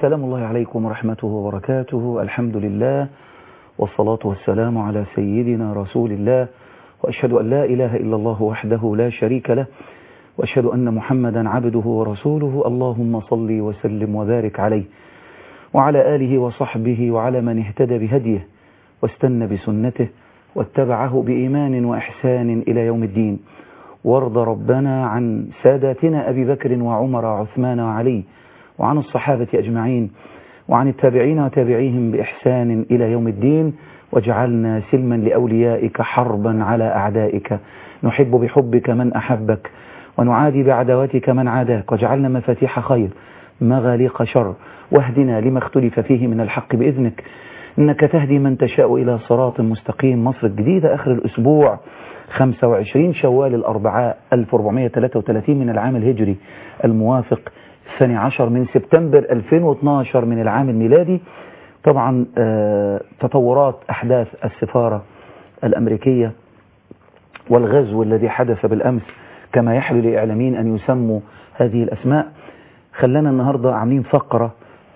سلام الله عليكم ورحمته وبركاته الحمد لله والصلاة والسلام على سيدنا رسول الله وأشهد أن لا إله إلا الله وحده لا شريك له وأشهد أن محمدا عبده ورسوله اللهم صل وسلم وبارك عليه وعلى آله وصحبه وعلى من اهتدى بهديه واستنى بسنته واتبعه بإيمان وإحسان إلى يوم الدين وارض ربنا عن ساداتنا أبي بكر وعمر وعثمان وعلي وعن الصحابة أجمعين وعن التابعين وتابعيهم بإحسان إلى يوم الدين واجعلنا سلما لأوليائك حربا على أعدائك نحب بحبك من أحبك ونعادي بعداوتك من عاداك واجعلنا مفاتيح خير مغاليق شر واهدنا لما اختلف فيه من الحق بإذنك إنك تهدي من تشاء إلى صراط مستقيم مصر الجديدة آخر الأسبوع 25 شوال الأربعاء 1433 من العام الهجري الموافق 12 من سبتمبر 2012 من العام الميلادي طبعا تطورات أحداث السفارة الأمريكية والغزو الذي حدث بالأمس كما يحلو لإعلاميين أن يسموا هذه الأسماء خلنا النهاردة عاملين فقرة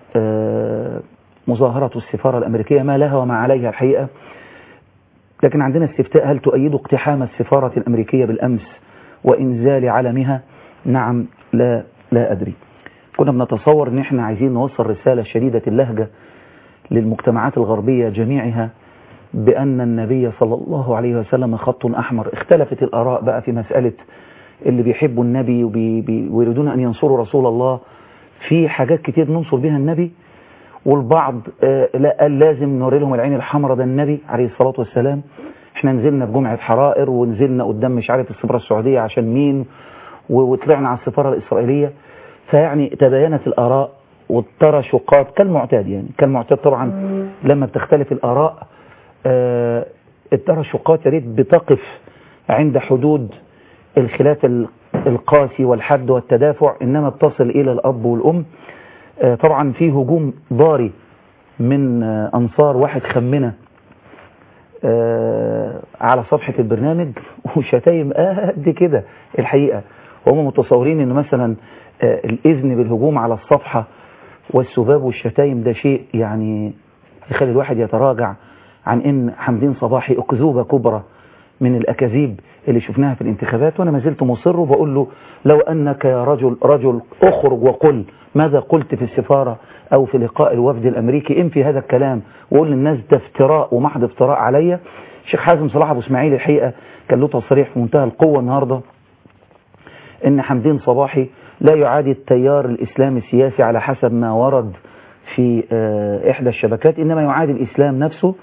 مظاهرة السفارة الأمريكية ما لها وما عليها الحقيقة لكن عندنا استفتاء هل تؤيد اقتحام السفارة الأمريكية بالأمس وإنزال علمها نعم لا لا أدري كنا بنتصور ان احنا عايزين نوصل رسالة شديدة اللهجة للمجتمعات الغربية جميعها بأن النبي صلى الله عليه وسلم خط أحمر اختلفت الآراء بقى في مسألة اللي بيحبوا النبي ويريدون أن ينصروا رسول الله في حاجات كتير ننصر بها النبي والبعض لا قال لازم نوري لهم العين الحمراء ده النبي عليه الصلاة والسلام احنا نزلنا بجمعة حرائر ونزلنا قدام مش عارف السفارة السعودية عشان مين وطلعنا على السفارة الإسرائيلية فيعني تباينت الآراء والترشقات كالمعتاد يعني كالمعتاد طبعا لما بتختلف الآراء آه الترشقات يا ريت بتقف عند حدود الخلاف القاسي والحد والتدافع إنما بتصل إلى الأب والأم آه طبعا في هجوم ضاري من آه أنصار واحد خمنة على صفحة البرنامج وشتايم قد كده الحقيقة وهم متصورين ان مثلا الإذن بالهجوم على الصفحة والسباب والشتايم ده شيء يعني يخلي الواحد يتراجع عن ان حمدين صباحي أكذوبة كبرى من الأكاذيب اللي شفناها في الانتخابات وأنا ما زلت مصر وبقول له لو أنك يا رجل رجل أخرج وقل ماذا قلت في السفارة أو في لقاء الوفد الأمريكي انفي هذا الكلام وقول للناس ده افتراء ومحض افتراء عليا الشيخ حازم صلاح أبو اسماعيل الحقيقة كان له تصريح في منتهى القوة النهاردة ان حمدين صباحي لا يعادي التيار الإسلامي السياسي على حسب ما ورد في إحدى الشبكات إنما يعادي الإسلام نفسه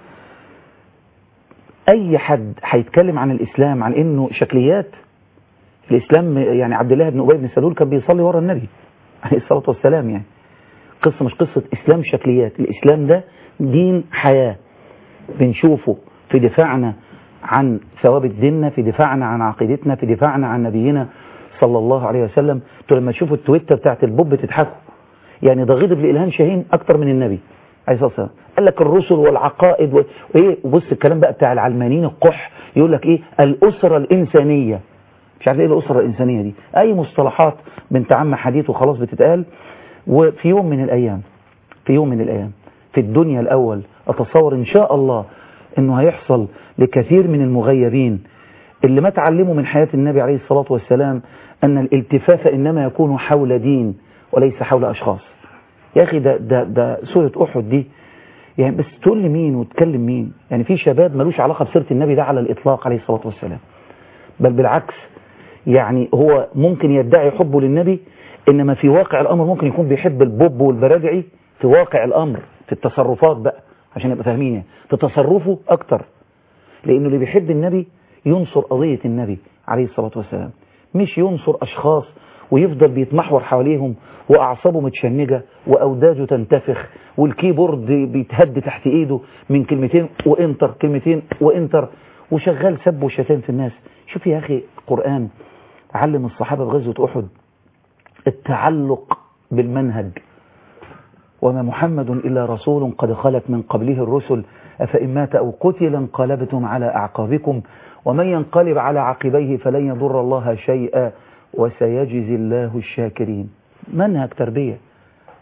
أي حد هيتكلم عن الإسلام عن إنه شكليات الإسلام يعني عبد الله بن أبي بن سلول كان بيصلي ورا النبي عليه الصلاة والسلام يعني قصة مش قصة إسلام شكليات الإسلام ده دين حياة بنشوفه في دفاعنا عن ثوابت ديننا في دفاعنا عن عقيدتنا في دفاعنا عن نبينا صلى الله عليه وسلم انتوا لما تشوفوا التويتر بتاعت البوب تضحكوا يعني ده غضب لإلهام شاهين أكتر من النبي عليه الصلاة والسلام قال لك الرسل والعقائد و... وايه وبص الكلام بقى بتاع العلمانيين القح يقول لك ايه الأسرة الإنسانية مش عارف ايه الأسرة الإنسانية دي أي مصطلحات بنت عم حديث وخلاص بتتقال وفي يوم من الأيام في يوم من الأيام في الدنيا الأول أتصور إن شاء الله إنه هيحصل لكثير من المغيبين اللي ما تعلموا من حياة النبي عليه الصلاة والسلام أن الالتفاف إنما يكون حول دين وليس حول أشخاص يا أخي ده, ده, ده سورة أحد دي يعني بس تقول لي مين وتكلم مين يعني في شباب ملوش علاقة بسيرة النبي ده على الإطلاق عليه الصلاة والسلام بل بالعكس يعني هو ممكن يدعي حبه للنبي إنما في واقع الأمر ممكن يكون بيحب البوب والبراجعي في واقع الأمر في التصرفات بقى عشان يبقى فاهمين يعني في تصرفه أكتر لأنه اللي بيحب النبي ينصر قضية النبي عليه الصلاة والسلام مش ينصر أشخاص ويفضل بيتمحور حواليهم وأعصابه متشنجة وأوداجه تنتفخ والكيبورد بيتهد تحت إيده من كلمتين وإنتر كلمتين وإنتر وشغال سب وشتان في الناس شوف يا أخي القرآن علم الصحابة في غزوة أحد التعلق بالمنهج وما محمد إلا رسول قد خلت من قبله الرسل أفإن مات أو قتل انقلبتم على أعقابكم ومن ينقلب على عقبيه فلن يضر الله شيئا وسيجزي الله الشاكرين منهج تربية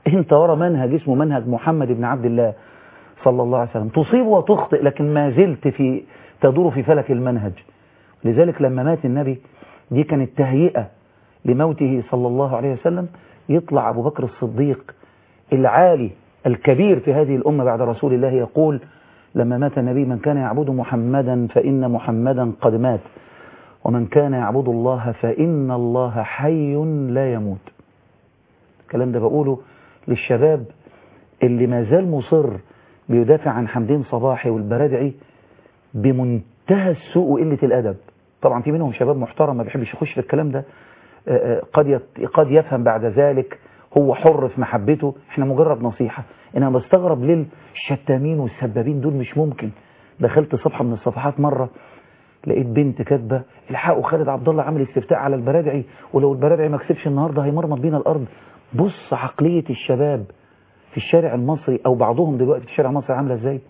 انت ورا منهج اسمه منهج محمد بن عبد الله صلى الله عليه وسلم تصيب وتخطئ لكن ما زلت في تدور في فلك المنهج لذلك لما مات النبي دي كانت تهيئة لموته صلى الله عليه وسلم يطلع أبو بكر الصديق العالي الكبير في هذه الأمة بعد رسول الله يقول لما مات النبي من كان يعبد محمدا فإن محمدا قد مات ومن كان يعبد الله فإن الله حي لا يموت الكلام ده بقوله للشباب اللي ما زال مصر بيدافع عن حمدين صباحي والبرادعي بمنتهى السوء وقلة الأدب طبعا في منهم شباب محترم ما بيحبش يخش في الكلام ده قد قد يفهم بعد ذلك هو حر في محبته احنا مجرد نصيحة انا بستغرب للشتامين والسبابين دول مش ممكن دخلت صفحة من الصفحات مرة لقيت بنت كاتبه الحقوا خالد عبد الله عامل استفتاء على البرادعي ولو البرادعي ما كسبش النهارده هيمرمط بينا الارض بص عقلية الشباب في الشارع المصري او بعضهم دلوقتي في الشارع المصري عامله ازاي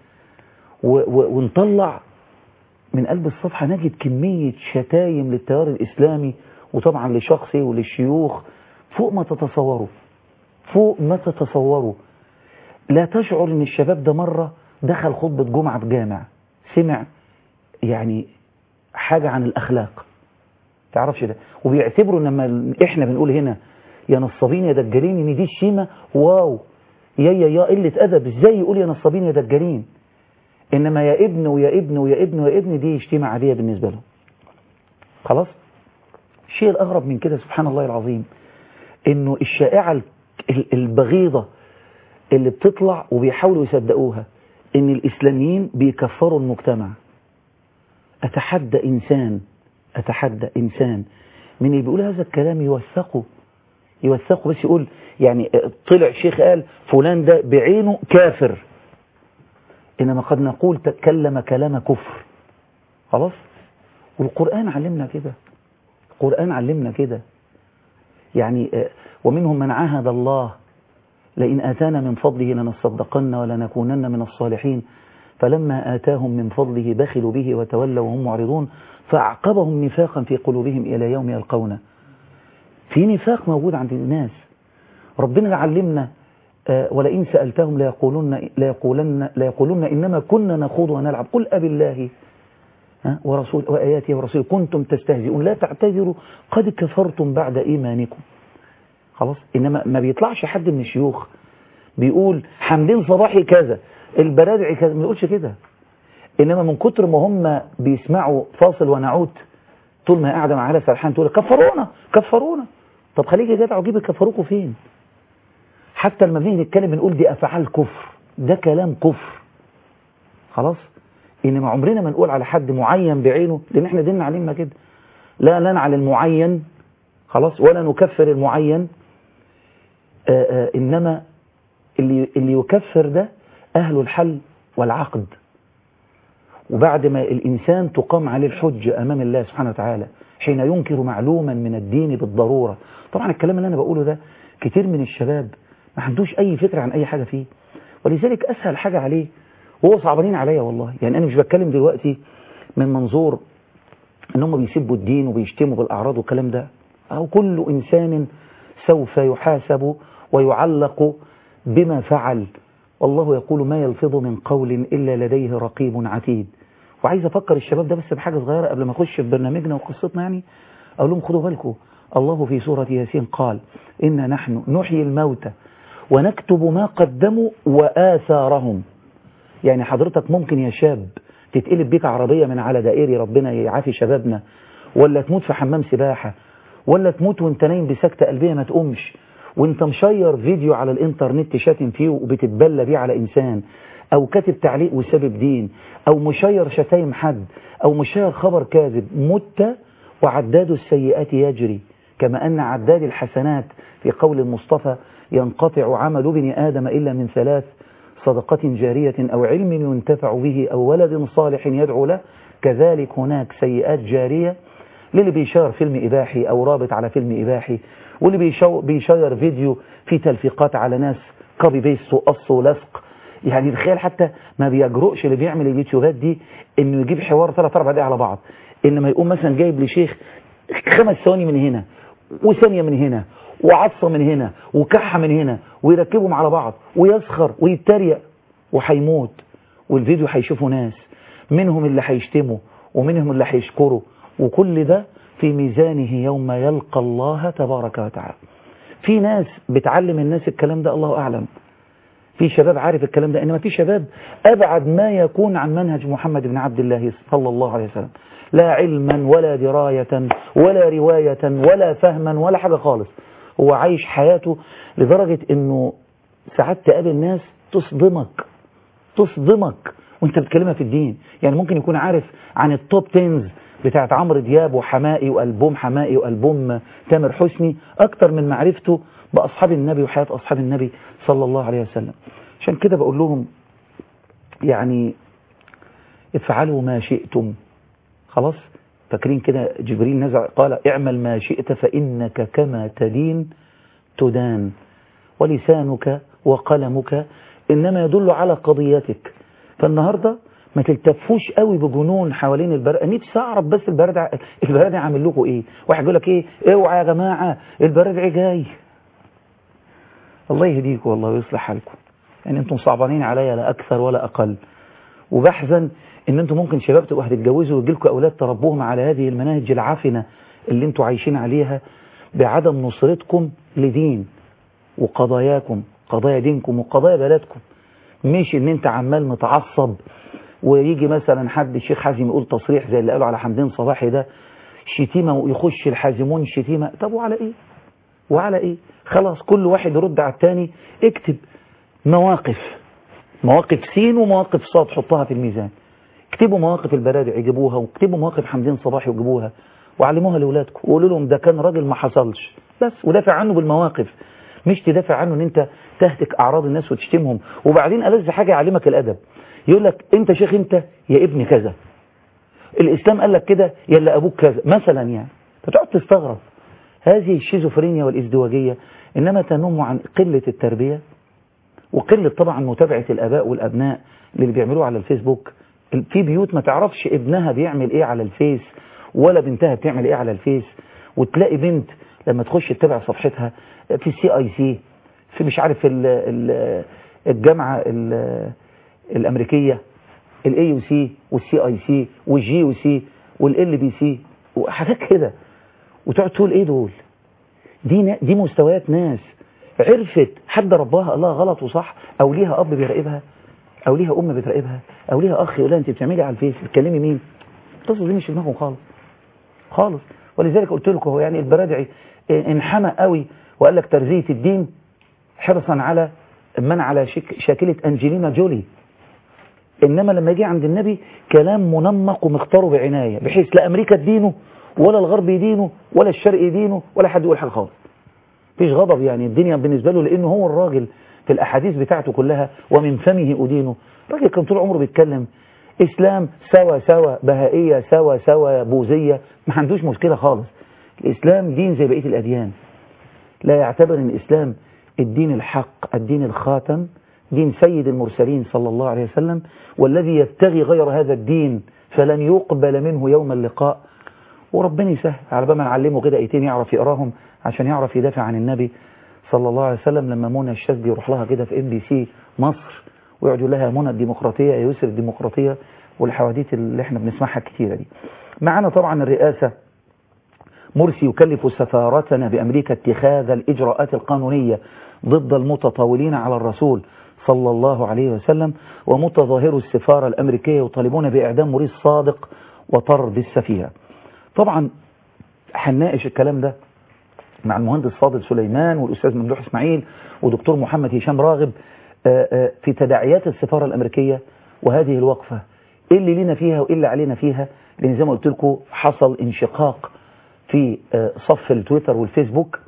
ونطلع من قلب الصفحة نجد كمية شتايم للتيار الإسلامي وطبعا لشخصي وللشيوخ فوق ما تتصوروا فوق ما تتصوروا لا تشعر ان الشباب ده مرة دخل خطبة جمعة في جامع سمع يعني حاجة عن الأخلاق تعرفش ده وبيعتبروا لما احنا بنقول هنا يا نصابين يا دجالين ان دي الشيمة واو يا يا يا قلة أدب ازاي يقول يا نصابين يا دجالين إنما يا ابن ويا ابن ويا ابن ويا ابن دي شتيمة عادية بالنسبة له خلاص الشيء الأغرب من كده سبحان الله العظيم إنه الشائعة البغيضة اللي بتطلع وبيحاولوا يصدقوها إن الإسلاميين بيكفروا المجتمع أتحدى إنسان أتحدى إنسان من اللي بيقول هذا الكلام يوثقه يوثقه بس يقول يعني طلع شيخ قال فلان ده بعينه كافر إنما قد نقول تكلم كلام كفر خلاص والقرآن علمنا كده القرآن علمنا كده يعني ومنهم من عاهد الله لئن آتانا من فضله لنصدقن ولنكونن من الصالحين فلما آتاهم من فضله بخلوا به وتولوا وهم معرضون فأعقبهم نفاقا في قلوبهم إلى يوم يلقونه في نفاق موجود عند الناس ربنا علمنا ولئن سألتهم ليقولن, ليقولن, ليقولن إنما كنا نخوض ونلعب قل أب الله ورسول وآياته ورسوله كنتم تستهزئون لا تعتذروا قد كفرتم بعد إيمانكم خلاص إنما ما بيطلعش حد من الشيوخ بيقول حمدين صباحي كذا البرادعي كذا ما يقولش كده إنما من كتر ما هم بيسمعوا فاصل ونعود طول ما قاعدة معاها سرحان تقول كفرونا كفرونا طب خليك يا جدع وجيب كفروكوا فين حتى لما بنيجي نتكلم بنقول دي أفعال كفر ده كلام كفر خلاص إنما عمرنا ما نقول على حد معين بعينه لأن احنا ديننا علمنا كده لا ننعل المعين خلاص ولا نكفر المعين آآ آآ إنما اللي, اللي يكفر ده أهل الحل والعقد وبعد ما الإنسان تقام عليه الحجة أمام الله سبحانه وتعالى حين ينكر معلوما من الدين بالضرورة طبعا الكلام اللي أنا بقوله ده كتير من الشباب ما عندوش أي فكرة عن أي حاجة فيه ولذلك أسهل حاجة عليه وهو صعبانين عليا والله يعني أنا مش بتكلم دلوقتي من منظور ان هم بيسبوا الدين وبيشتموا بالأعراض والكلام ده أو كل إنسان سوف يحاسب ويعلق بما فعل والله يقول ما يلفظ من قول إلا لديه رقيب عتيد وعايز أفكر الشباب ده بس بحاجة صغيرة قبل ما أخش في برنامجنا وقصتنا يعني أقول لهم خدوا بالكم الله في سورة ياسين قال إنا نحن نحيي الموتى ونكتب ما قدموا وآثارهم يعني حضرتك ممكن يا شاب تتقلب بيك عربية من على دائري ربنا يعافي شبابنا ولا تموت في حمام سباحة ولا تموت وانت نايم بسكتة قلبية ما تقومش وانت مشير فيديو على الانترنت شاتم فيه وبتتبلى بيه على انسان او كاتب تعليق وسبب دين او مشير شتايم حد او مشير خبر كاذب مت وعداد السيئات يجري كما ان عداد الحسنات في قول المصطفى ينقطع عمل ابن آدم إلا من ثلاث صدقة جارية أو علم ينتفع به أو ولد صالح يدعو له كذلك هناك سيئات جارية للي بيشير فيلم إباحي أو رابط على فيلم إباحي واللي بيشو بيشير فيديو فيه تلفيقات على ناس كوبي بيست وقص ولصق يعني تخيل حتى ما بيجرؤش اللي بيعمل اليوتيوبات دي انه يجيب حوار ثلاث اربع دقايق على بعض انما يقوم مثلا جايب لشيخ خمس ثواني من هنا وثانيه من هنا وعطسه من هنا وكحه من هنا ويركبهم على بعض ويسخر ويتريق وهيموت والفيديو هيشوفه ناس منهم اللي هيشتموا ومنهم اللي هيشكروا وكل ده في ميزانه يوم يلقى الله تبارك وتعالى في ناس بتعلم الناس الكلام ده الله أعلم في شباب عارف الكلام ده إنما في شباب أبعد ما يكون عن منهج محمد بن عبد الله صلى الله عليه وسلم لا علما ولا دراية ولا رواية ولا فهما ولا حاجة خالص هو عايش حياته لدرجة إنه ساعات تقابل ناس تصدمك تصدمك وانت بتكلمها في الدين يعني ممكن يكون عارف عن التوب تينز بتاعت عمرو دياب وحمائي وألبوم حمائي وألبوم تامر حسني أكتر من معرفته بأصحاب النبي وحياة أصحاب النبي صلى الله عليه وسلم عشان كده بقول لهم يعني افعلوا ما شئتم خلاص فاكرين كده جبريل نزع قال اعمل ما شئت فإنك كما تدين تدان ولسانك وقلمك إنما يدل على قضيتك فالنهاردة ما تلتفوش قوي بجنون حوالين البرد نفسي اعرف بس البرد البرد عامل لكم ايه واحد يقول لك ايه اوعى يا جماعه البرد جاي الله يهديكم والله ويصلح حالكم يعني انتم صعبانين عليا لا اكثر ولا اقل وبحزن ان انتم ممكن شباب تبقوا هتتجوزوا ويجي لكم اولاد تربوهم على هذه المناهج العفنه اللي انتم عايشين عليها بعدم نصرتكم لدين وقضاياكم قضايا دينكم وقضايا بلدكم مش ان انت عمال متعصب ويجي مثلا حد الشيخ حازم يقول تصريح زي اللي قالوا على حمدين صباحي ده شتيمة ويخش الحازمون شتيمة طب وعلى ايه وعلى ايه خلاص كل واحد يرد على التاني اكتب مواقف مواقف سين ومواقف صاد حطها في الميزان اكتبوا مواقف البرادع يجيبوها واكتبوا مواقف حمدين صباحي وجيبوها وعلموها لاولادكم وقولوا لهم ده كان راجل ما حصلش بس ودافع عنه بالمواقف مش تدافع عنه ان انت تهتك اعراض الناس وتشتمهم وبعدين ألذ حاجة يعلمك الادب يقول لك انت شيخ انت يا ابن كذا الاسلام قال لك كده يلا ابوك كذا مثلا يعني فتقعد تستغرب هذه الشيزوفرينيا والازدواجية انما تنم عن قلة التربية وقلة طبعا متابعة الاباء والابناء اللي بيعملوه على الفيسبوك في بيوت ما تعرفش ابنها بيعمل ايه على الفيس ولا بنتها بتعمل ايه على الفيس وتلاقي بنت لما تخش تتابع صفحتها في السي اي سي في مش عارف ال ال الجامعة ال الامريكية الاي يو سي والسي اي سي والجي يو سي والال بي سي وحاجات كده وتقعد تقول ايه دول دي دي مستويات ناس عرفت حد رباها الله غلط وصح او ليها اب بيراقبها او ليها ام بتراقبها او ليها اخ يقول لها انت بتعملي على الفيس بتكلمي مين القصص دي مش في دماغهم خالص خالص ولذلك قلت لكم هو يعني البرادعي انحمى قوي وقال لك ترزيه الدين حرصا على من على شك شاكلة أنجلينا جولي إنما لما يجي عند النبي كلام منمق ومختاره بعناية بحيث لا أمريكا تدينه ولا الغرب يدينه ولا الشرق يدينه ولا حد يقول حاجة خالص فيش غضب يعني الدنيا بالنسبة له لأنه هو الراجل في الأحاديث بتاعته كلها ومن فمه أدينه الراجل كان طول عمره بيتكلم إسلام سوا سوا بهائية سوا سوا بوذية ما عندوش مشكلة خالص الإسلام دين زي بقية الأديان لا يعتبر أن الإسلام الدين الحق الدين الخاتم دين سيد المرسلين صلى الله عليه وسلم والذي يبتغي غير هذا الدين فلن يقبل منه يوم اللقاء وربنا يسهل على بال ما نعلمه كده ايتين يعرف يقراهم عشان يعرف يدافع عن النبي صلى الله عليه وسلم لما منى الشاذلي يروح لها كده في ام بي سي مصر ويقعد يقول لها منى الديمقراطيه يا يسر الديمقراطيه والحواديت اللي احنا بنسمعها كتيره دي. معانا طبعا الرئاسه مرسي يكلف سفارتنا بامريكا اتخاذ الاجراءات القانونيه ضد المتطاولين على الرسول صلى الله عليه وسلم ومتظاهرو السفارة الأمريكية يطالبون بإعدام مريض صادق وطرد السفينة طبعا هنناقش الكلام ده مع المهندس فاضل سليمان والأستاذ ممدوح إسماعيل ودكتور محمد هشام راغب في تداعيات السفارة الأمريكية وهذه الوقفة إيه اللي لنا فيها وإيه اللي علينا فيها لأن زي ما قلت لكم حصل انشقاق في صف التويتر والفيسبوك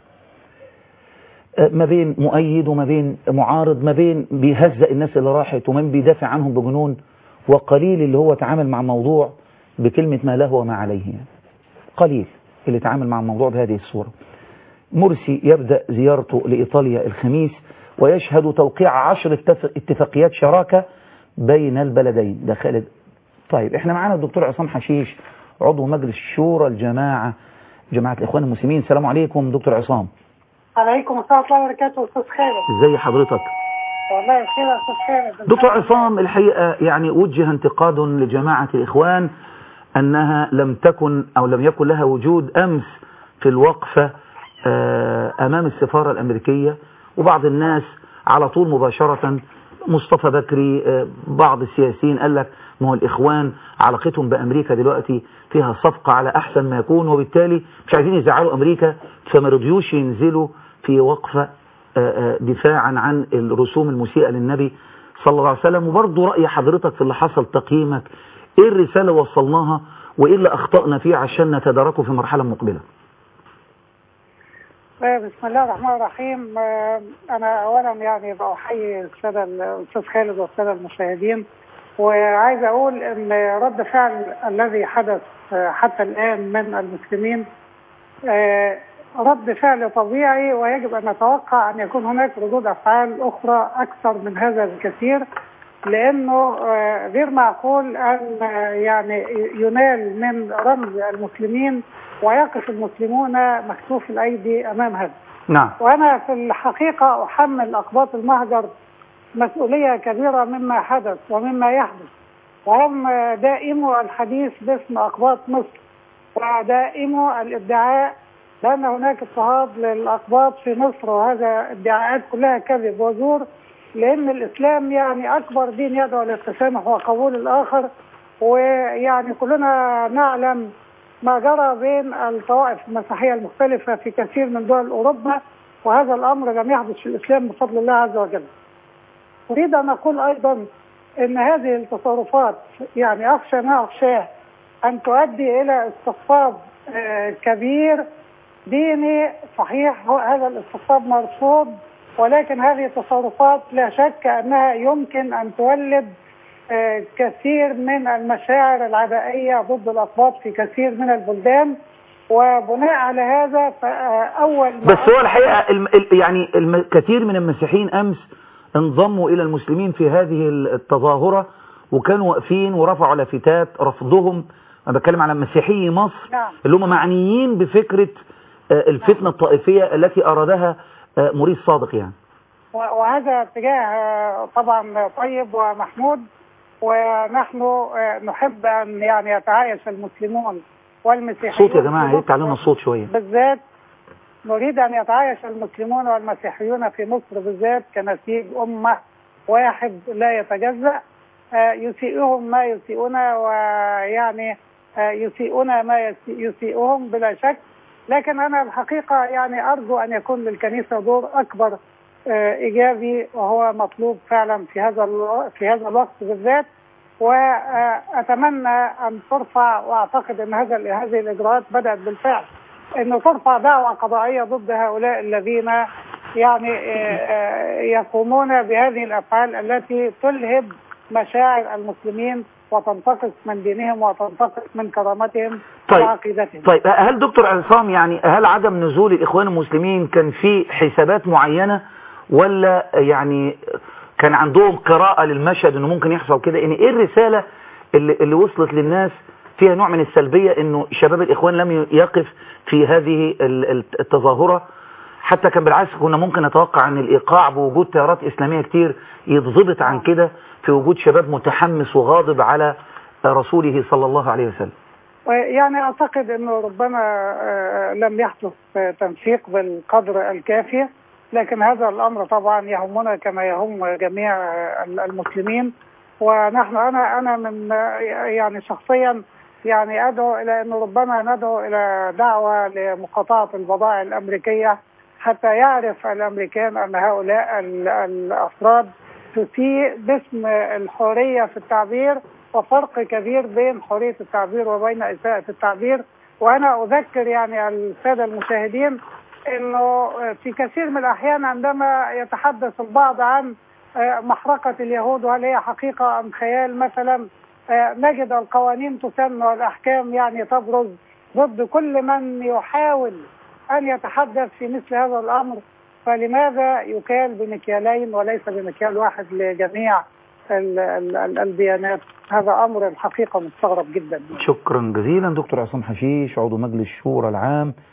ما بين مؤيد وما بين معارض ما بين بيهزأ الناس اللي راحت ومن بيدافع عنهم بجنون وقليل اللي هو تعامل مع موضوع بكلمة ما له وما عليه يعني. قليل اللي تعامل مع الموضوع بهذه الصورة مرسي يبدأ زيارته لإيطاليا الخميس ويشهد توقيع عشر اتفاقيات شراكة بين البلدين ده خالد طيب احنا معانا الدكتور عصام حشيش عضو مجلس شورى الجماعة جماعة الإخوان المسلمين السلام عليكم دكتور عصام عليكم السلام ورحمة الله وبركاته أستاذ خالد ازي حضرتك والله بخير يا أستاذ خالد دكتور عصام الحقيقة يعني وجه انتقاد لجماعة الإخوان أنها لم تكن أو لم يكن لها وجود أمس في الوقفة آه، أمام السفارة الأمريكية وبعض الناس على طول مباشرة مصطفى بكري آه، بعض السياسيين قال لك ما هو الإخوان علاقتهم بأمريكا دلوقتي فيها صفقة على أحسن ما يكون وبالتالي مش عايزين يزعلوا أمريكا فما رضيوش ينزلوا في وقفة آه، آه، دفاعا عن الرسوم المسيئة للنبي صلى الله عليه وسلم وبرضه رأي حضرتك في اللي حصل تقييمك ايه الرسالة اللي وصلناها وايه اللي اخطأنا فيه عشان نتداركه في مرحلة مقبلة آه، بسم الله الرحمن الرحيم آه، أنا أولا يعني بأحيي السادة الأستاذ خالد والسادة المشاهدين وعايز أقول إن رد فعل الذي حدث آه، حتى الآن من المسلمين آه، رد فعل طبيعي ويجب أن نتوقع أن يكون هناك ردود أفعال أخرى أكثر من هذا بكثير لأنه آه، غير معقول أن آه، يعني ينال من رمز المسلمين ويقف المسلمون مكتوف الأيدي أمام هذا نعم وأنا في الحقيقة أحمل أقباط المهجر مسؤولية كبيرة مما حدث ومما يحدث وهم دائموا الحديث باسم أقباط مصر ودائموا الادعاء بأن هناك اضطهاد للأقباط في مصر وهذا ادعاءات كلها كذب وزور لأن الإسلام يعني أكبر دين يدعو للتسامح وقبول الآخر ويعني كلنا نعلم ما جرى بين الطوائف المسيحية المختلفة في كثير من دول أوروبا وهذا الأمر لم يحدث في الإسلام بفضل الله عز وجل أريد أن أقول أيضا أن هذه التصرفات يعني أخشى ما أخشاه أن تؤدي إلى استقطاب آه، كبير ديني صحيح هو هذا الاستقطاب مرفوض ولكن هذه التصرفات لا شك أنها يمكن أن تولد آه، كثير من المشاعر العدائية ضد الأقباط في كثير من البلدان وبناء على هذا فأول ما بس هو الحقيقة الم... ال- يعني الم... كثير من المسيحيين أمس انضموا إلى المسلمين في هذه التظاهرة وكانوا واقفين ورفعوا لافتات رفضهم أنا بتكلم على مسيحي مصر نعم. اللي هم معنيين بفكرة آه، الفتنة الطائفية التي أرادها آه، مريد صادق يعني و- وهذا اتجاه آه، طبعا طيب ومحمود ونحن آه، نحب أن يعني يتعايش المسلمون والمسيحيون صوت يا جماعة في يا ريت مصر تعلمنا الصوت شوية بالذات نريد أن يتعايش المسلمون والمسيحيون في مصر بالذات كنسيج أمة واحد لا يتجزأ آه، يسيئهم ما يسيئون ويعني آه، يسيئون ما يسي- يسيئهم بلا شك لكن أنا الحقيقة يعني أرجو أن يكون للكنيسة دور أكبر آه، إيجابي وهو مطلوب فعلا في هذا الو- في هذا الوقت بالذات وأتمنى أن ترفع وأعتقد أن هذا هذه الإجراءات بدأت بالفعل أنه ترفع دعوة قضائية ضد هؤلاء الذين يعني آه، آه، يقومون بهذه الأفعال التي تلهب مشاعر المسلمين وتنتقص من دينهم وتنتقص من كرامتهم طيب. وعقيدتهم طيب هل دكتور عصام يعني هل عدم نزول الإخوان المسلمين كان في حسابات معينة ولا يعني كان عندهم قراءة للمشهد انه ممكن يحصل كده يعني ايه الرسالة اللي, اللي وصلت للناس فيها نوع من السلبية انه شباب الإخوان لم يقف في هذه ال- ال- التظاهرة حتى كان بالعكس كنا ممكن نتوقع ان الإيقاع بوجود تيارات إسلامية كتير يتضبط عن كده في وجود شباب متحمس وغاضب على رسوله صلى الله عليه وسلم يعني أعتقد أنه ربما آه، لم يحدث آه، تنسيق بالقدر الكافي لكن هذا الأمر طبعا يهمنا كما يهم جميع آه، المسلمين ونحن أنا أنا من آه، يعني شخصيا يعني أدعو إلى أنه ربما ندعو إلى دعوة لمقاطعة البضائع الأمريكية حتى يعرف الأمريكان أن هؤلاء ال- الأفراد تسيء باسم الحرية في التعبير وفرق كبير بين حرية التعبير وبين إساءة التعبير وأنا أذكر يعني السادة المشاهدين أنه في كثير من الأحيان عندما يتحدث البعض عن آه، محرقة اليهود وهل هي حقيقة أم خيال مثلا آه، نجد القوانين تسن والأحكام يعني تبرز ضد كل من يحاول أن يتحدث في مثل هذا الأمر فلماذا يكال بمكيالين وليس بمكيال واحد لجميع ال- ال- ال- الديانات هذا أمر الحقيقة مستغرب جدا شكرا جزيلا دكتور عصام حشيش عضو مجلس الشورى العام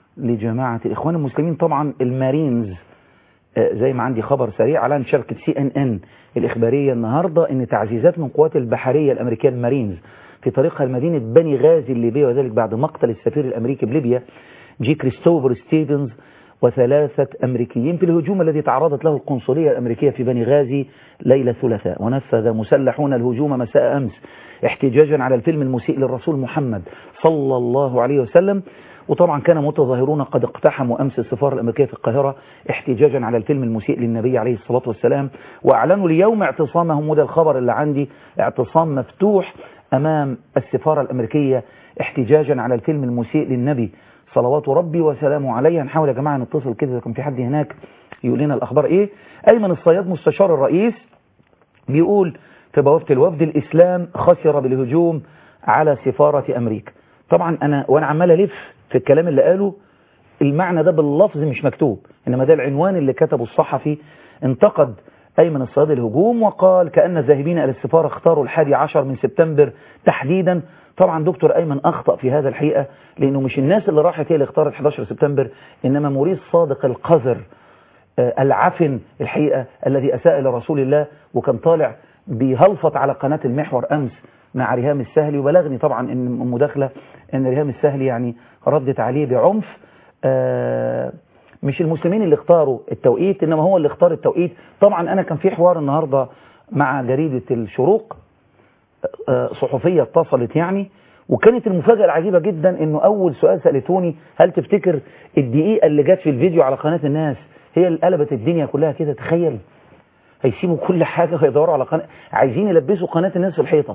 لجماعة الإخوان المسلمين طبعا المارينز آه، زي ما عندي خبر سريع على شبكة سي ان ان الإخبارية النهاردة ان تعزيزات من قوات البحرية الأمريكية المارينز في طريقها لمدينة بني غازي الليبية وذلك بعد مقتل السفير الأمريكي بليبيا جي كريستوفر ستيفنز وثلاثة أمريكيين في الهجوم الذي تعرضت له القنصلية الأمريكية في بني غازي ليلة الثلاثاء ونفذ مسلحون الهجوم مساء أمس احتجاجا على الفيلم المسيء للرسول محمد صلى الله عليه وسلم وطبعا كان متظاهرون قد اقتحموا أمس السفارة الأمريكية في القاهرة احتجاجا على الفيلم المسيء للنبي عليه الصلاة والسلام وأعلنوا اليوم اعتصامهم وده الخبر اللي عندي اعتصام مفتوح أمام السفارة الأمريكية احتجاجا على الفيلم المسيء للنبي صلوات ربي وسلامه عليه هنحاول يا جماعة نتصل كده إذا كان في حد هناك يقول لنا الأخبار إيه أيمن الصياد مستشار الرئيس بيقول في بوابة الوفد الإسلام خسر بالهجوم على سفارة أمريكا طبعا أنا وأنا عمال ألف في الكلام اللي قاله المعنى ده باللفظ مش مكتوب إنما ده العنوان اللي كتبه الصحفي انتقد أيمن الصياد الهجوم وقال كأن الذاهبين إلى السفارة اختاروا الحادي عشر من سبتمبر تحديدا طبعا دكتور أيمن أخطأ في هذا الحقيقة لأنه مش الناس اللي راحت هي اللي اختارت 11 سبتمبر إنما موريس صادق القذر آه، العفن الحقيقة الذي أساء لرسول الله وكان طالع بيهلفط على قناة المحور أمس مع ريهام السهلي وبلغني طبعا ان مداخلة ان ريهام السهلي يعني ردت عليه بعنف آه، مش المسلمين اللي اختاروا التوقيت انما هو اللي اختار التوقيت طبعا انا كان في حوار النهاردة مع جريدة الشروق آه، صحفية اتصلت يعني وكانت المفاجأة العجيبة جدا انه اول سؤال سألتوني هل تفتكر الدقيقة اللي جت في الفيديو على قناة الناس هي اللي قلبت الدنيا كلها كده تخيل هيسيبوا كل حاجة ويدوروا على قناة عايزين يلبسوا قناة الناس في الحيطة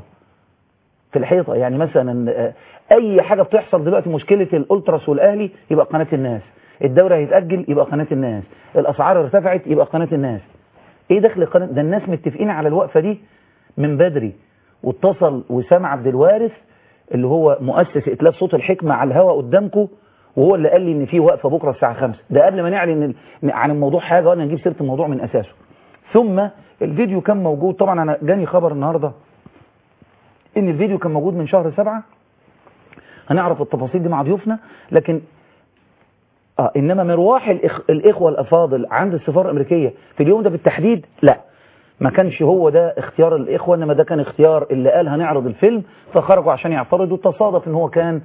في الحيطة يعني مثلا آه، اي حاجة بتحصل دلوقتي مشكلة الالتراس والاهلي يبقى قناة الناس الدوري هيتأجل يبقى قناة الناس الاسعار ارتفعت يبقى قناة الناس ايه دخل قناة ده الناس متفقين على الوقفة دي من بدري واتصل وسام عبد الوارث اللي هو مؤسس ائتلاف صوت الحكمة على الهوا قدامكم وهو اللي قال لي ان في وقفة بكرة الساعة 5 ده قبل ما نعلن ال- عن الموضوع حاجة وانا نجيب سيرة الموضوع من اساسه ثم الفيديو كان موجود طبعا انا جاني خبر النهاردة ان الفيديو كان موجود من شهر سبعة هنعرف التفاصيل دي مع ضيوفنا لكن آه انما مروح الإخ... الاخوة الافاضل عند السفارة الامريكية في اليوم ده بالتحديد لا ما كانش هو ده اختيار الاخوة انما ده كان اختيار اللي قال هنعرض الفيلم فخرجوا عشان يعترضوا تصادف ان هو كان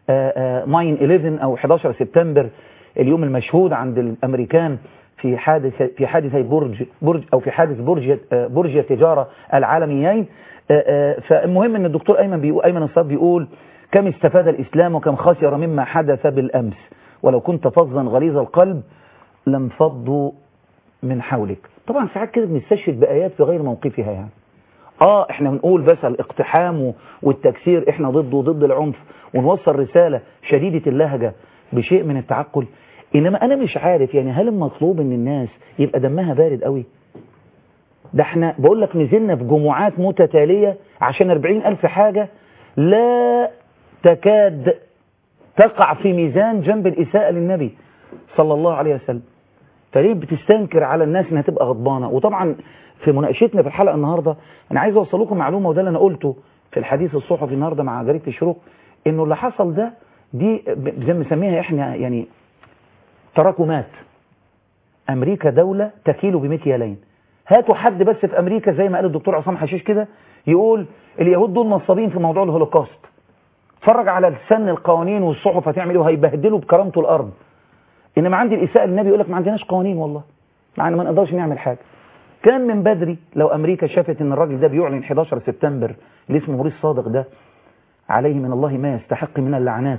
9/11 او 11 سبتمبر اليوم المشهود عند الامريكان في حادث في حادثي برج برج او في حادث برج آه، برج التجاره العالميين آه، آه، فالمهم ان الدكتور ايمن بيقول ايمن الصاد بيقول كم استفاد الاسلام وكم خسر مما حدث بالامس ولو كنت فظا غليظ القلب لم فضوا من حولك طبعا ساعات كده بنستشهد بايات في غير موقفها يعني اه احنا بنقول بس الاقتحام والتكسير احنا ضده وضد العنف ونوصل رسالة شديدة اللهجة بشيء من التعقل انما انا مش عارف يعني هل المطلوب ان الناس يبقى دمها بارد قوي ده احنا بقول لك نزلنا في جمعات متتالية عشان 40 الف حاجة لا تكاد تقع في ميزان جنب الإساءة للنبي صلى الله عليه وسلم فليه بتستنكر على الناس انها تبقى غضبانه وطبعا في مناقشتنا في الحلقه النهارده انا عايز اوصل لكم معلومه وده اللي انا قلته في الحديث الصحفي النهارده مع جريده الشروق انه اللي حصل ده دي ب- زي ما بنسميها احنا يعني تراكمات امريكا دوله تكيل بمكيالين هاتوا حد بس في امريكا زي ما قال الدكتور عصام حشيش كده يقول اليهود دول نصابين في موضوع الهولوكوست اتفرج على لسان القوانين والصحف هتعمل ايه وهيبهدلوا بكرامته الارض انما عندي الاساءه للنبي يقول لك ما عندناش قوانين والله معنا ما نقدرش نعمل حاجه كان من بدري لو امريكا شافت ان الراجل ده بيعلن 11 سبتمبر اللي اسمه موريس صادق ده عليه من الله ما يستحق من اللعنات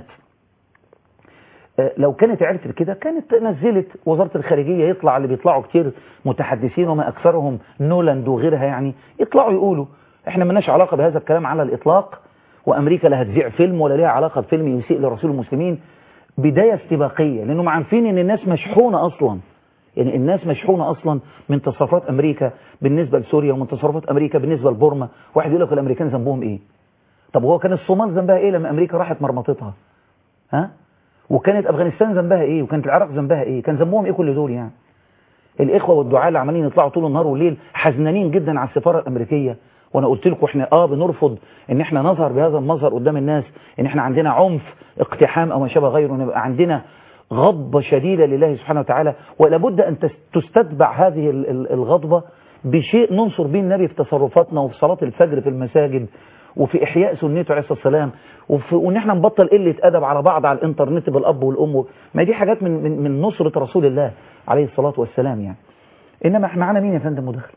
آه، لو كانت عرفت كده كانت نزلت وزارة الخارجية يطلع اللي بيطلعوا كتير متحدثين وما أكثرهم نولاند وغيرها يعني يطلعوا يقولوا احنا ملناش علاقة بهذا الكلام على الإطلاق وأمريكا لا هتذيع فيلم ولا ليها علاقة بفيلم يسيء لرسول المسلمين بداية استباقية لأنهم عارفين إن الناس مشحونة أصلا يعني الناس مشحونة أصلا من تصرفات أمريكا بالنسبة لسوريا ومن تصرفات أمريكا بالنسبة لبورما واحد يقول لك الأمريكان ذنبهم إيه طب هو كان الصومال ذنبها إيه لما أمريكا راحت مرمطتها ها وكانت أفغانستان ذنبها إيه وكانت العراق ذنبها إيه كان ذنبهم إيه كل دول يعني الإخوة والدعاء اللي عمالين يطلعوا طول النهار والليل حزنانين جدا على السفارة الأمريكية وانا قلت لكم احنا اه بنرفض ان احنا نظهر بهذا المظهر قدام الناس ان احنا عندنا عنف اقتحام او ما شابه غيره نبقى عندنا غضبة شديدة لله سبحانه وتعالى ولابد أن تس- تستتبع هذه ال- ال- الغضبة بشيء ننصر به النبي في تصرفاتنا وفي صلاة الفجر في المساجد وفي إحياء سنته عليه الصلاة والسلام وفي وإن احنا نبطل قلة أدب على بعض على الإنترنت بالأب والأم ما دي حاجات من من من نصرة رسول الله عليه الصلاة والسلام يعني إنما احنا معانا مين يا فندم مداخل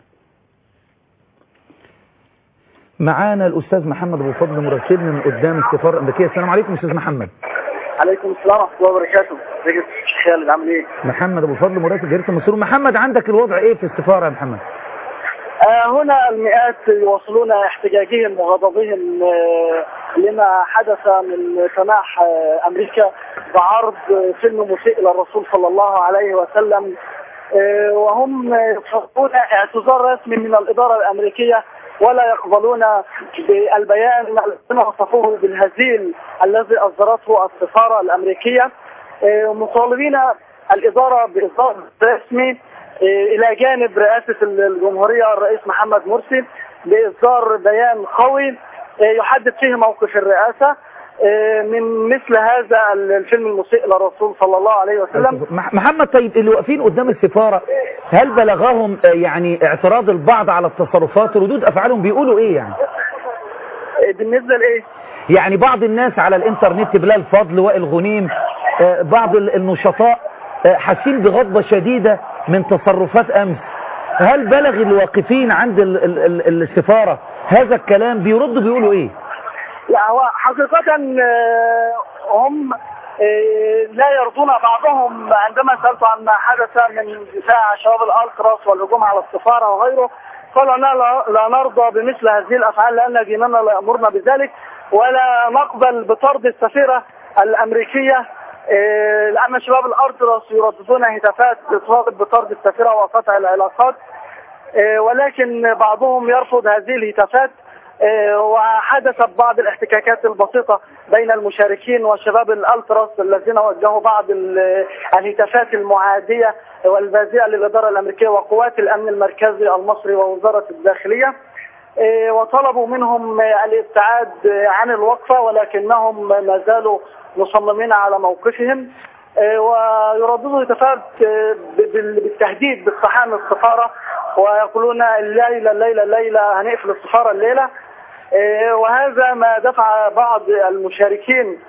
معانا الأستاذ محمد أبو فضل مراسلنا من قدام السفارة الأمريكية السلام عليكم أستاذ محمد عليكم السلام ورحمه الله وبركاته ازيك يا شيخ خالد عامل ايه؟ محمد أبو فضل مراسل جريدة المصريون محمد عندك الوضع إيه في السفارة يا محمد آه هنا المئات يواصلون احتجاجهم وغضبهم آه لما حدث من سماح آه امريكا بعرض فيلم مسيء للرسول صلى الله عليه وسلم آه وهم يطلبون اعتذار رسمي من الاداره الامريكيه ولا يقبلون بالبيان الذي وصفوه بالهزيل الذي اصدرته السفاره الامريكيه آه مطالبين الاداره باصدار رسمي الى جانب رئاسة الجمهورية الرئيس محمد مرسي باصدار بيان قوي يحدد فيه موقف الرئاسة من مثل هذا الفيلم المسيء للرسول صلى الله عليه وسلم مح- محمد طيب اللي واقفين قدام السفارة هل بلغهم آه، يعني اعتراض البعض على التصرفات ردود أفعالهم بيقولوا إيه يعني بالنسبة لإيه؟ يعني بعض الناس على الانترنت بلال فضل وائل غنيم آه، بعض ال- النشطاء آه، حاسين بغضبة شديدة من تصرفات أمس هل بلغ الواقفين عند ال- ال- ال- السفارة هذا الكلام بيردوا بيقولوا ايه لا هو حقيقة آه، هم آه، لا يرضون بعضهم عندما سألت عن ما حدث من دفاع شباب الألتراس والهجوم على السفارة وغيره قالوا أننا لا- لا نرضى بمثل هذه الأفعال لأن ديننا لا يأمرنا بذلك ولا نقبل بطرد السفيرة الأمريكية آه، لأن شباب الألتراس يرددون هتافات تطالب بطرد السفيرة وقطع العلاقات آه، ولكن بعضهم يرفض هذه الهتافات آه، وحدثت بعض الاحتكاكات البسيطة بين المشاركين وشباب الألتراس الذين وجهوا بعض ال- الهتافات المعادية والبازئة للإدارة الأمريكية وقوات الأمن المركزي المصري ووزارة الداخلية آه، وطلبوا منهم آه، الابتعاد آه، عن الوقفة ولكنهم ما زالوا مصممين على موقفهم آه، ويرددوا هتافات آه، ب- بال- بالتهديد باقتحام السفارة ويقولون الليلة الليلة الليلة هنقفل السفارة الليلة آه، وهذا ما دفع بعض المشاركين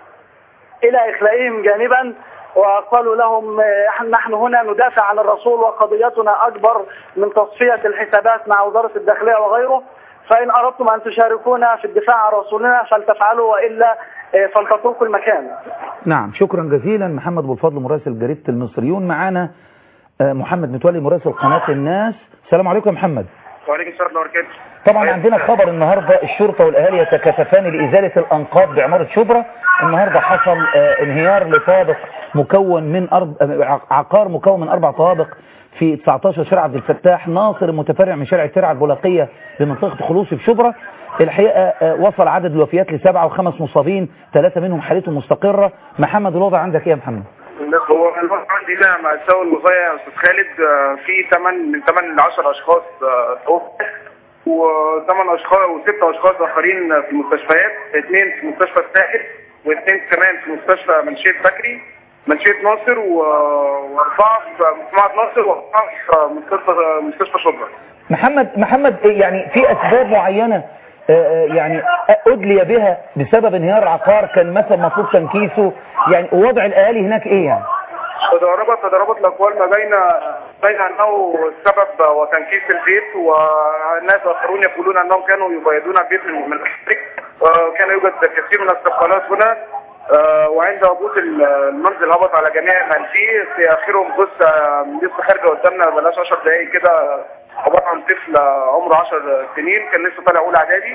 إلى إخلائهم جانبا وقالوا لهم آه، إحنا- نحن هنا ندافع عن الرسول وقضيتنا أكبر من تصفية الحسابات مع وزارة الداخلية وغيره فإن أردتم أن تشاركونا في الدفاع عن رسولنا فلتفعلوا وإلا آه، فلتتركوا المكان نعم شكرا جزيلا محمد ابو الفضل مراسل جريدة المصريون معانا آه، محمد متولي مراسل قناة الناس السلام عليكم يا محمد وعليكم السلام ورحمه الله وبركاته طبعا عندنا خبر النهاردة الشرطة والأهالي يتكاتفان لإزالة الأنقاض بعمارة شبرا النهاردة حصل آه، انهيار لطابق مكون من أرب... آه، عقار مكون من أربع طوابق في 19 شارع عبد الفتاح ناصر المتفرع من شارع الترعة البلاقية بمنطقة خلوصي في شبرا الحقيقة آه، وصل عدد الوفيات لسبعة وخمس مصابين ثلاثة منهم حالتهم مستقرة محمد الوضع عندك ايه يا محمد هو الوضع عندنا مع السوق الوصاية يا استاذ خالد آه، في 8 من 8 ل 10 اشخاص آه، توفوا وثمان اشخاص وست اشخاص اخرين في المستشفيات اثنين في مستشفى الساحل واثنين كمان في مستشفى منشيه بكري منشيه ناصر و- واربعه في مجموعه ناصر واربعه في مستشفى مستشفى شبرا محمد محمد يعني في أسباب معينة آه، آه، يعني أدلي بها بسبب انهيار العقار كان مثلا مطلوب تنكيسه يعني وضع الأهالي هناك إيه يعني تضاربت تضاربت الاقوال ما بين بين انه السبب وتنكيس البيت وناس اخرون يقولون انهم كانوا يبيدون البيت من من الخارج وكان يوجد كثير من السقالات هنا آه، وعند هبوط ال- المنزل هبط على جميع من فيه في اخرهم جثه لسه خارجه قدامنا بلاش 10 دقائق كده عباره عن طفل عمره 10 سنين كان لسه طالع اولى اعدادي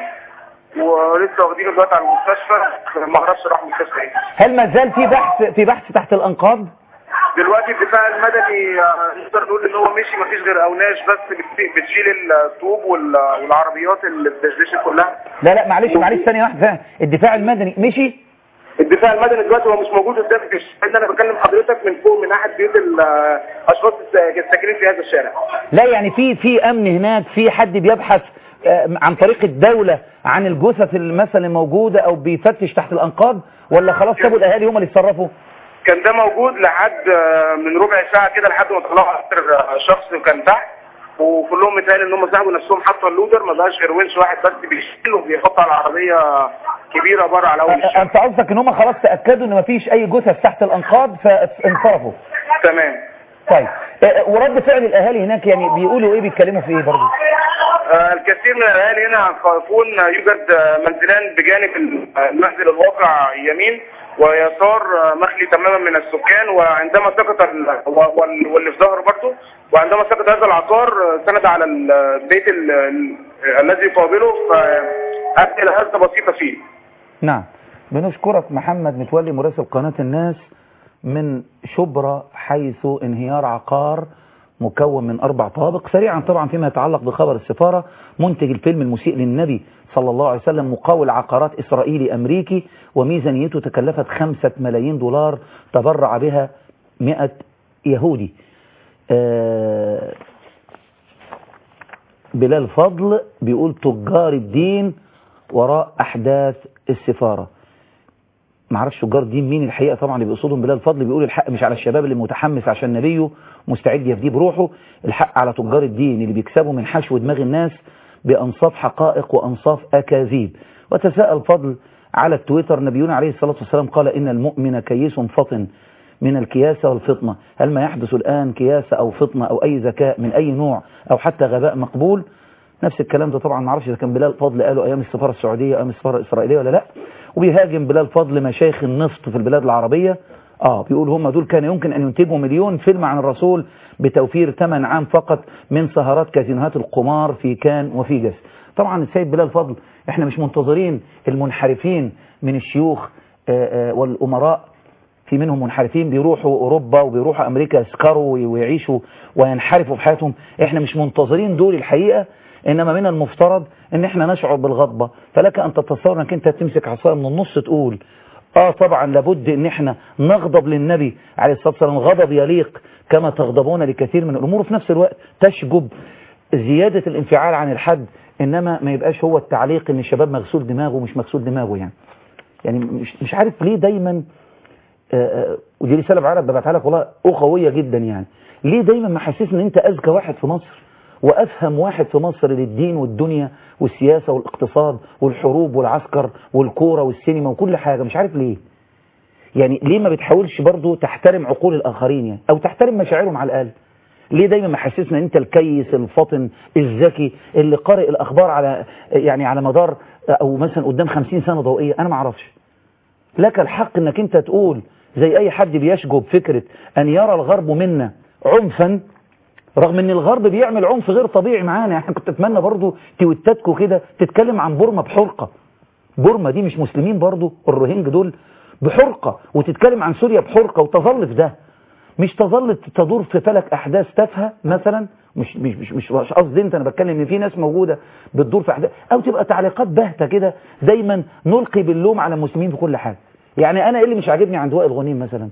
ولسه واخدينه دلوقتي على المستشفى ما اعرفش راح مستشفى ايه هل ما زال في بحث في بحث تحت الأنقاض دلوقتي الدفاع المدني آه، نقدر نقول ان هو مشي مفيش غير اوناش بس بت- بتشيل الطوب وال- والعربيات اللي بتدشدش كلها لا لا معلش معلش ثانية واحدة ثانية. الدفاع المدني مشي الدفاع المدني دلوقتي هو مش موجود قدامك في الشارع اللي انا بكلم حضرتك من فوق من احد بيوت الاشخاص الساكنين في هذا الشارع لا يعني في في امن هناك في حد بيبحث آه، عن طريق الدولة عن الجثث اللي مثلا موجودة او بيفتش تحت الانقاض ولا خلاص سابوا الاهالي هم اللي يتصرفوا كان ده موجود لحد آه، من ربع ساعه كده لحد ما طلعوا اخر آه، شخص كان تحت وكلهم متهيألي ان هم سحبوا نفسهم حطوا اللودر ما بقاش غير ونش واحد بس بيشيل وبيحط على عربيه كبيره بره على اول الشارع انت قصدك ان هم خلاص تاكدوا ان مفيش اي جثث تحت الانقاض فانصرفوا تمام طيب آه، ورد فعل الاهالي هناك يعني بيقولوا ايه بيتكلموا في ايه برضه آه، الكثير من الاهالي هنا خائفون يوجد آه، منزلان بجانب المنزل الواقع يمين ويسار آه، مخلي تماما من السكان وعندما سقط ال- و- وال- واللي في ظهره برضه وعندما سقط هذا العقار آه، سند على البيت ال- ال- الذي يقابله فأدى هزة بسيطة فيه نعم بنشكرك محمد متولي مراسل قناة الناس من شبرا حيث انهيار عقار مكون من أربع طوابق سريعا طبعا فيما يتعلق بخبر السفارة منتج الفيلم المسيء للنبي صلى الله عليه وسلم مقاول عقارات إسرائيلي أمريكي وميزانيته تكلفت خمسة ملايين دولار تبرع بها مئة يهودي آه بلال فضل بيقول تجار الدين وراء أحداث السفارة معرفش تجار الدين مين الحقيقة طبعا اللي بيقصدهم بلال فضل بيقول الحق مش على الشباب اللي متحمس عشان نبيه مستعد يفديه بروحه الحق على تجار الدين اللي بيكسبوا من حشو دماغ الناس بأنصاف حقائق وأنصاف أكاذيب وتساءل فضل على التويتر نبينا عليه الصلاة والسلام قال إن المؤمن كيس فطن من الكياسة والفطنة هل ما يحدث الآن كياسة أو فطنة أو أي ذكاء من أي نوع أو حتى غباء مقبول نفس الكلام ده طبعا ما اعرفش اذا كان بلال فضل قاله ايام السفاره السعوديه ايام السفاره الاسرائيليه ولا لا وبيهاجم بلال فضل مشايخ النفط في البلاد العربيه اه بيقول هم دول كان يمكن ان ينتجوا مليون فيلم عن الرسول بتوفير 8 عام فقط من سهرات كازينوهات القمار في كان وفي جس طبعا السيد بلال فضل احنا مش منتظرين المنحرفين من الشيوخ آه آه والامراء في منهم منحرفين بيروحوا اوروبا وبيروحوا امريكا يسكروا ويعيشوا وينحرفوا في حياتهم احنا مش منتظرين دول الحقيقه انما من المفترض ان احنا نشعر بالغضبه فلك ان تتصور انك انت تمسك عصايه من النص تقول اه طبعا لابد ان احنا نغضب للنبي عليه الصلاه والسلام غضب يليق كما تغضبون لكثير من الامور وفي نفس الوقت تشجب زياده الانفعال عن الحد انما ما يبقاش هو التعليق ان الشباب مغسول دماغه ومش مغسول دماغه يعني يعني مش مش عارف ليه دايما آه، ودي رساله بعرب ببعتها لك والله اخويه جدا يعني ليه دايما محسسني ان انت اذكى واحد في مصر وافهم واحد في مصر للدين والدنيا والسياسه والاقتصاد والحروب والعسكر والكوره والسينما وكل حاجه مش عارف ليه يعني ليه ما بتحاولش برضو تحترم عقول الاخرين يعني او تحترم مشاعرهم على الاقل ليه دايما محسسنا ان انت الكيس الفطن الذكي اللي قارئ الاخبار على يعني على مدار او مثلا قدام خمسين سنه ضوئيه انا ما اعرفش لك الحق انك انت تقول زي اي حد بيشجب فكرة ان يرى الغرب منا عنفا رغم ان الغرب بيعمل عنف غير طبيعي معانا يعني كنت اتمنى برضو تويتاتكو كده تتكلم عن بورما بحرقة بورما دي مش مسلمين برضو الروهينج دول بحرقة وتتكلم عن سوريا بحرقة وتظل في ده مش تظل تدور في فلك احداث تافهه مثلا مش مش مش مش مش قصدي انت انا بتكلم ان في ناس موجوده بتدور في احداث او تبقى تعليقات باهته كده دايما نلقي باللوم على المسلمين في كل حاجه يعني انا ايه اللي مش عاجبني عند وائل غنيم مثلا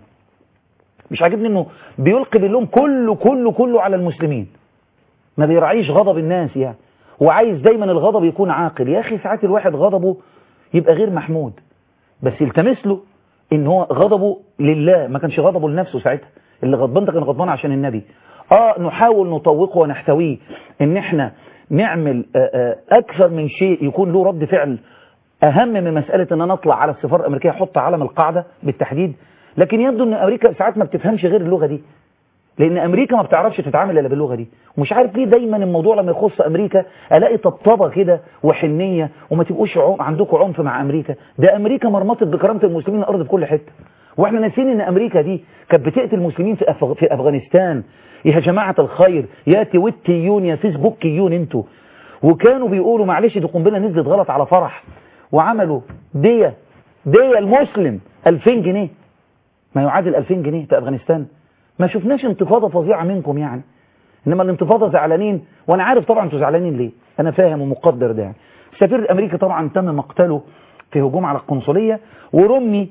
مش عاجبني انه بيلقي باللوم كله كله كله على المسلمين ما بيراعيش غضب الناس يعني وعايز دايما الغضب يكون عاقل يا اخي ساعات الواحد غضبه يبقى غير محمود بس يلتمس له ان هو غضبه لله ما كانش غضبه لنفسه ساعتها اللي غضبان ده كان غضبان عشان النبي اه نحاول نطوقه ونحتويه ان احنا نعمل آآ آآ اكثر من شيء يكون له رد فعل اهم من مسألة ان انا اطلع على السفارة الامريكية احط علم القاعدة بالتحديد لكن يبدو ان امريكا ساعات ما بتفهمش غير اللغة دي لان امريكا ما بتعرفش تتعامل الا باللغة دي ومش عارف ليه دايما الموضوع لما يخص امريكا الاقي طبطبة كده وحنية وما تبقوش عم عندكم عنف مع امريكا ده امريكا مرمطت بكرامة المسلمين الارض في كل حتة واحنا ناسيين ان امريكا دي كانت بتقتل المسلمين في, أفغ... في افغانستان يا جماعة الخير يا تويتيون يا فيسبوكيون انتوا وكانوا بيقولوا معلش دي قنبله نزلت غلط على فرح وعملوا دية دية المسلم 2000 جنيه ما يعادل 2000 جنيه في افغانستان ما شفناش انتفاضة فظيعة منكم يعني انما الانتفاضة زعلانين وانا عارف طبعا انتوا زعلانين ليه انا فاهم ومقدر ده يعني السفير الامريكي طبعا تم مقتله في هجوم على القنصلية ورمي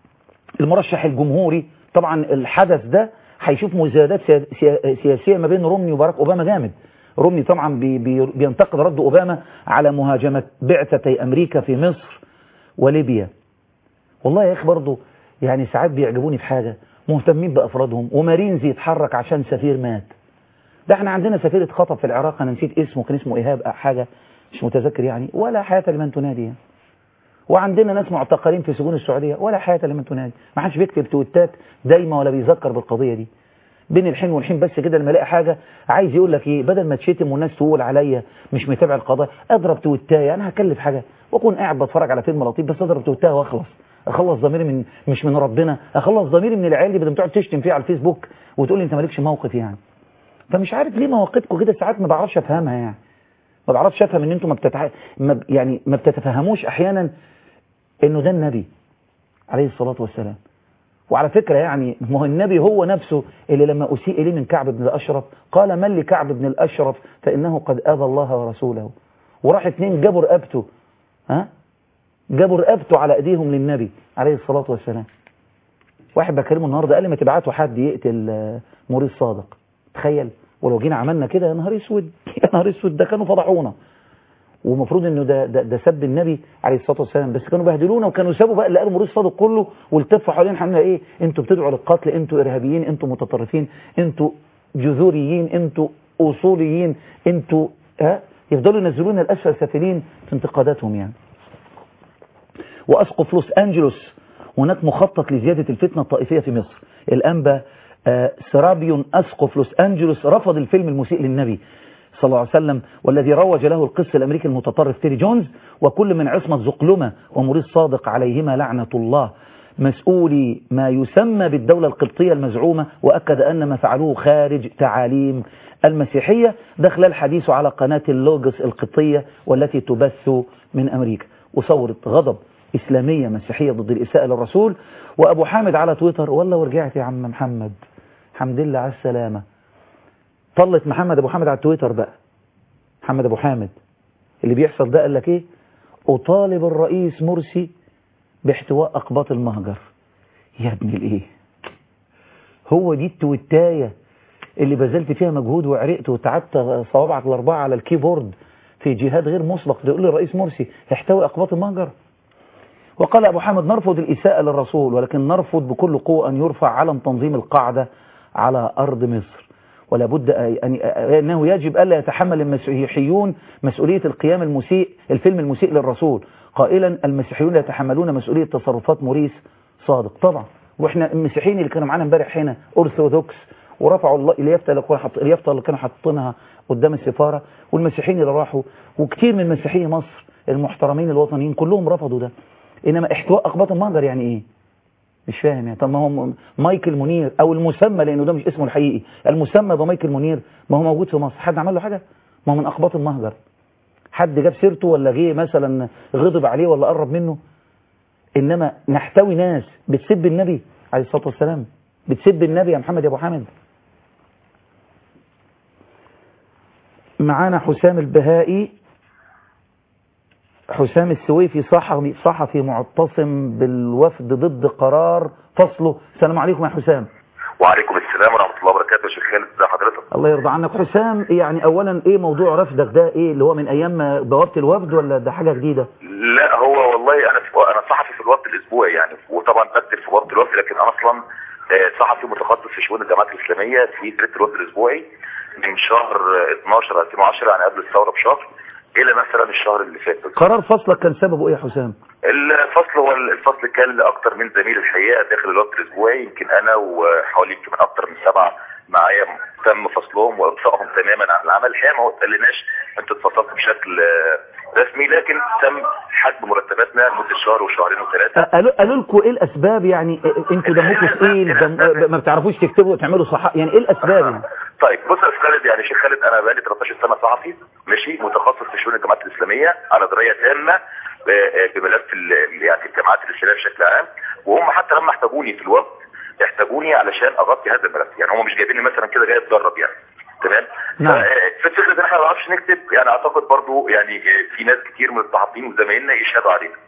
المرشح الجمهوري طبعا الحدث ده هيشوف مزايدات سياسية ما بين رومني وباراك اوباما جامد رومني طبعا بي بي بينتقد رد اوباما على مهاجمة بعثتي امريكا في مصر وليبيا والله يا اخي برضه يعني ساعات بيعجبوني في حاجة مهتمين بافرادهم ومارينز يتحرك عشان سفير مات ده احنا عندنا سفير اتخطف في العراق انا نسيت اسمه كان اسمه ايهاب أو حاجه مش متذكر يعني ولا حياه لمن تنادي يعني. وعندنا ناس معتقلين في سجون السعوديه ولا حياه لمن تنادي ما حدش بيكتب تويتات دايما ولا بيذكر بالقضيه دي بين الحين والحين بس كده لما الاقي حاجه عايز يقول لك ايه بدل ما تشتم والناس تقول عليا مش متابع القضايا اضرب تويتايه انا هكلف حاجه واكون قاعد بتفرج على فيلم لطيف بس اضرب تويتايه واخلص اخلص ضميري من مش من ربنا اخلص ضميري من العيال اللي بدل تقعد تشتم فيه على الفيسبوك وتقول لي انت مالكش موقف يعني فمش عارف ليه مواقفكم كده ساعات ما بعرفش افهمها يعني ما بعرفش افهم ان انتم ما بتتع... ما ب... يعني ما بتتفهموش احيانا انه ده النبي عليه الصلاه والسلام وعلى فكرة يعني ما هو النبي هو نفسه اللي لما أسيء إليه من كعب بن الأشرف قال من لكعب بن الأشرف فإنه قد أذى الله ورسوله وراح اتنين جابوا رقبته ها جابوا رقبته على ايديهم للنبي عليه الصلاة والسلام واحد بكلمه النهارده قال لي ما تبعتوا حد يقتل آه، موريس صادق تخيل ولو جينا عملنا كده يا نهار اسود يا نهار اسود ده كانوا فضحونا ومفروض انه ده, ده ده سب النبي عليه الصلاه والسلام بس كانوا بهدلونا وكانوا سابوا بقى اللي قالوا موريس صادق كله والتفوا حوالين حنا ايه انتوا بتدعوا للقتل انتوا ارهابيين انتوا متطرفين انتوا جذوريين انتوا اصوليين انتوا ها يفضلوا ينزلون الاسفل سافلين في انتقاداتهم يعني واسقف لوس انجلوس هناك مخطط لزياده الفتنه الطائفيه في مصر الانبا آه، سرابيون اسقف لوس انجلوس رفض الفيلم المسيء للنبي صلى الله عليه وسلم والذي روج له القس الامريكي المتطرف تيري جونز وكل من عصمه زقلمه وموريس صادق عليهما لعنه الله مسؤولي ما يسمى بالدولة القبطية المزعومة وأكد أن ما فعلوه خارج تعاليم المسيحية ده خلال حديثه على قناة اللوجس القبطية والتي تبث من أمريكا وصورة غضب إسلامية مسيحية ضد الإساءة للرسول وأبو حامد على تويتر والله ورجعت يا عم محمد الحمد لله على السلامة طلت محمد أبو حامد على تويتر بقى محمد أبو حامد اللي بيحصل ده قال لك إيه أطالب الرئيس مرسي باحتواء أقباط المهجر يا ابن الإيه هو دي التويتاية اللي بذلت فيها مجهود وعرقت وتعبت صوابعك الأربعة على الكيبورد في جهاد غير مسبق ده يقول للرئيس مرسي احتوي أقباط المهجر وقال أبو حامد نرفض الإساءة للرسول ولكن نرفض بكل قوة أن يرفع علم تنظيم القاعدة على أرض مصر ولا بد أن أنه يجب ألا يتحمل المسيحيون مسؤولية القيام المسيء الفيلم المسيء للرسول قائلا المسيحيون لا يتحملون مسؤولية تصرفات موريس صادق طبعا واحنا المسيحيين اللي كانوا معانا امبارح هنا أرثوذكس ورفعوا الله اليافطة اللي كانوا حط... اليافطة اللي كانوا حاطينها قدام السفارة والمسيحيين اللي راحوا وكتير من مسيحيي مصر المحترمين الوطنيين كلهم رفضوا ده انما احتواء اقباط المهجر يعني ايه مش فاهم يعني طب ما هو مايكل منير او المسمى لانه ده مش اسمه الحقيقي المسمى بمايكل منير ما هو موجود في مصر حد عمل له حاجه ما هو من اقباط المهجر حد جاب سيرته ولا جه مثلا غضب عليه ولا قرب منه انما نحتوي ناس بتسب النبي عليه الصلاه والسلام بتسب النبي يا محمد يا ابو حامد معانا حسام البهائي حسام السويفي صحفي صحفي معتصم بالوفد ضد قرار فصله السلام عليكم يا حسام وعليكم السلام ورحمه الله وبركاته يا شيخ خالد ازي حضرتك الله يرضى عنك حسام يعني اولا ايه موضوع رفدك ده ايه اللي هو من ايام بوابه الوفد ولا ده حاجه جديده لا هو والله انا في انا صحفي في الوفد الاسبوعي يعني وطبعا بكتب في وفد الوفد لكن انا اصلا آه، صحفي متخصص في شؤون الجامعات الاسلاميه في جريده الوفد الاسبوعي من شهر آه، 12 2010 يعني قبل الثوره بشهر الى مثلا الشهر اللي فات قرار فصلك كان سببه ايه يا حسام الفصل هو الفصل كان لاكثر من زميل الحقيقه داخل الوقت الاسبوعي يمكن انا وحوالي يمكن اكثر من سبعه معايا تم فصلهم واقصائهم تماما عن العمل الحقيقه ما قالناش انتوا اتفصلتوا بشكل آه، رسمي لكن تم حجب مرتباتنا لمده شهر وشهرين وثلاثه قالوا قالوا لكم ايه الاسباب يعني انتوا دمكم تقيل دم ما بتعرفوش تكتبوا وتعملوا صح يعني ايه الاسباب يعني طيب بص يا استاذ خالد يعني شيخ خالد انا بقالي 13 سنه صحفي ماشي متخصص في شؤون الجامعات الاسلاميه على درايه تامه ب- بملف ال- يعني الجامعات الاسلاميه بشكل عام وهم حتى لما احتاجوني في الوقت احتاجوني علشان اغطي هذا الملف يعني هم مش جايبيني مثلا كده جاي اتدرب يعني تمام نعم. ف- فكره ان احنا ما نعرفش نكتب يعني اعتقد برضو يعني في ناس كتير من الصحفيين وزمايلنا يشهدوا علينا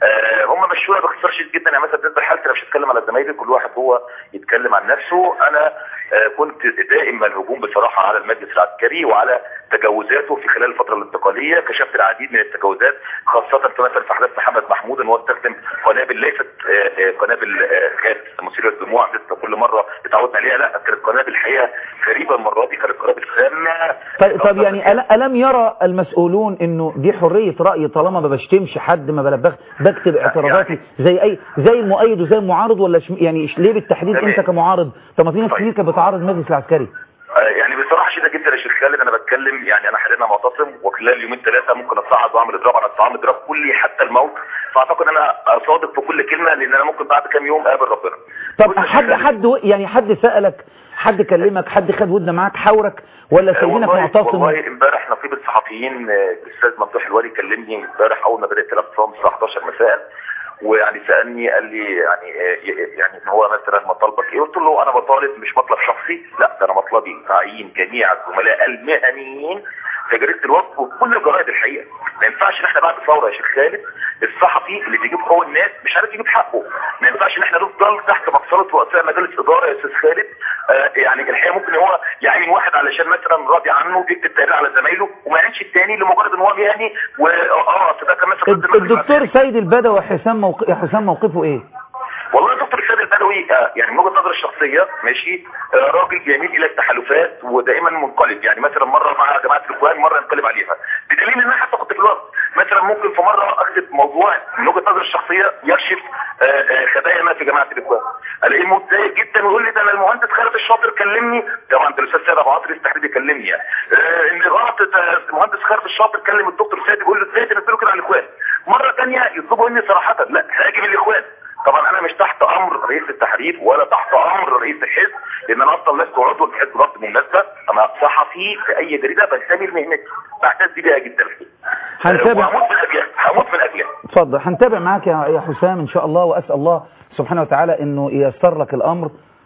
آه، هم مشوها باختصار شديد جدا يعني مثلا بالنسبه لحالتي انا مش هتكلم على زمايلي كل واحد هو يتكلم عن نفسه انا آه، كنت دائما الهجوم بصراحه على المجلس العسكري وعلى تجاوزاته في خلال الفتره الانتقاليه كشفت العديد من التجاوزات خاصه في مثلا في احداث محمد محمود ان هو استخدم قنابل ليست آه، آه، قنابل آه، غاز مثيره للدموع مثل كل مره اتعودنا عليها لا كانت قنابل الحقيقه غريبه المره دي كانت قنابل سامه طيب, طيب يعني أل- ألم يرى المسؤولون انه دي حرية رأي طالما ما بشتمش حد ما بلبخ بكتب اعتراضاتي زي اي زي المؤيد وزي المعارض ولا شم يعني ش- ليه بالتحديد تمام. انت كمعارض طب ما في ناس طيب. كتير كانت بتعارض المجلس العسكري آه، يعني بصراحه شديده جدا يا شيخ خالد انا بتكلم يعني انا حاليا معتصم وخلال يومين ثلاثه ممكن اتصعد واعمل اضراب على الطعام اضراب كلي حتى الموت فاعتقد ان انا صادق في كل كلمه لان انا ممكن بعد كام يوم اقابل ربنا طب بص يا حد شيخ خالد، حد و- يعني حد سألك حد كلمك حد خد ودنا معاك حاورك ولا آه، سايبينك والله معتصم والله امبارح نقيب الصحفيين آه، الاستاذ ممدوح الوالي كلمني امبارح اول ما بدات الاعتصام الساعه 11 مساء ويعني سالني قال لي يعني آه، ي- يعني ان هو مثلا مطالبك ايه قلت له انا بطالب مش مطلب شخصي لا ده انا مطلبي تعيين جميع الزملاء المهنيين في جريده الوفد وكل الجرائد الحقيقه ما ينفعش ان احنا بعد ثوره يا شيخ خالد الصحفي اللي بيجيب قوى الناس مش عارف يجيب حقه ما ينفعش ان احنا نفضل تحت مقصله رؤساء مجالس اداره يا استاذ خالد آه يعني الحقيقه ممكن هو يعين واحد علشان مثلا راضي عنه وبيكتب تقرير على زمايله وما يعينش الثاني لمجرد ان هو مهني واه أصل ده كان مثلا الد- الدكتور سيد البدوي حسام موق... يا حسام موقفه ايه والله دكتور السيد البدوي آه، يعني من وجهه نظري الشخصيه ماشي آه، راجل يميل الى التحالفات ودائما منقلب يعني مثلا مره مع جماعه الاخوان مره ينقلب عليها بدليل ان انا حتى كنت في الوقت مثلا ممكن في مره اكتب موضوع من وجهه نظري الشخصيه يكشف آه، آه، خبايا ما في جماعه الاخوان الاقيه متضايق جدا ويقول لي ده انا المهندس خالد الشاطر كلمني طبعا ده الاستاذ سيد ابو عاطر يستحيل يكلمني يعني آه، ان غلط ده المهندس خالد الشاطر كلم الدكتور سيد يقول له ازاي تنزلوا كده على الاخوان مره ثانيه يطلبوا مني صراحه لا هاجم الاخوان طبعا انا مش تحت امر رئيس التحرير ولا تحت امر رئيس الحزب لان انا اصلا لست عضو في حزب رفض بالمناسبه انا صحفي في اي جريده بنتمي لمهنتي بعتز بيها جدا هنتابع وهموت من اجلها هموت من اجلها اتفضل هنتابع معاك يا يا حسام ان شاء الله واسال الله سبحانه وتعالى انه ييسر لك الامر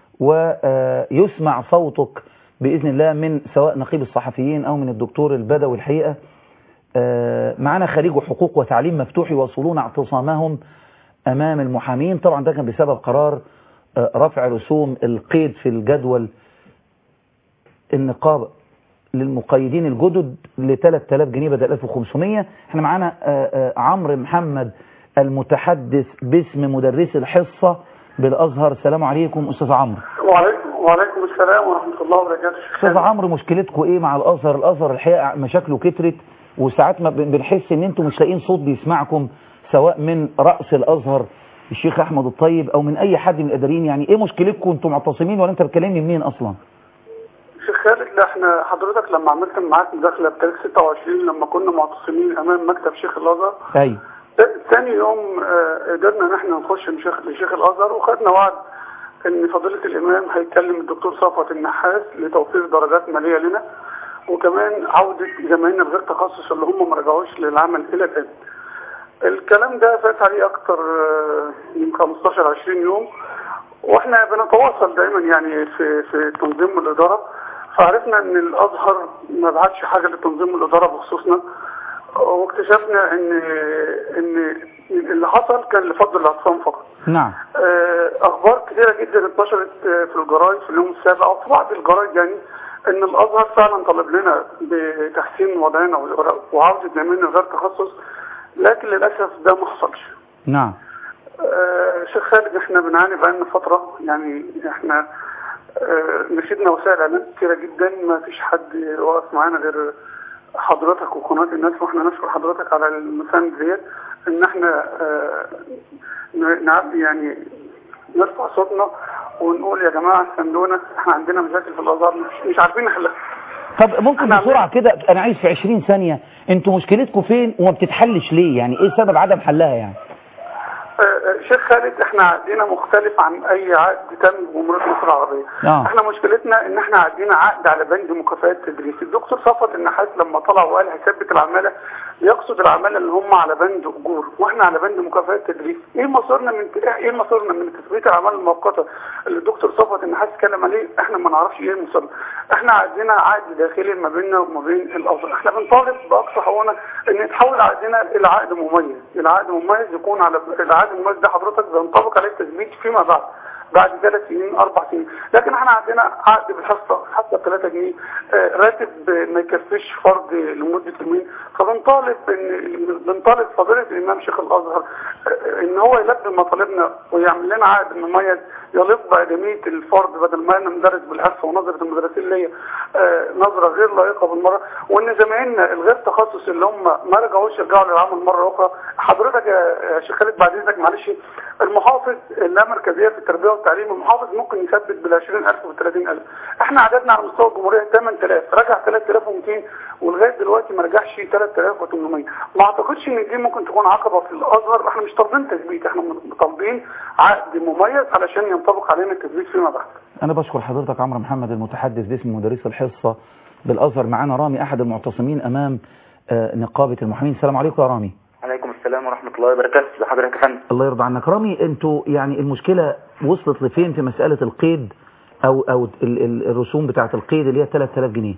ويسمع صوتك باذن الله من سواء نقيب الصحفيين او من الدكتور البدوي الحقيقه آه، معانا خريج حقوق وتعليم مفتوح يواصلون اعتصامهم امام المحامين طبعا ده كان بسبب قرار آه، رفع رسوم القيد في الجدول النقابه للمقيدين الجدد ل 3000 جنيه بدل 1500 احنا معانا آه، آه، عمرو محمد المتحدث باسم مدرس الحصة بالأزهر السلام عليكم أستاذ عمرو وعليكم وعليكم السلام ورحمة الله وبركاته أستاذ عمرو مشكلتكم إيه مع الأزهر الأزهر الحقيقة مشاكله كترت وساعات ما بن- بنحس إن أنتم مش لاقيين صوت بيسمعكم سواء من رأس الأزهر الشيخ أحمد الطيب أو من أي حد من الإداريين يعني إيه مشكلتكم أنتم معتصمين ولا أنت بتكلمني منين أصلا؟ شيخ خالد لا احنا حضرتك لما عملت معاك مداخلة بتاريخ 26 لما كنا معتصمين امام مكتب شيخ الازهر أيوه ثاني يوم آه، قدرنا ان احنا نخش لشيخ لشيخ الازهر وخدنا وعد ان فضيلة الامام هيكلم الدكتور صفوت النحاس لتوفير درجات مالية لنا وكمان عودة زمايلنا بغير تخصص اللي هم ما رجعوش للعمل الى الان الكلام ده فات عليه اكتر آه، من 15 20 يوم واحنا بنتواصل دايما يعني في في تنظيم الاداره فعرفنا ان الازهر ما بعتش حاجه لتنظيم الاداره بخصوصنا واكتشفنا ان ان اللي حصل كان لفضل الاعتصام فقط نعم آه، اخبار كثيره جدا انتشرت آه، في الجرايد في اليوم السابع او في بعض الجرايد يعني ان الازهر فعلا طلب لنا بتحسين وضعنا وعوده زمايلنا غير تخصص لكن للاسف ده ما حصلش نعم آه، شيخ خالد احنا بنعاني بقالنا فترة يعني احنا آه، نشدنا وسائل اعلام كتيرة جدا ما فيش حد واقف معانا غير حضرتك وقناة الناس واحنا نشكر حضرتك على المساند ديت ان احنا آه، ن- نع- يعني نرفع صوتنا ونقول يا جماعة استنونا احنا عندنا مشاكل في الازهر مش, مش عارفين نحلها طب ممكن أنا بسرعة كده أنا عايز في 20 ثانية أنتوا مشكلتكم فين وما بتتحلش ليه يعني إيه سبب عدم حلها يعني آه، آه، شيخ خالد احنا عقدنا مختلف عن اي عقد تم بجمهورية مصر العربية آه. احنا مشكلتنا ان احنا عقدنا عقد على بند مكافآت تدريس الدكتور صفوت النحاس لما طلع وقال هيثبت العمالة يقصد العماله اللي هم على بند اجور واحنا على بند مكافآت تدريب ايه مصيرنا من ايه مصيرنا من تثبيت الاعمال المؤقته اللي الدكتور صفوت النحاس اتكلم عليه احنا ما نعرفش ايه مصيرنا احنا عندنا عقد داخلي ما بيننا وما بين الافضل احنا بنطالب باقصى حقوقنا ان يتحول عقدنا الى عقد مميز العقد مميز يكون على العقد المميز ده حضرتك بينطبق عليه التثبيت فيما بعد بعد ثلاث سنين اربع سنين لكن احنا عندنا عقد بالحصه حتى 3 جنيه آه، راتب ما يكفيش فرد لمده يومين فبنطالب ان بنطالب فضيله الامام شيخ الازهر آه، ان هو يلبي مطالبنا ويعمل لنا عقد مميز يليق بادميه الفرد بدل ما انا مدرس بالحصه ونظره المدرسين ليا آه، نظره غير لائقه بالمره وان زمايلنا الغير تخصص اللي هم ما رجعوش يرجعوا للعمل مره اخرى حضرتك يا يا شيخ خالد بعد اذنك معلش المحافظ اللامركزيه في التربيه والتعليم المحافظ ممكن يثبت بال 20000 وال 30000 احنا عددنا على مستوى الجمهوريه 8000 رجع 3200 ولغايه دلوقتي ما رجعش 3800 ما اعتقدش ان دي ممكن تكون عقبه في الازهر احنا مش طالبين تثبيت احنا طالبين عقد مميز علشان ينطبق علينا التثبيت فيما بعد أنا بشكر حضرتك عمرو محمد المتحدث باسم مدرس الحصة بالأزهر معانا رامي أحد المعتصمين أمام آه، نقابة المحامين السلام عليكم يا رامي عليكم السلام ورحمة الله وبركاته لحضرتك يا فندم الله يرضى عنك رامي انتوا يعني المشكلة وصلت لفين في مسألة القيد أو أو ال- ال- الرسوم بتاعة القيد اللي هي 3000 جنيه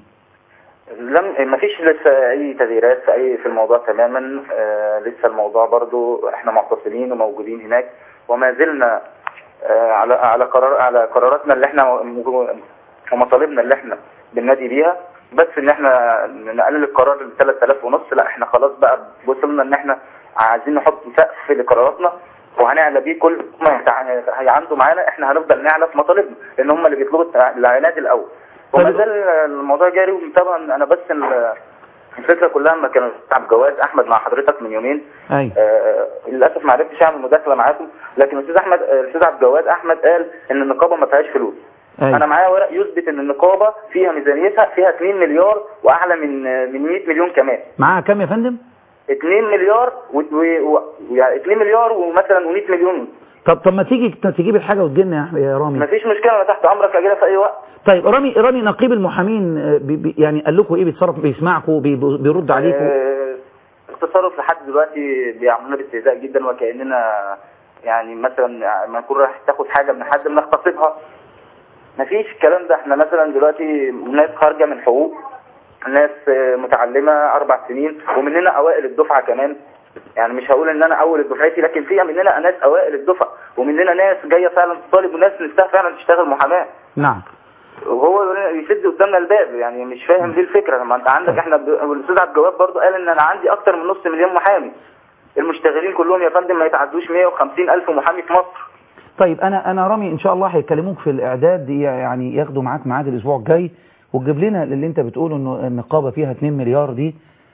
لم ما فيش لسه اي تغييرات في اي في الموضوع تماما آه لسه الموضوع برضو احنا معتصمين وموجودين هناك وما زلنا آه على على قرار على قراراتنا اللي احنا ومطالبنا اللي احنا بننادي بيها بس ان احنا نقلل القرار ل 3000 ونص لا احنا خلاص بقى وصلنا ان احنا عايزين نحط سقف لقراراتنا وهنعلى بيه كل ما يتع- هيعندوا معانا احنا هنفضل نعلى في مطالبنا لان هم اللي بيطلبوا التع- العناد الاول وما طيب. زال الموضوع جاري وطبعا انا بس ال- الفكره كلها لما كان عبد الجواد احمد مع حضرتك من يومين أي آه للاسف ما عرفتش اعمل مداخله معاكم لكن الاستاذ احمد آه، الاستاذ عبد الجواد احمد قال ان النقابه ما فيهاش فلوس أي انا معايا ورق يثبت ان النقابه فيها ميزانيتها فيها 2 مليار واعلى من آه، من 100 مليون كمان معاها كام يا فندم 2 مليار و... و... و... يعني 2 مليار ومثلا و100 مليون طب طب ما تيجي تجيب الحاجة وتجينا يا- يا رامي مفيش مشكله انا تحت امرك اجي في اي وقت طيب رامي رامي نقيب المحامين آه، بي بي يعني قال لكم ايه بيتصرف بيسمعكم بي بيرد عليكم آه، التصرف لحد دلوقتي بيعاملونا باستهزاء جدا وكاننا يعني مثلا ما نكون رايح تاخد حاجه من حد بنغتصبها مفيش الكلام ده احنا مثلا دلوقتي ناس خارجه من حقوق ناس آه، متعلمه اربع سنين ومننا اوائل الدفعه كمان يعني مش هقول ان انا اول دفعتي لكن فيها مننا ناس اوائل الدفعه ومننا ناس جايه فعلا تطالب وناس نفسها فعلا تشتغل محاماه نعم وهو يقول لنا- يسد قدامنا الباب يعني مش فاهم ليه الفكره ما انت عندك احنا ب- والاستاذ عبد الجواد برضه قال ان انا عندي اكتر من نص مليون محامي المشتغلين كلهم يا فندم ما يتعدوش 150 الف محامي في مصر طيب انا انا رامي ان شاء الله هيكلموك في الاعداد يعني ياخدوا معاك ميعاد الاسبوع الجاي وتجيب لنا اللي انت بتقوله انه النقابه فيها 2 مليار دي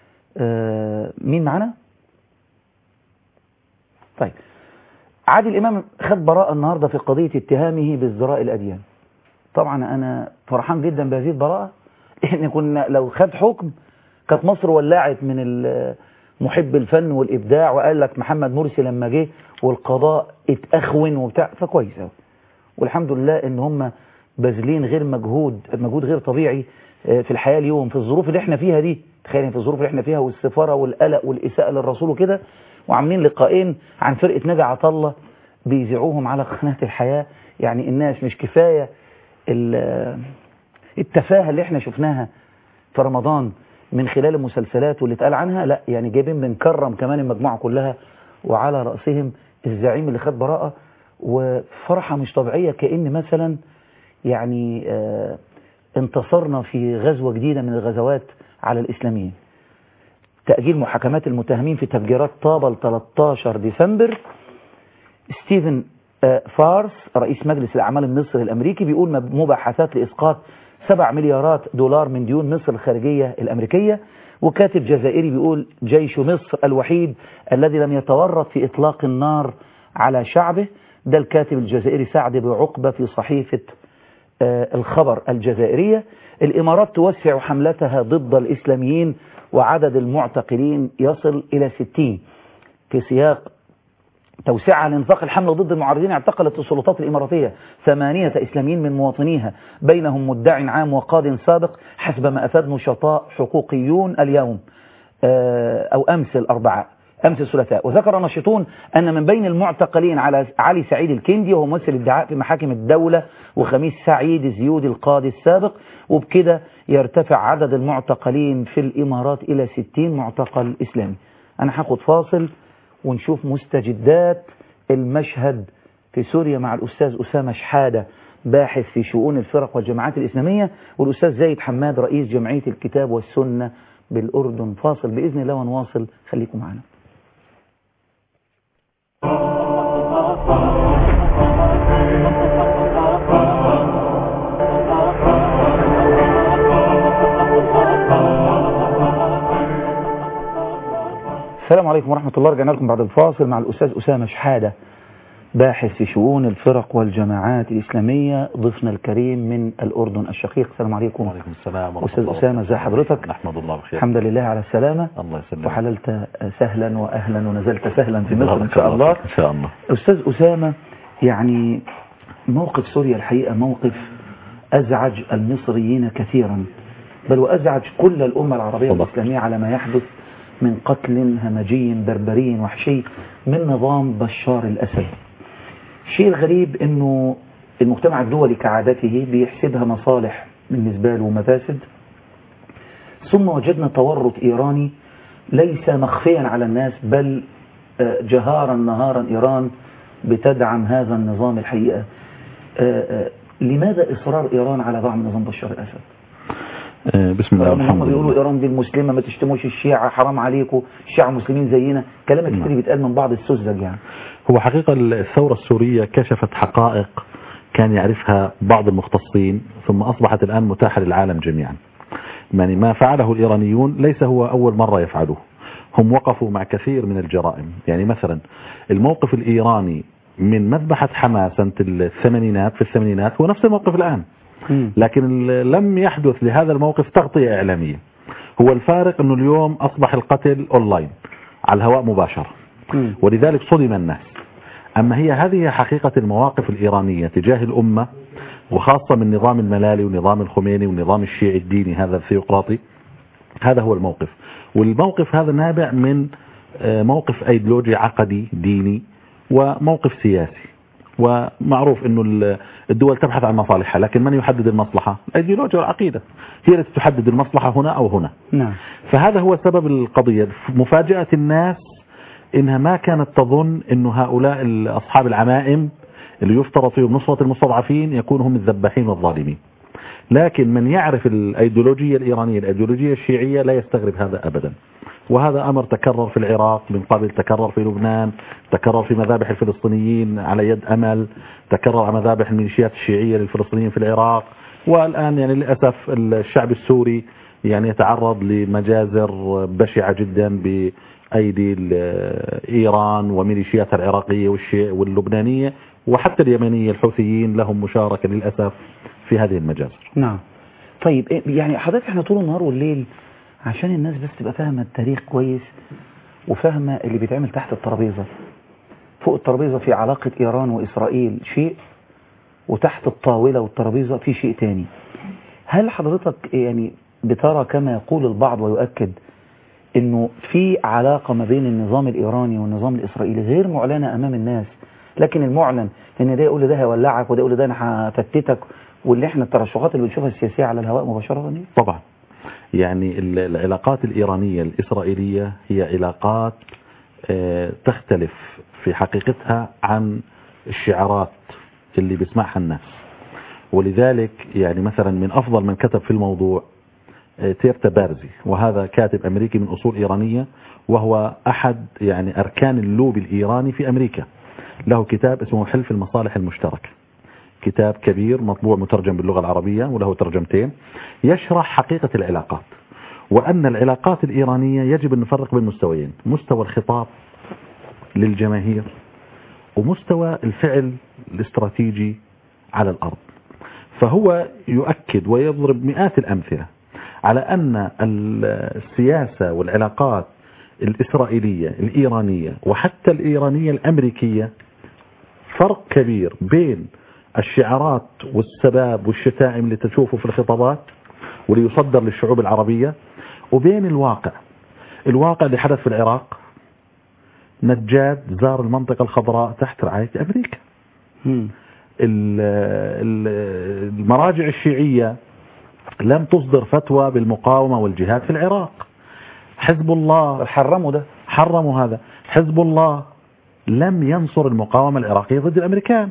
آه مين معانا طيب عادل امام خد براءه النهارده في قضيه اتهامه بازدراء الاديان طبعا انا فرحان جدا بهذه البراءه لان كنا لو خد حكم كانت مصر ولعت من ال- محب الفن والابداع وقال لك محمد مرسي لما جه والقضاء اتأخون وبتاع فكويس قوي والحمد لله ان هم باذلين غير مجهود مجهود غير طبيعي آه، في الحياه اليوم في الظروف اللي احنا فيها دي تخيل في الظروف اللي احنا فيها والسفاره والقلق والاساءه للرسول وكده وعاملين لقاءين عن فرقه نجا عطله بيذيعوهم على قناه الحياه يعني الناس مش كفايه ال- التفاهه اللي احنا شفناها في رمضان من خلال المسلسلات واللي اتقال عنها لا يعني جايبين بنكرم كمان المجموعه كلها وعلى راسهم الزعيم اللي خد براءه وفرحه مش طبيعيه كان مثلا يعني آه انتصرنا في غزوه جديده من الغزوات على الاسلاميين تاجيل محاكمات المتهمين في تفجيرات طابه ل 13 ديسمبر ستيفن آه، فارس رئيس مجلس الأعمال المصري الأمريكي بيقول مب- مباحثات لإسقاط 7 مليارات دولار من ديون مصر الخارجية الأمريكية وكاتب جزائري بيقول جيش مصر الوحيد الذي لم يتورط في إطلاق النار على شعبه ده الكاتب الجزائري سعد بعقبة في صحيفة آه، الخبر الجزائرية الإمارات توسع حملتها ضد الإسلاميين وعدد المعتقلين يصل إلى 60 في سياق توسعة لانفاق الحملة ضد المعارضين اعتقلت السلطات الإماراتية ثمانية إسلاميين من مواطنيها بينهم مدع عام وقاض سابق حسب ما أفاد نشطاء حقوقيون اليوم آه، أو أمس الأربعاء أمس الثلاثاء وذكر ناشطون أن من بين المعتقلين على علي سعيد الكندي وهو ممثل الدعاء في محاكم الدولة وخميس سعيد الزيودي القاضي السابق وبكده يرتفع عدد المعتقلين في الإمارات إلى 60 معتقل إسلامي أنا هاخد فاصل ونشوف مستجدات المشهد في سوريا مع الأستاذ أسامة شحادة باحث في شؤون الفرق والجماعات الإسلامية والأستاذ زايد حماد رئيس جمعية الكتاب والسنة بالأردن فاصل بإذن الله ونواصل خليكم معنا السلام عليكم ورحمة الله رجعنا لكم بعد الفاصل مع الأستاذ أسامة شحادة باحث في شؤون الفرق والجماعات الإسلامية ضيفنا الكريم من الأردن الشقيق السلام عليكم وعليكم السلام ورحمة أستاذ الله أسامة ازي حضرتك نحمد الله بخير الحمد لله على السلامة الله يسلمك وحللت سهلا وأهلا ونزلت سهلا في مصر إن بارك شاء الله إن شاء الله أستاذ أسامة يعني موقف سوريا الحقيقة موقف أزعج المصريين كثيرا بل وأزعج كل الأمة العربية طبعا. الإسلامية على ما يحدث من قتل همجي بربري وحشي من نظام بشار الأسد الشيء الغريب أنه المجتمع الدولي كعادته بيحسبها مصالح بالنسبة له ومفاسد ثم وجدنا تورط إيراني ليس مخفيا على الناس بل آه، جهارا نهارا إيران بتدعم هذا النظام الحقيقة آه، آه، لماذا إصرار إيران على دعم نظام بشار الأسد آه، بسم الله رغم ان هم والحمد بيقولوا لله إيران دي المسلمة ما تشتموش الشيعة حرام عليكم الشيعة مسلمين زينا كلام نعم. كتير بيتقال من بعض السذج يعني هو حقيقة الثورة السورية كشفت حقائق كان يعرفها بعض المختصين ثم أصبحت الآن متاحة للعالم جميعا يعني ما فعله الإيرانيون ليس هو أول مرة يفعله هم وقفوا مع كثير من الجرائم يعني مثلا الموقف الإيراني من مذبحة حماس سنة الثمانينات في الثمانينات هو نفس الموقف الآن لكن ال- لم يحدث لهذا الموقف تغطية إعلامية هو الفارق أنه اليوم أصبح القتل أونلاين على الهواء مباشرة مم. ولذلك صدم الناس أما هي هذه حقيقة المواقف الإيرانية تجاه الأمة وخاصة من نظام الملالي ونظام الخميني والنظام الشيعي الديني هذا الثيوقراطي هذا هو الموقف والموقف هذا نابع من آه، موقف أيديولوجي عقدي ديني وموقف سياسي ومعروف أنه ال- الدول تبحث عن مصالحها لكن من يحدد المصلحة الأيديولوجيا والعقيدة هي التي تحدد المصلحة هنا أو هنا نعم فهذا هو سبب القضية مفاجأة الناس إنها ما كانت تظن أنه هؤلاء ال- أصحاب العمائم اللي يفترض فيهم نصرة المستضعفين يكونوا هم الذباحين والظالمين لكن من يعرف الأيديولوجية الإيرانية الأيديولوجية الشيعية لا يستغرب هذا أبدا وهذا أمر تكرر في العراق من قبل تكرر في لبنان تكرر في مذابح الفلسطينيين على يد أمل تكرر على مذابح الميليشيات الشيعية للفلسطينيين في العراق والآن يعني للأسف الشعب السوري يعني يتعرض لمجازر بشعة جدا بأيدي ال- إيران وميليشياتها العراقية والشيع واللبنانية وحتى اليمنية الحوثيين لهم مشاركة للأسف في هذه المجازر نعم طيب إيه- يعني حضرتك احنا طول النهار والليل عشان الناس بس تبقى فاهمة التاريخ كويس وفاهمة اللي بيتعمل تحت الترابيزة فوق الترابيزة في علاقة إيران وإسرائيل شيء وتحت الطاولة والترابيزة في شيء تاني هل حضرتك يعني بترى كما يقول البعض ويؤكد انه في علاقة ما بين النظام الايراني والنظام الاسرائيلي غير معلنة امام الناس لكن المعلن ان ده يقول ده هيولعك وده يقول ده انا هفتتك واللي احنا الترشحات اللي بنشوفها السياسية على الهواء مباشرة دي طبعا يعني ال- العلاقات الإيرانية الإسرائيلية هي علاقات آه، تختلف في حقيقتها عن الشعارات اللي بيسمعها الناس ولذلك يعني مثلا من أفضل من كتب في الموضوع آه، تيرتا بارزي وهذا كاتب أمريكي من أصول إيرانية وهو أحد يعني أركان اللوبي الإيراني في أمريكا له كتاب اسمه حلف المصالح المشتركة كتاب كبير مطبوع مترجم باللغة العربية وله ترجمتين يشرح حقيقة العلاقات وأن العلاقات الإيرانية يجب أن نفرق بين مستويين مستوى الخطاب للجماهير ومستوى الفعل الاستراتيجي على الأرض فهو يؤكد ويضرب مئات الأمثلة على أن السياسة والعلاقات الإسرائيلية الإيرانية وحتى الإيرانية الأمريكية فرق كبير بين الشعارات والسباب والشتائم اللي تشوفه في الخطابات واللي يصدر للشعوب العربية وبين الواقع الواقع اللي حدث في العراق نجاد زار المنطقة الخضراء تحت رعاية أمريكا مم. ال- ال- المراجع الشيعية لم تصدر فتوى بالمقاومة والجهاد في العراق حزب الله حرموا ده حرموا هذا حزب الله لم ينصر المقاومة العراقية ضد الأمريكان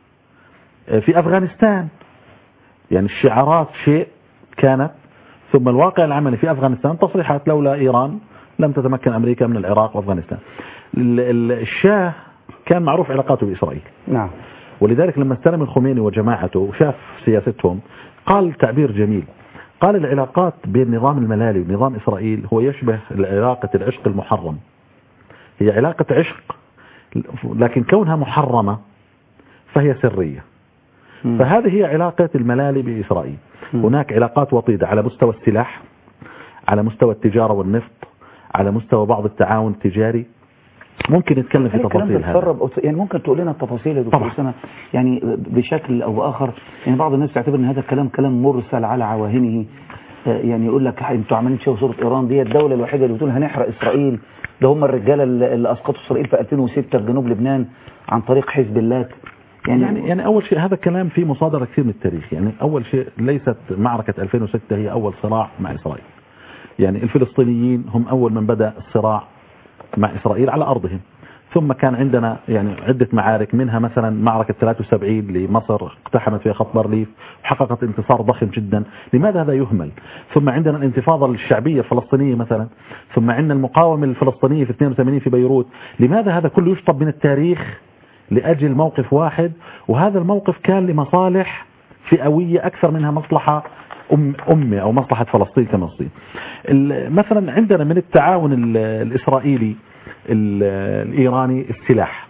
في أفغانستان يعني الشعارات شيء كانت ثم الواقع العملي في أفغانستان تصريحات لولا إيران لم تتمكن أمريكا من العراق وأفغانستان ال- ال- الشاه كان معروف علاقاته بإسرائيل نعم ولذلك لما استلم الخميني وجماعته وشاف سياستهم قال تعبير جميل قال العلاقات بين نظام الملالي ونظام إسرائيل هو يشبه علاقة العشق المحرم هي علاقة عشق لكن كونها محرمة فهي سرية مم. فهذه هي علاقة الملالي بإسرائيل مم. هناك علاقات وطيدة على مستوى السلاح على مستوى التجارة والنفط على مستوى بعض التعاون التجاري ممكن نتكلم في هل الكلام ده تفاصيل هذا تسرب أو- يعني ممكن تقول لنا التفاصيل يا دكتور طبعا. أسامة يعني بشكل او باخر يعني بعض الناس تعتبر ان هذا الكلام كلام مرسل على عواهنه آه، يعني يقول لك انتوا عمالين تشوفوا صوره ايران دي الدوله الوحيده اللي بتقول هنحرق اسرائيل ده هم الرجاله اللي اللي اسقطوا اسرائيل في 2006 في جنوب لبنان عن طريق حزب الله يعني يعني يعني اول شيء هذا الكلام فيه مصادره كثير من التاريخ يعني اول شيء ليست معركه 2006 هي اول صراع مع اسرائيل يعني الفلسطينيين هم اول من بدا الصراع مع اسرائيل على ارضهم ثم كان عندنا يعني عدة معارك منها مثلا معركة 73 لمصر اقتحمت فيها خط بارليف وحققت انتصار ضخم جدا لماذا هذا يهمل ثم عندنا الانتفاضة الشعبية الفلسطينية مثلا ثم عندنا المقاومة الفلسطينية في 82 في بيروت لماذا هذا كله يشطب من التاريخ لأجل موقف واحد وهذا الموقف كان لمصالح فئوية أكثر منها مصلحة أم أمة أو مصلحة فلسطين كمصرين ال- مثلا عندنا من التعاون ال- الإسرائيلي ال- الإيراني السلاح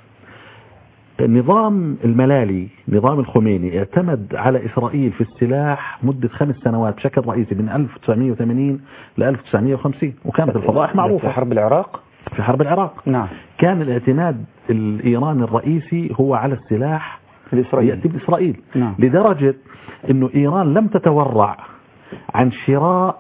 النظام الملالي نظام الخميني اعتمد على إسرائيل في السلاح مدة خمس سنوات بشكل رئيسي من 1980 ل 1950 وكانت الفضائح في معروفة حرب العراق في حرب العراق نعم كان الاعتماد الإيراني الرئيسي هو على السلاح الإسرائيلي. يأتي بإسرائيل نعم. لدرجة أنه إيران لم تتورع عن شراء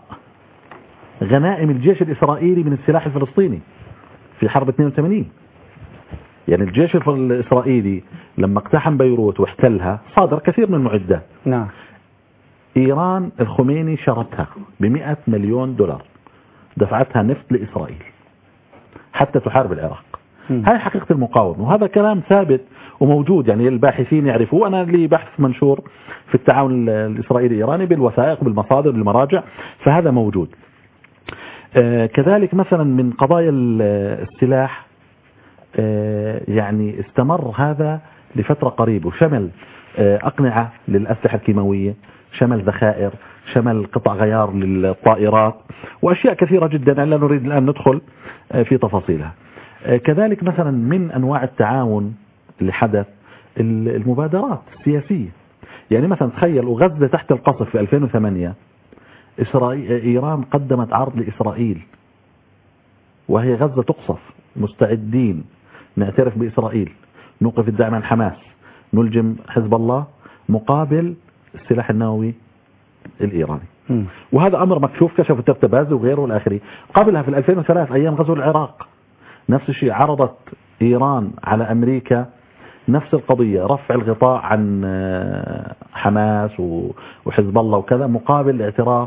غنائم الجيش الإسرائيلي من السلاح الفلسطيني في حرب 82 يعني الجيش الف- الإسرائيلي لما اقتحم بيروت واحتلها صادر كثير من المعدات نعم إيران الخميني شرتها بمئة مليون دولار دفعتها نفط لإسرائيل حتى تحارب العراق مم. هاي حقيقة المقاومة وهذا كلام ثابت وموجود يعني الباحثين يعرفوه أنا لي بحث منشور في التعاون ال- الإسرائيلي الإيراني بالوثائق بالمصادر بالمراجع فهذا موجود آه، كذلك مثلا من قضايا ال- السلاح آه، يعني استمر هذا لفترة قريبة وشمل آه، أقنعة للأسلحة الكيماوية شمل ذخائر شمل قطع غيار للطائرات وأشياء كثيرة جدا لا نريد الآن ندخل آه، في تفاصيلها آه، كذلك مثلا من أنواع التعاون اللي حدث ال- المبادرات السياسية يعني مثلا تخيل وغزة تحت القصف في 2008 إسرائيل إيران قدمت عرض لإسرائيل وهي غزة تقصف مستعدين نعترف بإسرائيل نوقف الدعم عن حماس نلجم حزب الله مقابل السلاح النووي الإيراني مم. وهذا أمر مكشوف كشف التفتباز وغيره والآخرين قبلها في 2003 أيام غزو العراق نفس الشيء عرضت إيران على أمريكا نفس القضية رفع الغطاء عن آه، حماس و- وحزب الله وكذا مقابل الاعتراف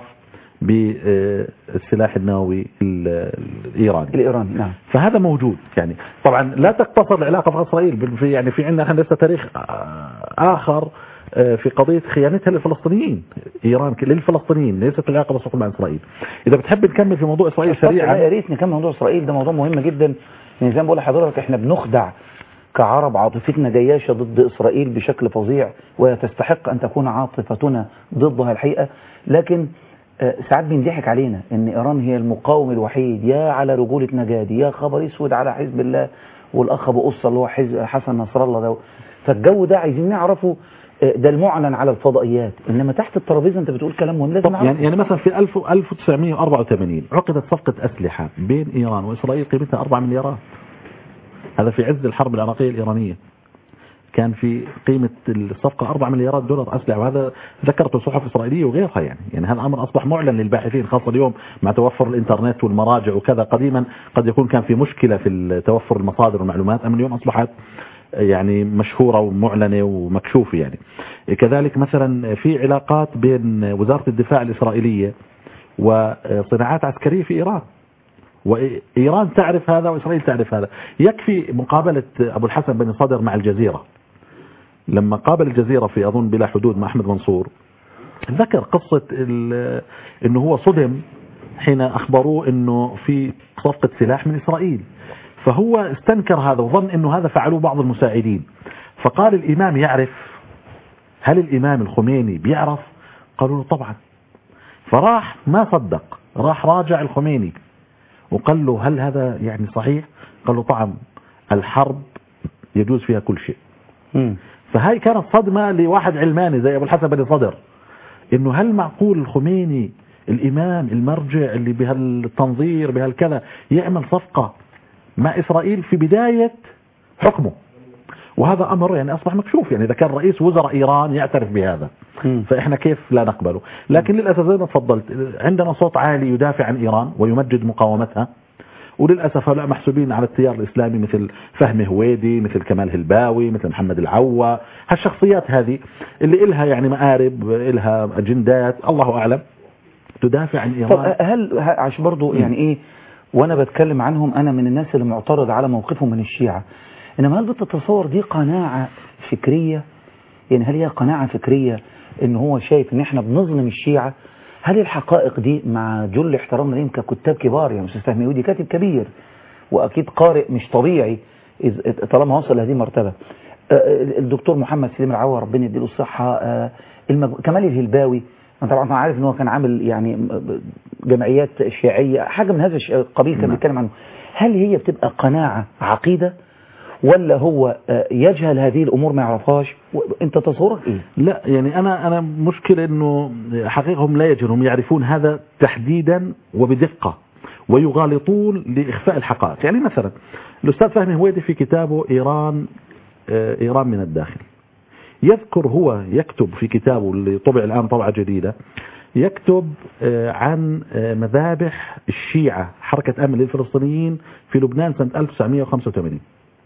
بالسلاح النووي ال- الإيراني الإيراني نعم فهذا موجود يعني طبعا لا تقتصر العلاقة مع إسرائيل بل في يعني في عندنا احنا لسه تاريخ آه، آخر آه، في قضية خيانتها للفلسطينيين إيران ك- للفلسطينيين ليست العلاقة بس فقط مع إسرائيل إذا بتحب نكمل في موضوع إسرائيل اتفضل، لا، يا سريعا ريت نكمل موضوع اسرائيل ده موضوع مهم جدا يعني زي ما بقول لحضرتك احنا بنخدع كعرب عاطفتنا جياشة ضد إسرائيل بشكل فظيع وهي تستحق أن تكون عاطفتنا ضدها الحقيقة لكن آه، ساعات بينضحك علينا ان ايران هي المقاوم الوحيد يا على رجولة نجادي يا خبر اسود على حزب الله والاخ ابو قصه اللي هو حزب حسن نصر الله ده فالجو ده عايزين نعرفه آه، ده المعلن على الفضائيات انما تحت الترابيزه انت بتقول كلام مهم لازم طب نعرفه يعني يعني مثلا في 1000 1984 عقدت صفقة أسلحة بين إيران وإسرائيل قيمتها 4 مليارات هذا في عز الحرب العراقية الإيرانية كان في قيمة الصفقة 4 مليارات دولار أسلحة وهذا ذكرته صحف إسرائيلية وغيرها يعني يعني هذا أمر أصبح معلن للباحثين خاصة اليوم مع توفر الإنترنت والمراجع وكذا قديما قد يكون كان في مشكلة في توفر المصادر والمعلومات أما اليوم أصبحت يعني مشهورة ومعلنة ومكشوفة يعني كذلك مثلا في علاقات بين وزارة الدفاع الإسرائيلية وصناعات عسكرية في إيران وإيران تعرف هذا وإسرائيل تعرف هذا يكفي مقابلة أبو الحسن بن صدر مع الجزيرة لما قابل الجزيرة في أظن بلا حدود مع أحمد منصور ذكر قصة أنه هو صدم حين أخبروه أنه في صفقة سلاح من إسرائيل فهو استنكر هذا وظن أنه هذا فعلوه بعض المساعدين فقال الإمام يعرف هل الإمام الخميني بيعرف قالوا له طبعا فراح ما صدق راح راجع الخميني وقال له هل هذا يعني صحيح قال له طبعا الحرب يجوز فيها كل شيء فهاي كانت صدمة لواحد علماني زي أبو الحسن بن صدر إنه هل معقول الخميني الإمام المرجع اللي بهالتنظير بهالكذا يعمل صفقة مع إسرائيل في بداية حكمه وهذا أمر يعني أصبح مكشوف يعني إذا كان رئيس وزراء إيران يعترف بهذا فإحنا كيف لا نقبله لكن للأسف زي ما تفضلت عندنا صوت عالي يدافع عن إيران ويمجد مقاومتها وللأسف هؤلاء محسوبين على التيار الإسلامي مثل فهمي هويدي مثل كمال هلباوي مثل محمد العوا هالشخصيات هذه اللي إلها يعني مآرب إلها أجندات الله أعلم تدافع عن إيران طب هل عشان برضو يعني إيه وأنا بتكلم عنهم أنا من الناس اللي معترض على موقفهم من الشيعة إنما هل بتتصور دي قناعة فكرية يعني هل هي قناعة فكرية إن هو شايف إن إحنا بنظلم الشيعة هل الحقائق دي مع جل احترامنا ليهم ككتاب كبار يعني أستاذ فهمي ودي كاتب كبير وأكيد قارئ مش طبيعي طالما وصل لهذه المرتبة الدكتور محمد سليم العوا ربنا يديله الصحة المج... كمال الهلباوي أنا طبعا عارف إن هو كان عامل يعني جمعيات شيعية حاجة من هذا القبيل كان بيتكلم عنه هل هي بتبقى قناعة عقيدة ولا هو يجهل هذه الأمور ما يعرفهاش أنت تصورك إيه لا يعني أنا أنا مشكلة أنه حقيقة هم لا يجهلون هم يعرفون هذا تحديدا وبدقة ويغالطون لإخفاء الحقائق يعني مثلا الأستاذ فهمي هويدي في كتابه إيران إيران من الداخل يذكر هو يكتب في كتابه اللي طبع الآن طبعة جديدة يكتب عن مذابح الشيعة حركة أمل للفلسطينيين في لبنان سنة 1985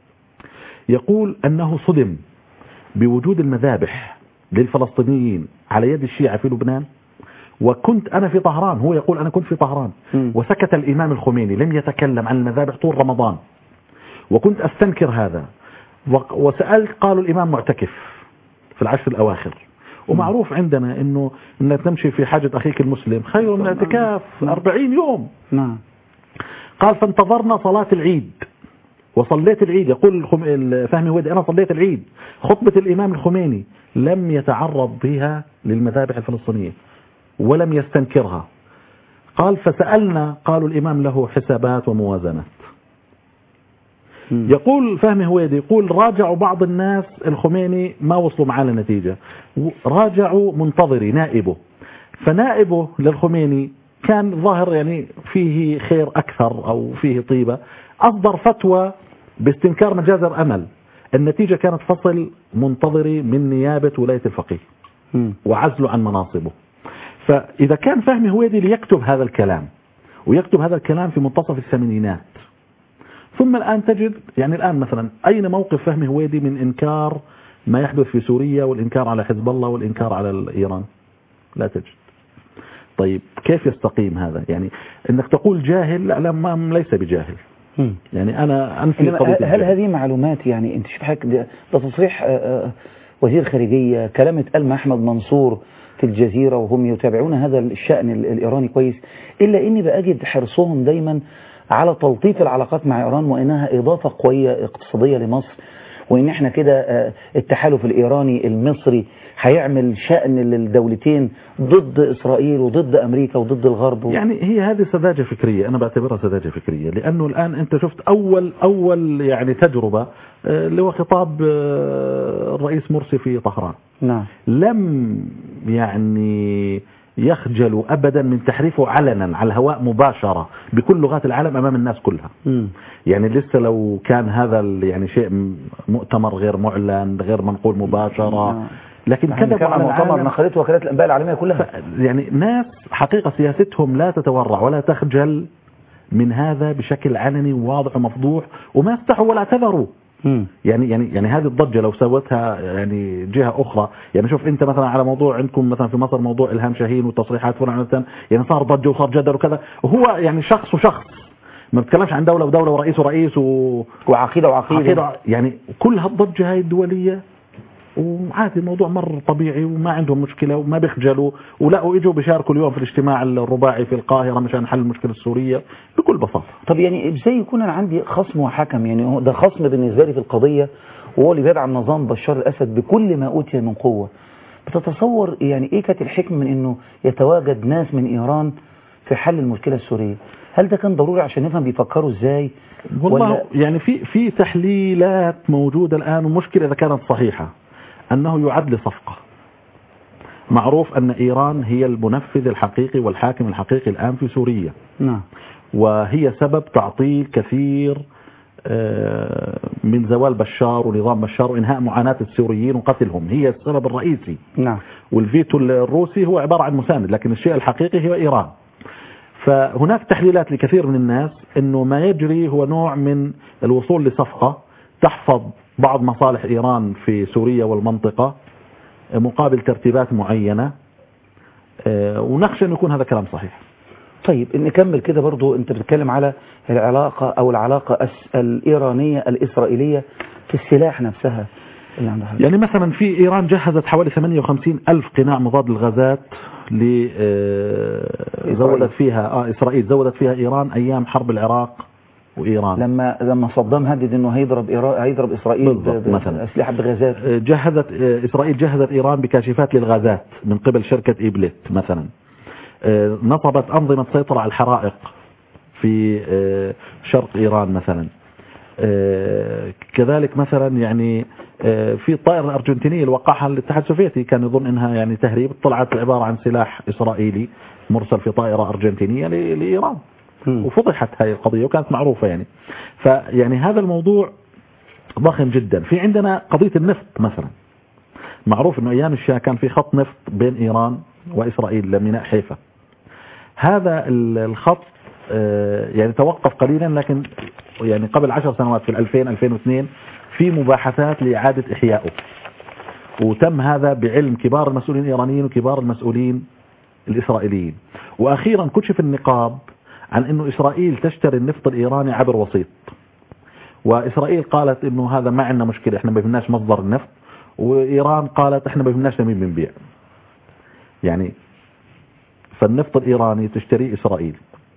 يقول أنه صدم بوجود المذابح للفلسطينيين على يد الشيعة في لبنان وكنت أنا في طهران هو يقول أنا كنت في طهران وسكت الإمام الخميني لم يتكلم عن المذابح طول رمضان وكنت أستنكر هذا وسألت قالوا الإمام معتكف في العشر الأواخر ومعروف عندنا أنه أنك تمشي في حاجة أخيك المسلم خير من الاعتكاف 40 يوم نعم قال فانتظرنا صلاة العيد وصليت العيد يقول فهمي ودي أنا صليت العيد خطبة الإمام الخميني لم يتعرض بها للمذابح الفلسطينية ولم يستنكرها قال فسألنا قالوا الإمام له حسابات وموازنات يقول فهمي هويدي يقول راجعوا بعض الناس الخميني ما وصلوا معاه لنتيجة راجعوا منتظري نائبه فنائبه للخميني كان ظاهر يعني فيه خير أكثر أو فيه طيبة أصدر فتوى باستنكار مجازر أمل النتيجة كانت فصل منتظري من نيابة ولاية الفقيه وعزله عن مناصبه فإذا كان فهمي هويدي ليكتب هذا الكلام ويكتب هذا الكلام في منتصف الثمانينات ثم الآن تجد يعني الآن مثلا أين موقف فهمي هويدي من إنكار ما يحدث في سوريا والإنكار على حزب الله والإنكار على إيران لا تجد طيب كيف يستقيم هذا يعني انك تقول جاهل لا, لا ما ليس بجاهل يعني انا انفي قضيه هل هذه معلومات يعني انت شوف حضرتك ده, ده تصريح وزير خارجيه كلام اتقال مع احمد منصور في الجزيره وهم يتابعون هذا الشان الايراني كويس الا اني باجد حرصهم دايما على تلطيف العلاقات مع ايران وانها اضافه قويه اقتصاديه لمصر وان احنا كده التحالف الايراني المصري هيعمل شأن للدولتين ضد إسرائيل وضد أمريكا وضد الغرب و... يعني هي هذه سذاجة فكرية أنا بعتبرها سذاجة فكرية لأنه الآن أنت شفت أول أول يعني تجربة اللي هو خطاب الرئيس مرسي في طهران نعم لم يعني يخجل أبدا من تحريفه علنا على الهواء مباشرة بكل لغات العالم أمام الناس كلها مم. يعني لسه لو كان هذا ال- يعني شيء م- مؤتمر غير معلن غير منقول مباشرة نعم. لكن يعني كذبوا كان على مؤتمر العالم نقلته وكالات الانباء العالميه كلها ف- يعني ناس حقيقة سياستهم لا تتورع ولا تخجل من هذا بشكل علني وواضح ومفضوح وما استحوا ولا اعتذروا مم. يعني يعني يعني هذه الضجه لو سوتها يعني جهه اخرى يعني شوف انت مثلا على موضوع عندكم مثلا في مصر موضوع الهام شاهين والتصريحات فلان عن يعني صار ضجه وصار جدل وكذا وهو يعني شخص وشخص ما بتكلمش عن دوله ودوله ورئيس ورئيس و وعقيده وعقيده عقيدة يعني كل هالضجه هاي الدوليه وعادي الموضوع مر طبيعي وما عندهم مشكله وما بيخجلوا ولا واجوا بيشاركوا اليوم في الاجتماع الرباعي في القاهره مشان حل المشكله السوريه بكل بساطه طب يعني ازاي يكون انا عندي خصم وحكم يعني هو ده خصم بالنسبه لي في القضيه وهو اللي بيدعم نظام بشار الاسد بكل ما اوتي من قوه بتتصور يعني ايه كانت الحكمه من انه يتواجد ناس من ايران في حل المشكله السوريه هل ده كان ضروري عشان نفهم بيفكروا ازاي والله ولا- يعني في في تحليلات موجوده الان ومشكله اذا كانت صحيحه انه يعد لصفقه معروف ان ايران هي المنفذ الحقيقي والحاكم الحقيقي الان في سوريا نعم وهي سبب تعطيل كثير آه، من زوال بشار ونظام بشار وانهاء معاناه السوريين وقتلهم هي السبب الرئيسي نعم والفيتو الروسي هو عبارة عن مساند لكن الشيء الحقيقي هو إيران فهناك تحليلات لكثير من الناس أنه ما يجري هو نوع من الوصول لصفقة تحفظ بعض مصالح إيران في سوريا والمنطقة مقابل ترتيبات معينة آه، ونخشى أن يكون هذا كلام صحيح طيب نكمل كده برضو انت بتتكلم على العلاقة او العلاقة الس- الايرانية الاسرائيلية في السلاح نفسها اللي عندها يعني مثلا في إيران جهزت حوالي 58 ألف قناع مضاد للغازات ل آه، زودت فيها آه إسرائيل زودت فيها إيران أيام حرب العراق وإيران لما لما صدام هدد انه هيضرب إيران هيضرب اسرائيل ب- بالضبط، ب- مثلا. اسلحة بغازات آه، جهزت آه، إسرائيل جهزت إيران بكاشفات للغازات من قبل شركة إيبلت مثلا آه، نصبت أنظمة سيطرة على الحرائق في آه، شرق إيران مثلا آه، كذلك مثلا يعني آه، في الطائرة الأرجنتينية اللي وقعها الاتحاد السوفيتي كان يظن انها يعني تهريب طلعت عبارة عن سلاح إسرائيلي مرسل في طائرة أرجنتينية ل- لإيران مم. وفضحت هذه القضية وكانت معروفة يعني فيعني هذا الموضوع ضخم جدا في عندنا قضية النفط مثلا معروف انه ايام الشاه كان في خط نفط بين ايران واسرائيل لميناء حيفا هذا ال- الخط آه، يعني توقف قليلا لكن يعني قبل عشر سنوات في 2000 2002 في مباحثات لإعادة إحيائه وتم هذا بعلم كبار المسؤولين الإيرانيين وكبار المسؤولين الإسرائيليين وأخيرا كشف النقاب عن أنه إسرائيل تشتري النفط الإيراني عبر وسيط وإسرائيل قالت أنه هذا ما عندنا مشكلة إحنا ما بهمناش مصدر النفط وإيران قالت إحنا ما بهمناش لمين بنبيع يعني فالنفط الإيراني تشتريه إسرائيل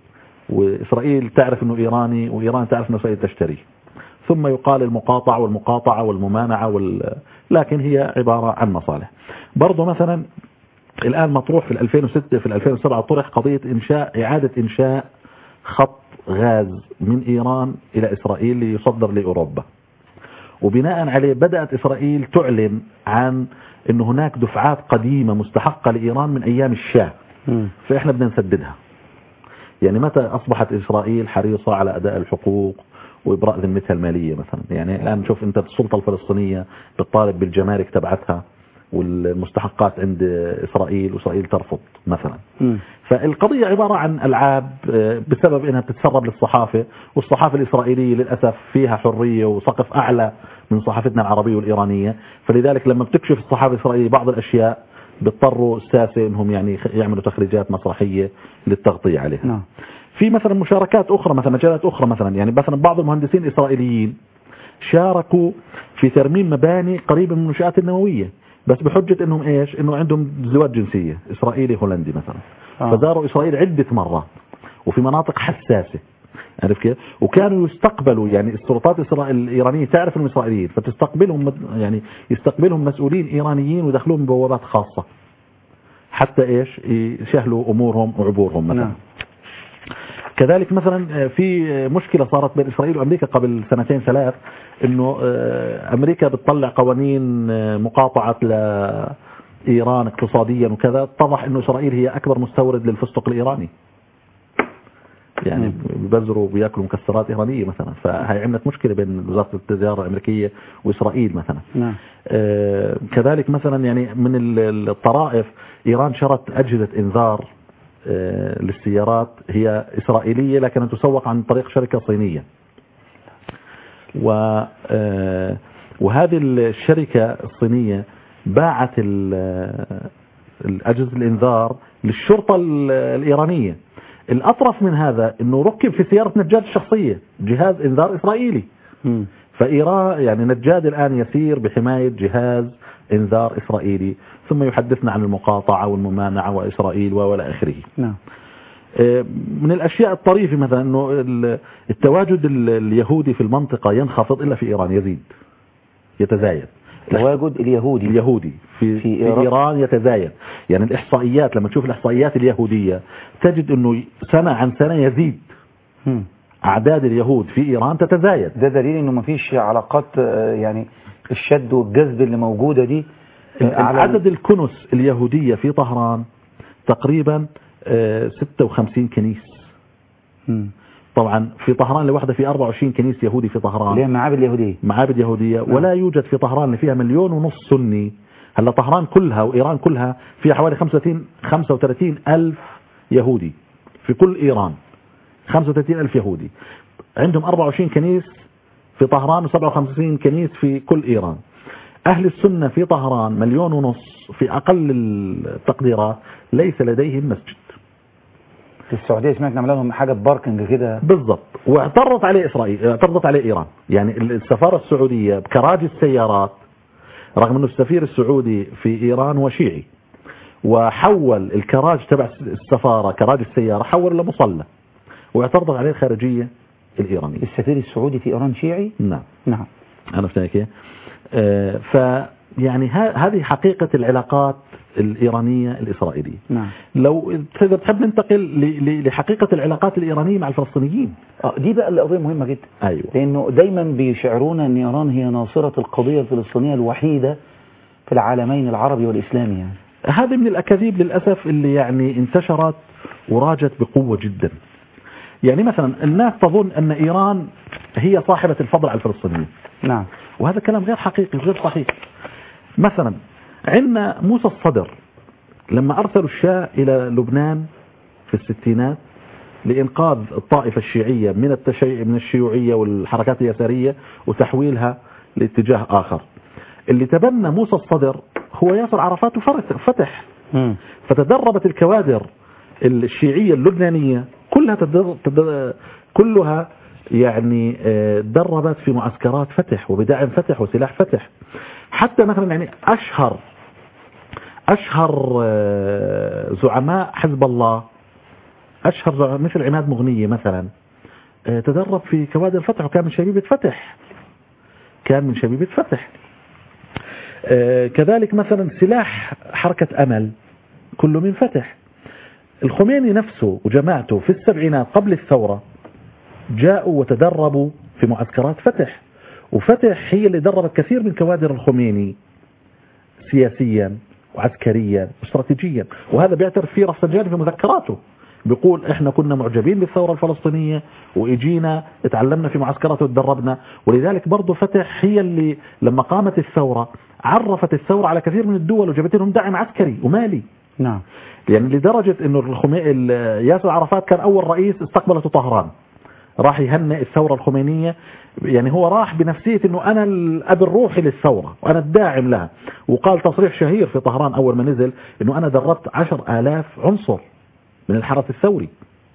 وإسرائيل تعرف أنه إيراني وإيران تعرف أنه إسرائيل تشتريه ثم يقال المقاطعة والمقاطعة والممانعة وال... لكن هي عبارة عن مصالح برضو مثلا الآن مطروح في 2006 في 2007 طرح قضية إنشاء إعادة إنشاء خط غاز من إيران إلى إسرائيل ليصدر لأوروبا وبناء عليه بدأت إسرائيل تعلن عن أن هناك دفعات قديمة مستحقة لإيران من أيام الشاه مم. فإحنا بدنا نسددها يعني متى أصبحت إسرائيل حريصة على أداء الحقوق وإبراء ذمتها المالية مثلا يعني الآن نشوف أنت السلطة الفلسطينية بتطالب بالجمارك تبعتها والمستحقات عند إسرائيل وإسرائيل ترفض مثلا مم. فالقضية عبارة عن ألعاب آه، بسبب أنها بتتسرب للصحافة والصحافة الإسرائيلية للأسف فيها حرية وسقف أعلى من صحافتنا العربية والإيرانية فلذلك لما بتكشف الصحافة الإسرائيلية بعض الأشياء بيضطروا الساسة أنهم يعني يخ- يعملوا تخريجات مسرحية للتغطية عليها نعم في مثلا مشاركات أخرى مثلا مجالات أخرى مثلا يعني مثلا بعض المهندسين الإسرائيليين شاركوا في ترميم مباني قريبة من المنشآت النووية بس بحجة انهم ايش انه عندهم زواج جنسية اسرائيلي هولندي مثلا آه. فزاروا اسرائيل عدة مرات وفي مناطق حساسة عرف كيف وكانوا يستقبلوا يعني السلطات الإسرا- الإيرانية تعرف انهم إسرائيليين فتستقبلهم مد- يعني يستقبلهم مسؤولين إيرانيين ويدخلون من بوابات خاصة حتى ايش يسهلوا امورهم وعبورهم مثلا نعم. كذلك مثلا في مشكلة صارت بين إسرائيل وأمريكا قبل سنتين ثلاث أنه أمريكا بتطلع قوانين مقاطعة ل إيران اقتصاديا وكذا اتضح أنه إسرائيل هي أكبر مستورد للفستق الإيراني يعني ببذروا وبياكلوا مكسرات إيرانية مثلا فهي عملت مشكلة بين وزارة التجارة الأمريكية وإسرائيل مثلا نعم آه، كذلك مثلا يعني من ال- الطرائف إيران شرت أجهزة إنذار آه، للسيارات هي إسرائيلية لكنها تسوق عن طريق شركة صينية و آه، وهذه الشركة الصينية باعت ال- الأجهزة الإنذار للشرطة ال- الإيرانية الأطرف من هذا أنه ركب في سيارة نجاد الشخصية جهاز إنذار إسرائيلي مم. فإيران يعني نجاد الآن يسير بحماية جهاز إنذار إسرائيلي ثم يحدثنا عن المقاطعة والممانعة وإسرائيل وإلى آخره نعم آه، من الأشياء الطريفة مثلا أنه ال- التواجد ال- اليهودي في المنطقة ينخفض إلا في إيران يزيد يتزايد تواجد اليهودي اليهودي في, في في إيران. إيران يتزايد يعني الإحصائيات لما تشوف الإحصائيات اليهودية تجد أنه سنة عن سنة يزيد مم. أعداد اليهود في إيران تتزايد ده دليل انه مفيش علاقات آه، يعني الشد والجذب اللي موجودة دي آه، على عدد الكنس اليهودية في طهران تقريبا آه، 56 كنيس مم. طبعا في طهران لوحدها في 24 كنيس يهودي في اللي هي طهران معابد اليهودية معابد يهودية ولا يوجد في طهران اللي فيها مليون ونص سني هلا طهران كلها وإيران كلها فيها حوالي 35 35 ألف يهودي في كل إيران 35 ألف يهودي عندهم 24 كنيس في طهران و57 كنيس في كل إيران أهل السنة في طهران مليون ونص في أقل التقديرات ليس لديهم مسجد في السعودية سمعت نعمل لهم حاجة باركنج كده بالضبط واعترضت عليه إسرائيل اعترضت عليه إيران يعني السفارة السعودية بكراج السيارات رغم أنه السفير السعودي في إيران هو شيعي وحول الكراج تبع السفارة كراج السيارة حول إلى مصلى واعترضت عليه الخارجية الإيرانية السفير السعودي في إيران شيعي نعم نعم عرفت كيف؟ آه، فيعني ه- هذه حقيقة العلاقات الإيرانية الإسرائيلية نعم لو إذا تحب ننتقل ل- ل- لحقيقة العلاقات الإيرانية مع الفلسطينيين آه، دي بقى القضية مهمة جدا أيوة لأنه دايما بيشعرونا أن إيران هي ناصرة القضية الفلسطينية الوحيدة في العالمين العربي والإسلامي يعني هذه من الأكاذيب للأسف اللي يعني انتشرت وراجت بقوة جدا يعني مثلا الناس تظن أن إيران هي صاحبة الفضل على الفلسطينيين نعم وهذا كلام غير حقيقي وغير صحيح مثلا عندنا موسى الصدر لما أرسلوا الشاه إلى لبنان في الستينات لإنقاذ الطائفة الشيعية من التشيع من الشيوعية والحركات اليسارية وتحويلها لاتجاه آخر اللي تبنى موسى الصدر هو ياسر عرفات وفتح مم. فتدربت الكوادر الشيعية اللبنانية كلها تدر... تدر... كلها يعني آه، دربت في معسكرات فتح وبدعم فتح وسلاح فتح حتى مثلا يعني أشهر أشهر آه، زعماء حزب الله أشهر زعماء مثل عماد مغنية مثلا آه، تدرب في كوادر فتح وكان من شبيبة فتح كان من شبيبة فتح آه، كذلك مثلا سلاح حركة أمل كله من فتح الخميني نفسه وجماعته في السبعينات قبل الثورة جاءوا وتدربوا في معسكرات فتح وفتح هي اللي دربت كثير من كوادر الخميني سياسيا وعسكريا واستراتيجيا وهذا بيعترف فيه رفسنجاني في مذكراته بيقول احنا كنا معجبين بالثورة الفلسطينية واجينا اتعلمنا في معسكرات وتدربنا ولذلك برضه فتح هي اللي لما قامت الثورة عرفت الثورة على كثير من الدول وجابت لهم دعم عسكري ومالي نعم يعني لدرجة انه الخمي... ال- ياسر عرفات كان اول رئيس استقبلته طهران راح يهنئ الثورة الخمينية يعني هو راح بنفسية انه انا الاب الروحي للثورة وانا الداعم لها وقال تصريح شهير في طهران اول ما نزل انه انا دربت عشر الاف عنصر من الحرس الثوري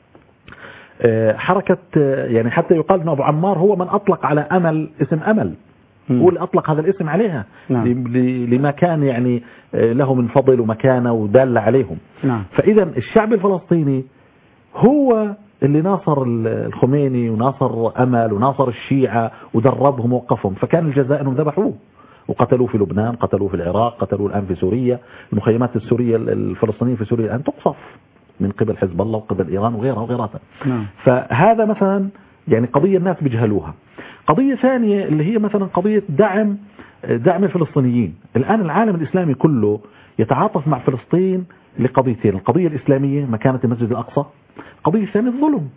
آه، حركة آه، يعني حتى يقال انه ابو عمار هو من اطلق على امل اسم امل مم. هو اللي اطلق هذا الاسم عليها نعم. ل- ل- لما كان يعني آه، له من فضل ومكانه ودالة عليهم نعم فإذا الشعب الفلسطيني هو اللي ناصر ال- الخميني وناصر أمل وناصر الشيعة ودربهم ووقفهم فكان الجزاء أنهم ذبحوه وقتلوه في لبنان قتلوه في العراق قتلوه الآن في سوريا المخيمات السورية الفلسطينية في سوريا الآن تقصف من قبل حزب الله وقبل إيران وغيرها وغيرها نعم فهذا مثلا يعني قضية الناس بيجهلوها قضية ثانية اللي هي مثلا قضية دعم دعم الفلسطينيين الآن العالم الإسلامي كله يتعاطف مع فلسطين لقضيتين القضية الإسلامية مكانة المسجد الأقصى القضية الثانية الظلم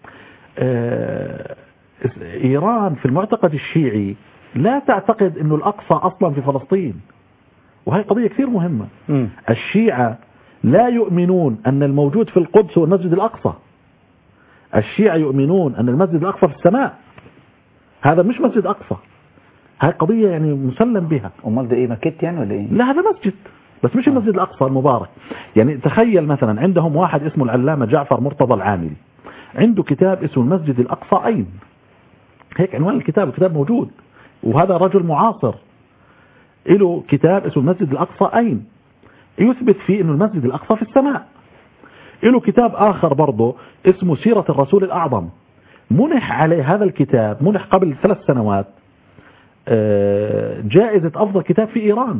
آه، إيران في المعتقد الشيعي لا تعتقد أنه الأقصى أصلا في فلسطين وهي قضية كثير مهمة مم. الشيعة لا يؤمنون أن الموجود في القدس هو المسجد الأقصى الشيعة يؤمنون أن المسجد الأقصى في السماء هذا مش مسجد أقصى هاي قضية يعني مسلم بها امال ده ايه مكت يعني ولا ايه لا هذا مسجد بس مش المسجد الأقصى المبارك يعني تخيل مثلا عندهم واحد اسمه العلامة جعفر مرتضى العاملي عنده كتاب اسمه المسجد الأقصى أين هيك عنوان الكتاب الكتاب موجود وهذا رجل معاصر له كتاب اسمه المسجد الأقصى أين يثبت فيه أنه المسجد الأقصى في السماء له كتاب آخر برضه اسمه سيرة الرسول الأعظم منح عليه هذا الكتاب منح قبل ثلاث سنوات آه، جائزة أفضل كتاب في إيران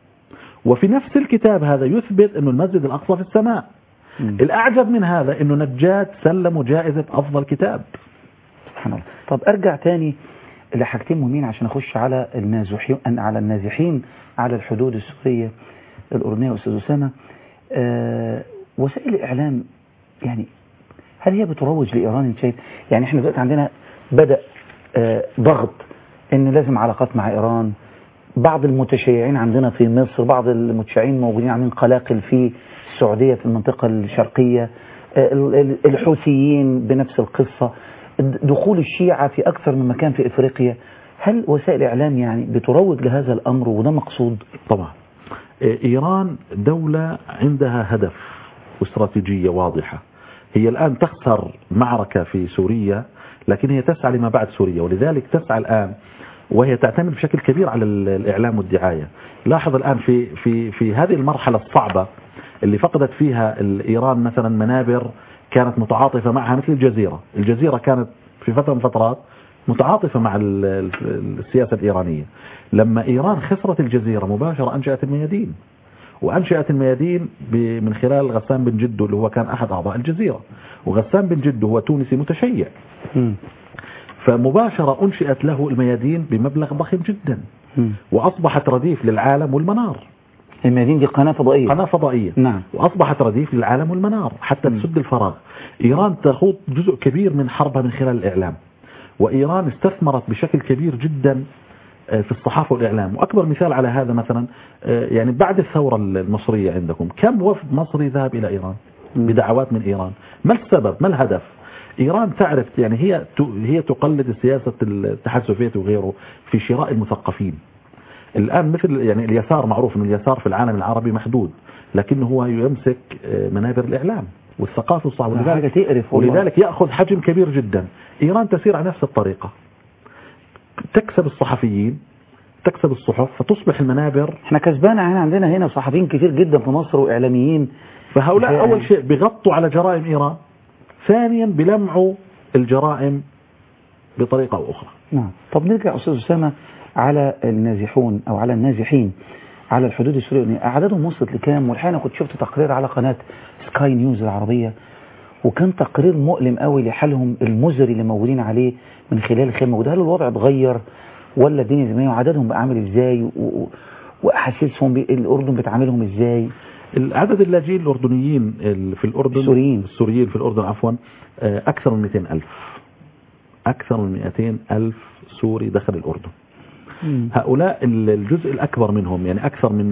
وفي نفس الكتاب هذا يثبت أنه المسجد الأقصى في السماء مم. الأعجب من هذا أنه نجاد سلموا جائزة أفضل كتاب سبحان الله طب ارجع تاني لحاجتين مهمين عشان اخش على النازحين على النازحين على الحدود السوريه الاردنيه استاذ اسامه آه وسائل الاعلام يعني هل هي بتروج لايران انت شايف يعني احنا دلوقتي عندنا بدا آه ضغط ان لازم علاقات مع ايران بعض المتشيعين عندنا في مصر بعض المتشيعين موجودين عاملين قلاقل في السعوديه في المنطقه الشرقيه آه، ال- ال- الحوثيين بنفس القصه دخول الشيعة في أكثر من مكان في إفريقيا هل وسائل الإعلام يعني بتروج لهذا الأمر وده مقصود طبعا إيران دولة عندها هدف واستراتيجية واضحة هي الآن تخسر معركة في سوريا لكن هي تسعى لما بعد سوريا ولذلك تسعى الآن وهي تعتمد بشكل كبير على ال- الإعلام والدعاية لاحظ الآن في, في, في هذه المرحلة الصعبة اللي فقدت فيها ال- إيران مثلا منابر كانت متعاطفة معها مثل الجزيرة الجزيرة كانت في فترة من الفترات متعاطفة مع ال- ال- السياسة الإيرانية لما إيران خسرت الجزيرة مباشرة أنشأت الميادين وأنشأت الميادين ب- من خلال غسان بن جدو اللي هو كان أحد أعضاء الجزيرة وغسان بن جدو هو تونسي متشيع مم. فمباشرة أنشئت له الميادين بمبلغ ضخم جدا مم. وأصبحت رديف للعالم والمنار الميادين دي قناة فضائية قناة فضائية نعم وأصبحت رديف للعالم والمنار حتى مم. تسد الفراغ إيران تخوض جزء كبير من حربها من خلال الإعلام وإيران استثمرت بشكل كبير جدا آه، في الصحافة والإعلام وأكبر مثال على هذا مثلا آه، يعني بعد الثورة المصرية عندكم كم وفد مصري ذهب إلى إيران مم. بدعوات من إيران ما السبب ما الهدف إيران تعرف يعني هي ت- هي تقلد سياسة الاتحاد السوفيتي وغيره في شراء المثقفين الآن مثل يعني اليسار معروف أن اليسار في العالم العربي محدود لكنه هو يمسك آه، منابر الإعلام والثقافة والصعب حاجة ولذلك, تقرف والله. ولذلك يأخذ حجم كبير جدا إيران تسير على نفس الطريقة تكسب الصحفيين تكسب الصحف فتصبح المنابر احنا كسبانة هنا عندنا هنا صحفيين كتير جدا في مصر وإعلاميين فهؤلاء يعني- أول شيء بغطوا على جرائم إيران ثانيا بلمعوا الجرائم بطريقة أو أخرى نعم طب نرجع أستاذ أسامة على النازحون أو على النازحين على الحدود السورية أعدادهم وصلت لكام والحقيقة أنا كنت شفت تقرير على قناة سكاي نيوز العربية وكان تقرير مؤلم قوي لحالهم المزري اللي موجودين عليه من خلال الخدمة وده هل الوضع اتغير ولا الدنيا زي ما هي وعددهم بقى عامل ازاي و- و- واحاسيسهم بي- الاردن بتعاملهم ازاي العدد اللاجئين الأردنيين ال- في الأردن السوريين. السوريين في الأردن عفوا آه، أكثر من 200 ألف أكثر من 200 ألف سوري دخل الأردن هؤلاء ال- الجزء الأكبر منهم يعني أكثر من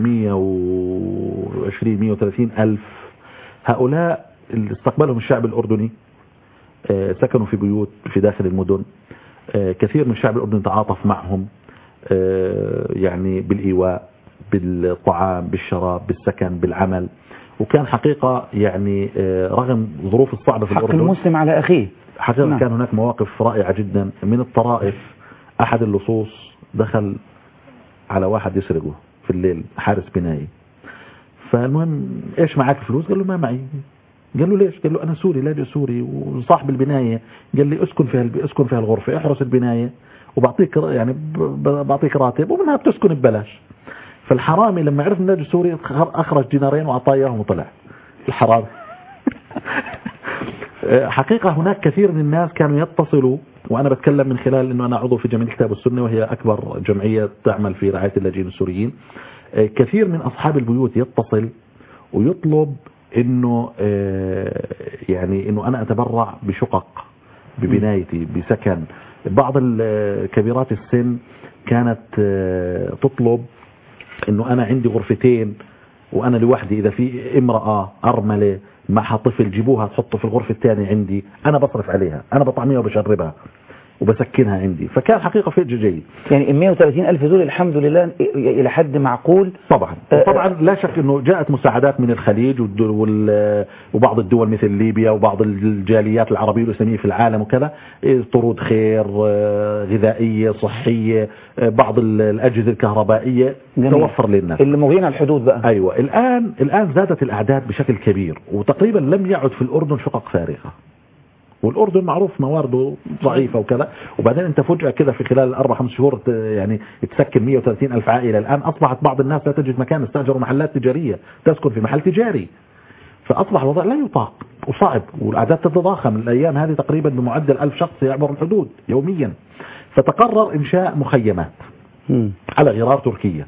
120 130 ألف هؤلاء اللي استقبلهم الشعب الأردني آه، سكنوا في بيوت في داخل المدن آه، كثير من الشعب الأردني تعاطف معهم آه، يعني بالإيواء بالطعام بالشراب بالسكن بالعمل وكان حقيقة يعني آه، رغم الظروف الصعبة في حق الأردن المسلم على أخيه حقيقة نعم. كان هناك مواقف رائعة جدا من الطرائف أحد اللصوص دخل على واحد يسرقه في الليل حارس بناية فالمهم ايش معك فلوس قال له ما معي قال له ليش قال له انا سوري لاجئ سوري وصاحب البناية قال لي اسكن في هالب... اسكن في هالغرفة احرس البناية وبعطيك ر- يعني ب... ب- بعطيك راتب ومنها بتسكن ببلاش فالحرامي لما عرف انه لاجئ سوري اخرج دينارين واعطاه اياهم وطلع الحرامي حقيقة هناك كثير من الناس كانوا يتصلوا وأنا بتكلم من خلال أنه أنا عضو في جمعية الكتاب والسنة وهي أكبر جمعية تعمل في رعاية اللاجئين السوريين آه، كثير من أصحاب البيوت يتصل ويطلب أنه آه، يعني أنه أنا أتبرع بشقق ببنايتي بسكن بعض ال- كبيرات السن كانت آه، تطلب انه انا عندي غرفتين وانا لوحدي اذا في امرأة ارملة معها طفل جيبوها تحطه في الغرفة الثانية عندي انا بصرف عليها انا بطعميها وبشربها وبسكنها عندي فكان حقيقة فيج جيد يعني ال 130 ألف دول الحمد لله إلى حد معقول طبعا طبعا لا شك انه جاءت مساعدات من الخليج والد- وال- وبعض الدول مثل ليبيا وبعض الجاليات العربية والإسلامية في العالم وكذا إيه، طرود خير آه، غذائية صحية آه، بعض ال- الأجهزة الكهربائية جميل. توفر للناس اللي موجودين على الحدود بقى ايوه الان الان زادت الاعداد بشكل كبير وتقريبا لم يعد في الاردن شقق فارغه والاردن معروف موارده ضعيفه وكذا وبعدين انت فجاه كذا في خلال الاربع خمس شهور ت- يعني تسكن 130 الف عائله الان اصبحت بعض الناس لا تجد مكان استاجروا محلات تجاريه تسكن في محل تجاري فاصبح الوضع لا يطاق وصعب والاعداد تتضاخم الايام هذه تقريبا بمعدل ألف شخص يعبر الحدود يوميا فتقرر انشاء مخيمات مم. على غرار تركيا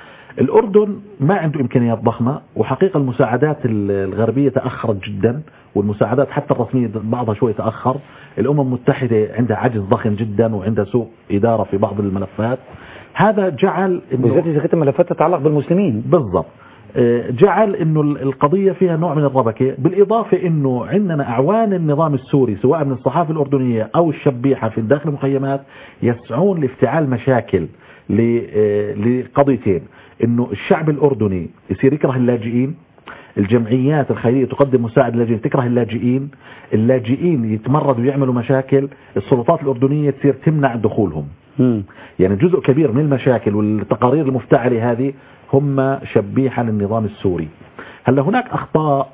الأردن ما عنده إمكانيات ضخمة وحقيقة المساعدات الغربية تأخرت جدا والمساعدات حتى الرسمية بعضها شوي تأخر الأمم المتحدة عندها عجز ضخم جدا وعندها سوء إدارة في بعض الملفات هذا جعل إنه- بالذات إذا كانت الملفات تتعلق بالمسلمين بالضبط آه، جعل انه ال- القضية فيها نوع من الربكة بالإضافة انه عندنا أعوان النظام السوري سواء من الصحافة الأردنية أو الشبيحة في داخل المخيمات يسعون لافتعال مشاكل ل- آه، لقضيتين انه الشعب الأردني يصير يكره اللاجئين الجمعيات الخيرية تقدم مساعدة للاجئين تكره اللاجئين اللاجئين يتمردوا ويعملوا مشاكل السلطات الأردنية تصير تمنع دخولهم مم. يعني جزء كبير من المشاكل والتقارير المفتعلة هذه هم شبيحة للنظام السوري هلا هناك أخطاء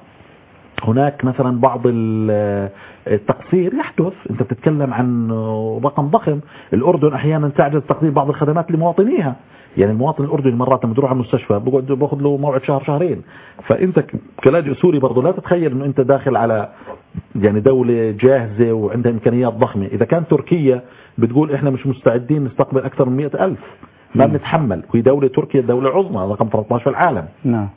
هناك مثلا بعض ال- التقصير يحدث انت بتتكلم عن رقم ضخم الاردن احيانا تعجز تقديم بعض الخدمات لمواطنيها يعني المواطن الاردني مرات لما تروح على المستشفى بقعد باخذ له موعد شهر شهرين فانت ك- كلاجئ سوري برضه لا تتخيل انه انت داخل على يعني دولة جاهزة وعندها امكانيات ضخمة اذا كان تركيا بتقول احنا مش مستعدين نستقبل اكثر من مئة الف ما بنتحمل وهي دولة تركيا دولة عظمى رقم 13 في العالم نعم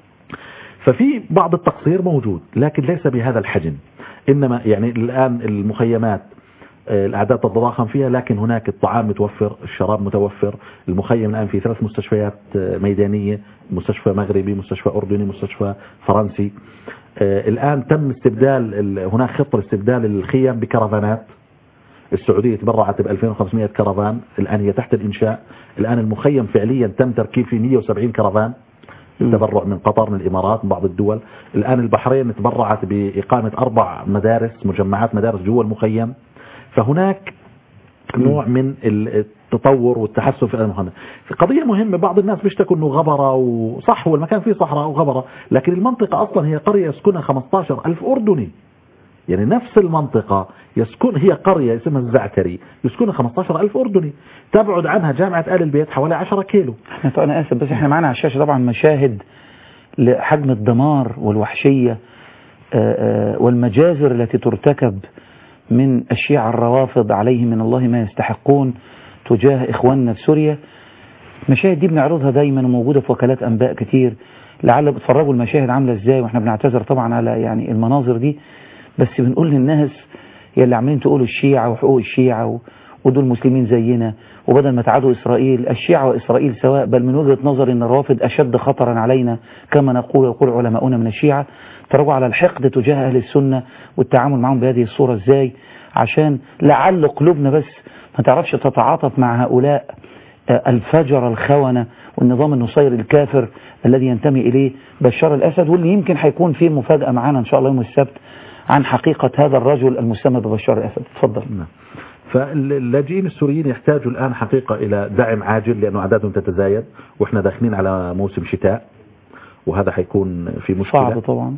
ففي بعض التقصير موجود لكن ليس بهذا الحجم إنما يعني الآن المخيمات آه، الأعداد تتضاخم فيها لكن هناك الطعام متوفر الشراب متوفر المخيم الآن في ثلاث مستشفيات آه، ميدانية مستشفى مغربي مستشفى أردني مستشفى فرنسي آه، الآن تم استبدال ال- هناك خطة لاستبدال الخيم بكرفانات السعودية تبرعت ب 2500 كرفان الآن هي تحت الإنشاء الآن المخيم فعليا تم تركيب فيه 170 كرفان تبرع من قطر من الإمارات من بعض الدول الآن البحرين تبرعت بإقامة أربع مدارس مجمعات مدارس جوا المخيم فهناك نوع من التطور والتحسن في المخيم قضية مهمة بعض الناس بيشتكوا انه غبرة وصح هو المكان فيه صحراء وغبرة لكن المنطقة اصلا هي قرية يسكنها 15 ألف أردني يعني نفس المنطقة يسكن هي قرية اسمها الزعتري يسكنها 15 ألف أردني تبعد عنها جامعة آل البيت حوالي 10 كيلو احنا طبعا انا اسف بس احنا معانا على الشاشه طبعا مشاهد لحجم الدمار والوحشيه آه، آه، والمجازر التي ترتكب من الشيعة الروافض عليهم من الله ما يستحقون تجاه اخواننا في سوريا المشاهد دي بنعرضها دايما وموجوده في وكالات انباء كتير لعل بتفرجوا المشاهد عامله ازاي واحنا بنعتذر طبعا على يعني المناظر دي بس بنقول للناس يا اللي عمالين تقولوا الشيعة وحقوق الشيعة و... ودول مسلمين زينا وبدل ما تعادوا إسرائيل الشيعة وإسرائيل سواء بل من وجهة نظري أن الرافض أشد خطرا علينا كما نقول ويقول علماؤنا من الشيعة ترجعوا على الحقد تجاه أهل السنة والتعامل معهم بهذه الصورة إزاي عشان لعل قلوبنا بس ما تعرفش تتعاطف مع هؤلاء آه، الفجر الخونة والنظام النصير الكافر الذي ينتمي إليه بشار الأسد واللي يمكن هيكون فيه مفاجأة معانا إن شاء الله يوم السبت عن حقيقة هذا الرجل المسمى ببشار الأسد تفضل نعم. فاللاجئين السوريين يحتاجوا الآن حقيقة إلى دعم عاجل لأنه أعدادهم تتزايد وإحنا داخلين على موسم شتاء وهذا حيكون في مشكلة صعب طبعا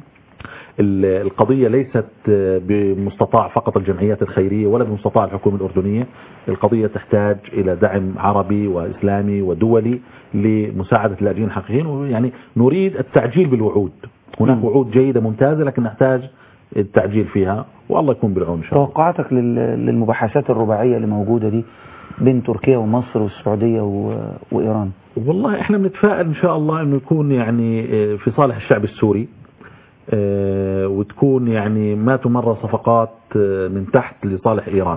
ال- القضية ليست بمستطاع فقط الجمعيات الخيرية ولا بمستطاع الحكومة الأردنية القضية تحتاج إلى دعم عربي وإسلامي ودولي لمساعدة اللاجئين الحقيقيين ويعني نريد التعجيل بالوعود هناك مم. وعود جيدة ممتازة لكن نحتاج التعجيل فيها والله يكون بالعون إن شاء الله توقعاتك لل- للمباحثات الرباعية اللي موجودة دي بين تركيا ومصر والسعودية و... وإيران والله احنا بنتفائل ان شاء الله انه يكون يعني اه، في صالح الشعب السوري اه، وتكون يعني ما تمر صفقات اه، من تحت لصالح ايران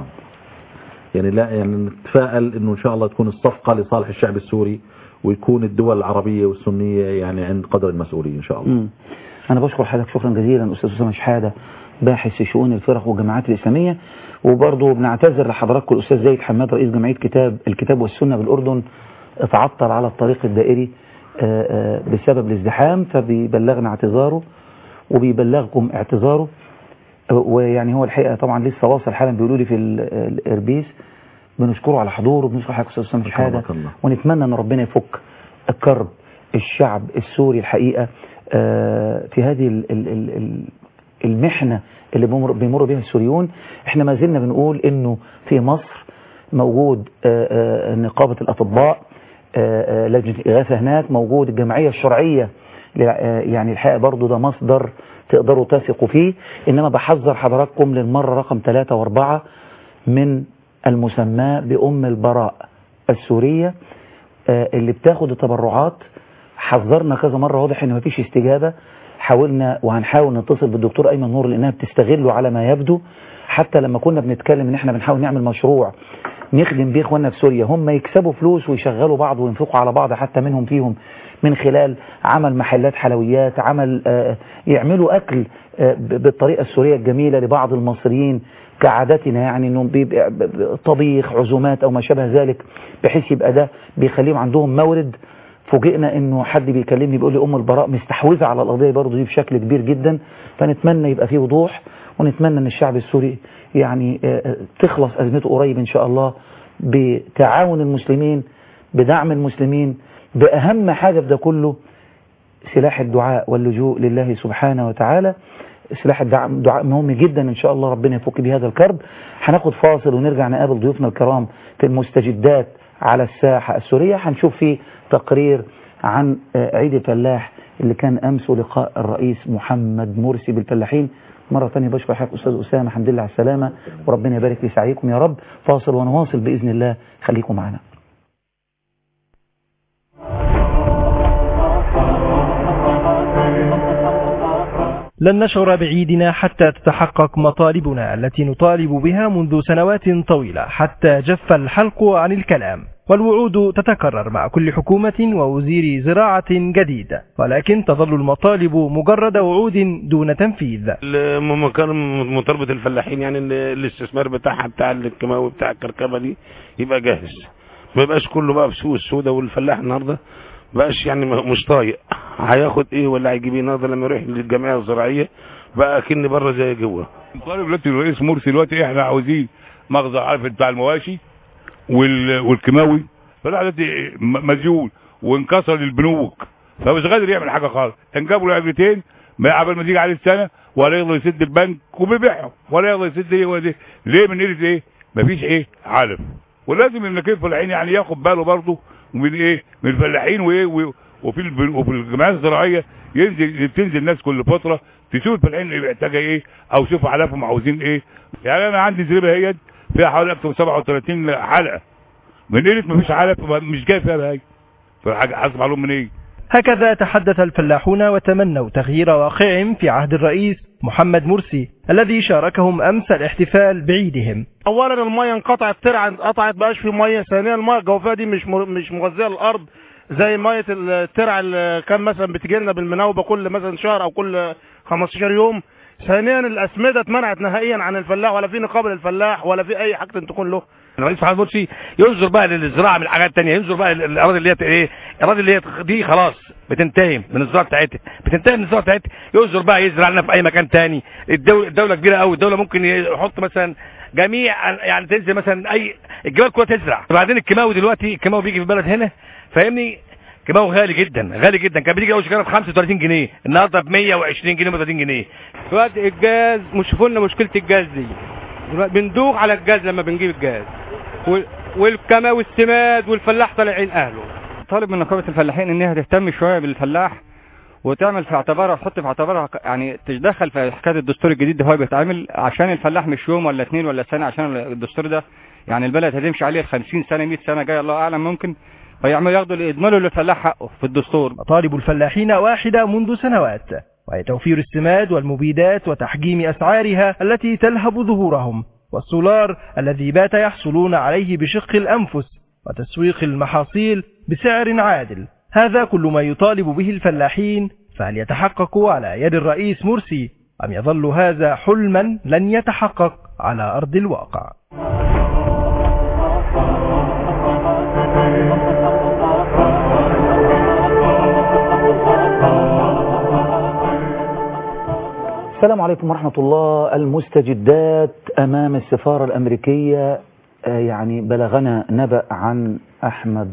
يعني لا يعني نتفائل انه ان شاء الله تكون الصفقة لصالح الشعب السوري ويكون الدول العربية والسنية يعني عند قدر المسؤولية ان شاء الله مم. أنا بشكر حضرتك شكرا جزيلا أستاذ أسامة شحادة باحث في شؤون الفرق والجماعات الإسلامية وبرضه بنعتذر لحضراتكم الأستاذ زايد حماد رئيس جمعية كتاب الكتاب والسنة بالأردن اتعطل على الطريق الدائري آه، آه، بسبب الازدحام فبيبلغنا اعتذاره وبيبلغكم اعتذاره آه، ويعني هو الحقيقة طبعا لسه واصل حالا بيقولوا لي في ال- الإربيس بنشكره على حضوره وبنشكر حضرتك أستاذ أسامة شحادة أكرمك الله. ونتمنى ان ربنا يفك الكرب الشعب السوري الحقيقة آه، في هذه ال- ال- ال- ال- المحنة اللي بيمر بيمر بها السوريون احنا ما زلنا بنقول انه في مصر موجود آه، آه، نقابة الأطباء آه، آه، لجنة الإغاثة هناك موجود الجمعية الشرعية لع- آه، يعني الحقيقة برضو ده مصدر تقدروا تثقوا فيه إنما بحذر حضراتكم للمرة رقم ثلاثة واربعة من المسمى بأم البراء السورية آه، اللي بتاخد التبرعات حذرنا كذا مرة واضح ان مفيش استجابة حاولنا وهنحاول نتصل بالدكتور ايمن نور لانها بتستغله على ما يبدو حتى لما كنا بنتكلم ان احنا بنحاول نعمل مشروع نخدم بيه اخواننا في سوريا هم يكسبوا فلوس ويشغلوا بعض وينفقوا على بعض حتى منهم فيهم من خلال عمل محلات حلويات عمل آه، يعملوا اكل آه، ب- بالطريقة السورية الجميلة لبعض المصريين كعادتنا يعني انهم بيبقى ب- ب- طبيخ عزومات او ما شابه ذلك بحيث يبقى ده بيخليهم عندهم مورد فوجئنا انه حد بيكلمني بيقول لي ام البراء مستحوذه على القضيه برضه دي بشكل كبير جدا فنتمنى يبقى فيه وضوح ونتمنى ان الشعب السوري يعني آه، آه، تخلص ازمته قريب ان شاء الله بتعاون المسلمين بدعم المسلمين باهم حاجه في ده كله سلاح الدعاء واللجوء لله سبحانه وتعالى سلاح الدعاء دعاء مهم جدا ان شاء الله ربنا يفك بهذا الكرب هناخد فاصل ونرجع نقابل ضيوفنا الكرام في المستجدات على الساحة السورية هنشوف فيه تقرير عن آه، عيد الفلاح اللي كان امس لقاء الرئيس محمد مرسي بالفلاحين مرة ثانية بشكر حضرتك أستاذ أسامة الحمد لله على السلامة وربنا يبارك في سعيكم يا رب فاصل ونواصل بإذن الله خليكم معنا لن نشعر بعيدنا حتى تتحقق مطالبنا التي نطالب بها منذ سنوات طويلة حتى جف الحلق عن الكلام والوعود تتكرر مع كل حكومة ووزير زراعة جديد ولكن تظل المطالب مجرد وعود دون تنفيذ الم- كان مطالبة الفلاحين يعني ان الاستثمار بتاعها بتاع الكيماوي بتاع الكركبة دي يبقى جاهز ما يبقاش كله بقى في سوق السوداء والفلاح النهارده بقاش يعني م- مش طايق هياخد ايه ولا هيجيب ايه النهارده لما يروح للجمعيه الزراعيه بقى كني بره زي جوه طالب دلوقتي الرئيس مرسي دلوقتي احنا عاوزين مخزن عارف بتاع المواشي وال... والكيماوي فلا دلوقتي م- مديون وانكسر البنوك فمش قادر يعمل حاجه خالص انجابوا له عجلتين ما قبل ما تيجي عليه السنه ولا يقدر يسد البنك وبيبيعهم ولا يقدر يسد ايه ولا دي. ليه من قله ايه؟ مفيش ايه؟ علف ولازم النكيل الفلاحين يعني ياخد باله برضه من ايه؟ من الفلاحين وايه و- وفي الب... وفي الجمعيات الزراعيه ينزل تنزل الناس كل فتره تشوف الفلاحين اللي محتاجه ايه او شوف علافهم عاوزين ايه يعني انا عندي زريبه هي فيها حوالي اكتر من 37 حلقه من قله مفيش علف مش جاي فيها بهاي فحاجه حاسب عليهم من ايه هكذا تحدث الفلاحون وتمنوا تغيير واقعهم في عهد الرئيس محمد مرسي الذي شاركهم أمس الاحتفال بعيدهم اولا الميه انقطعت ترعى انقطعت بقاش في ميه ثانيا الميه الجوفيه دي مش مر- مش مغذيه للارض زي ميه الترعه اللي كان مثلا بتجي لنا بالمناوبه كل مثلا شهر او كل 15 يوم ثانيا الاسمده اتمنعت نهائيا عن الفلاح ولا في نقابه للفلاح ولا في اي حاجه تكون له الرئيس محمد مرسي ينظر بقى للزراعه من الحاجات الثانيه ينظر بقى للاراضي اللي هي ايه الاراضي اللي هي دي خلاص بتنتهي من الزراعه بتاعتها بتنتهي من الزراعه بتاعتها ينظر بقى يزرع لنا في اي مكان ثاني الدوله الدوله كبيره قوي الدوله ممكن يحط مثلا جميع يعني تنزل مثلا اي الجبال كلها تزرع وبعدين الكيماوي دلوقتي الكيماوي بيجي في البلد هنا فاهمني كيماوي غالي جدا غالي جدا كان بيجي اول شجره ب 35 جنيه النهارده ب 120 جنيه 130 جنيه دلوقتي الجاز مش شوفوا لنا مشكله الجاز دي دلوقتي بندوخ على الجاز لما بنجيب الجاز وال- والكما والسماد والفلاح طالعين اهله طالب من نقابة الفلاحين انها تهتم شوية بالفلاح وتعمل في اعتبارها وتحط في اعتبارها يعني تتدخل في حكايه الدستور الجديد اللي هو بيتعمل عشان الفلاح مش يوم ولا اثنين ولا سنه عشان الدستور ده يعني البلد هتمشي عليه 50 سنه 100 سنه جايه الله اعلم ممكن فيعملوا ياخدوا يضمنوا للفلاح حقه في الدستور مطالب الفلاحين واحدة منذ سنوات وهي توفير السماد والمبيدات وتحجيم أسعارها التي تلهب ظهورهم والسولار الذي بات يحصلون عليه بشق الأنفس وتسويق المحاصيل بسعر عادل هذا كل ما يطالب به الفلاحين فهل يتحقق على يد الرئيس مرسي أم يظل هذا حلما لن يتحقق على أرض الواقع السلام عليكم ورحمة الله المستجدات أمام السفارة الأمريكية آه، يعني بلغنا نبأ عن أحمد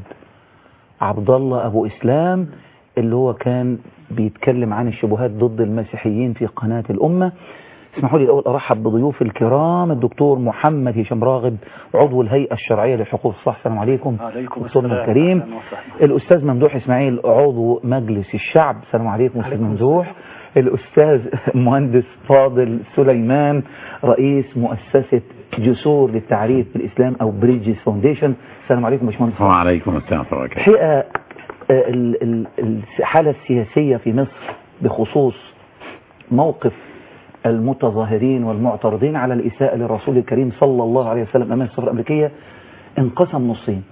عبد الله أبو إسلام اللي هو كان بيتكلم عن الشبهات ضد المسيحيين في قناة الأمة اسمحوا لي الأول أرحب بضيوف الكرام الدكتور محمد هشام راغب عضو الهيئة الشرعية لحقوق الصح السلام عليكم عليكم دكتورنا السلام. الكريم أهلاً وسهلاً. الأستاذ ممدوح إسماعيل عضو مجلس الشعب السلام عليكم أستاذ ممدوح الأستاذ مهندس فاضل سليمان رئيس مؤسسة جسور للتعريف بالإسلام أو بريدجز فاونديشن السلام عليكم باشمهندس وعليكم السلام ورحمة الله وبركاته الحقيقة آه، ال- ال- الحالة السياسية في مصر بخصوص موقف المتظاهرين والمعترضين على الإساءة للرسول الكريم صلى الله عليه وسلم أمام السفارة الأمريكية انقسم نصين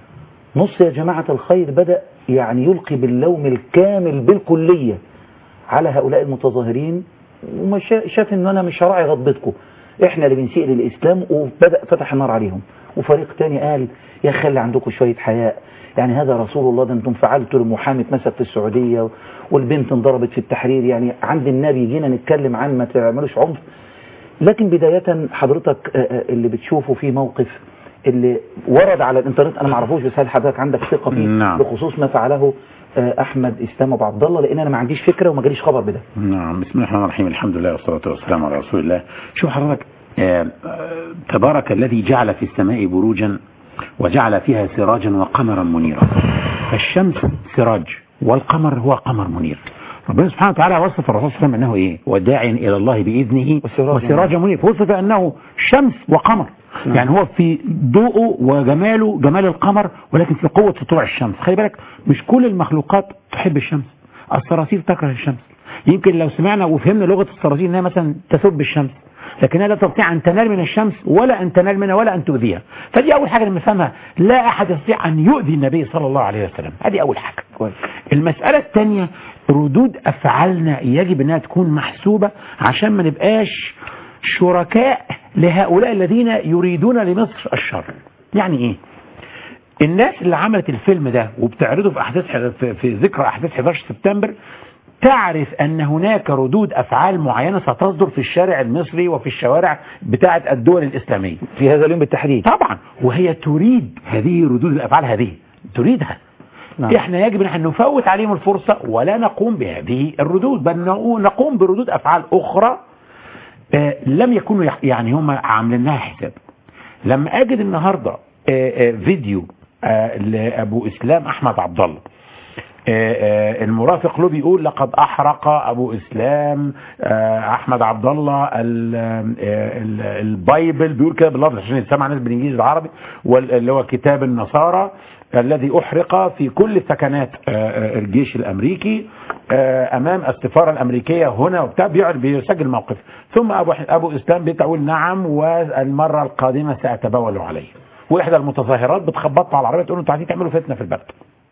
نص يا جماعة الخير بدأ يعني يلقي باللوم الكامل بالكلية على هؤلاء المتظاهرين وما شا- شاف ان انا مش هراعي غضبتكم احنا اللي بنسيء للاسلام وبدأ فتح النار عليهم وفريق تاني قال يا خلي عندكم شوية حياء يعني هذا رسول الله ده انتم فعلتوا المحامي اتمسك في السعودية والبنت انضربت في التحرير يعني عند النبي جينا نتكلم عن ما تعملوش عنف لكن بداية حضرتك آه، آه، اللي بتشوفه في موقف اللي ورد على الانترنت انا ما اعرفوش بس هل حضرتك عندك ثقة فيه نعم. بخصوص ما فعله آه، احمد اسلام ابو عبد الله لان انا ما عنديش فكرة وما جاليش خبر بده نعم بسم الله الرحمن الرحيم الحمد لله والصلاة والسلام على رسول الله شوف حضرتك آه، آه، تبارك الذي جعل في السماء بروجا وجعل فيها سراجا وقمرا منيرا فالشمس سراج والقمر هو قمر منير ربنا سبحانه وتعالى وصف الرسول صلى الله عليه وسلم انه ايه وداع الى الله باذنه وسراجا منير فوصف انه شمس وقمر نعم. يعني هو في ضوءه وجماله جمال القمر ولكن في قوة سطوع الشمس خلي بالك مش كل المخلوقات تحب الشمس الصراصير تكره الشمس يمكن لو سمعنا وفهمنا لغة الصراصير انها مثلا تسب الشمس لكنها لا تستطيع ان تنال من الشمس ولا ان تنال منها ولا ان تؤذيها فدي اول حاجة لما نفهمها لا احد يستطيع ان يؤذي النبي صلى الله عليه وسلم هذه اول حاجة كويس المسألة الثانية ردود افعالنا يجب انها تكون محسوبة عشان ما نبقاش شركاء لهؤلاء الذين يريدون لمصر الشر يعني ايه الناس اللي عملت الفيلم ده وبتعرضه في احداث في, في ذكرى احداث 11 سبتمبر تعرف ان هناك ردود افعال معينة ستصدر في الشارع المصري وفي الشوارع بتاعة الدول الاسلامية في هذا اليوم بالتحديد طبعا وهي تريد هذه ردود الافعال هذه تريدها نعم. احنا يجب ان احنا نفوت عليهم الفرصة ولا نقوم بهذه الردود بل نقوم بردود افعال اخرى آه، لم يكونوا يح- يعني هم عاملين لها حساب لما اجد النهارده آه، آه، فيديو آه، لابو اسلام احمد عبد الله آه، آه، المرافق له بيقول لقد احرق ابو اسلام آه، احمد عبد الله ال- آه، ال- البايبل بيقول كده باللفظ عشان يتسمع ناس بالانجليزي والعربي وال- اللي هو كتاب النصارى الذي احرق في كل سكنات آه، آه، الجيش الامريكي آه، امام السفاره الامريكيه هنا وبتاع بيقعد بيسجل موقف ثم ابو ابو اسلام بتقول نعم والمره القادمه ساتبول عليه واحدى المتظاهرات بتخبط على العربيه تقول له انتوا عايزين تعملوا فتنه في البلد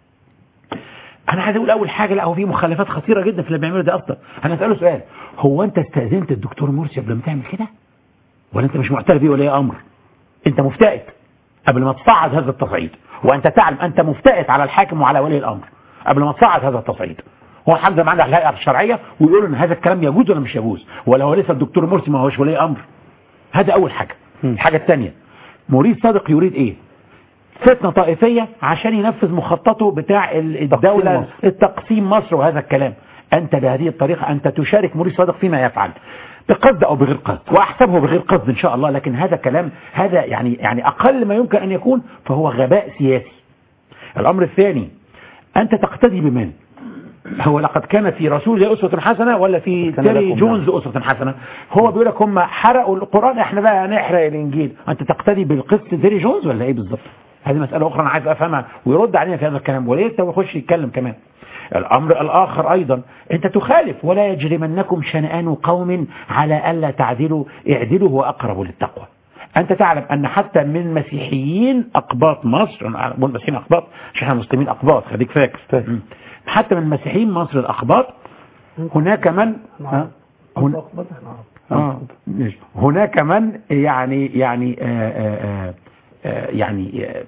انا عايز اقول اول حاجه لا هو في مخالفات خطيره جدا في اللي بيعمله ده اصلا انا اساله سؤال هو انت استاذنت الدكتور مرسي قبل ما تعمل كده ولا انت مش معترف بيه ولي امر انت مفتئت قبل ما تصعد هذا التصعيد وانت تعلم انت مفتئت على الحاكم وعلى ولي الامر قبل ما تصعد هذا التصعيد هو الحمد لله معانا الهيئه الشرعيه ويقولوا ان هذا الكلام يجوز ولا مش يجوز ولا هو لسه الدكتور مرسي ما هوش ولي امر هذا اول حاجه الحاجه الثانيه مريد صادق يريد ايه فتنة طائفية عشان ينفذ مخططه بتاع ال- الدولة مصر. التقسيم مصر وهذا الكلام أنت بهذه الطريقة أنت تشارك مريد صادق فيما يفعل بقصد أو بغير قصد وأحسبه بغير قصد إن شاء الله لكن هذا كلام هذا يعني يعني أقل ما يمكن أن يكون فهو غباء سياسي الأمر الثاني أنت تقتدي بمن هو لقد كان في رسول الله أسوة حسنة ولا في كان تيري لكم جونز أسوة حسنة هو بيقول لك هم حرقوا القرآن احنا بقى هنحرق الإنجيل أنت تقتدي بالقصة تيري جونز ولا إيه بالظبط هذه مسألة أخرى أنا عايز أفهمها ويرد علينا في هذا الكلام وليه هو يخش يتكلم كمان الأمر الآخر أيضا أنت تخالف ولا يجرمنكم شنآن قوم على ألا تعدلوا اعدلوا هو أقرب للتقوى أنت تعلم أن حتى من مسيحيين أقباط مصر أنا بقول مسيحيين أقباط عشان احنا مسلمين أقباط خليك فاكر مم. حتى من مسيحيين مصر الأقباط هناك من ها؟ هن... آه. ماشي. هناك من يعني يعني آه آه آه يعني آه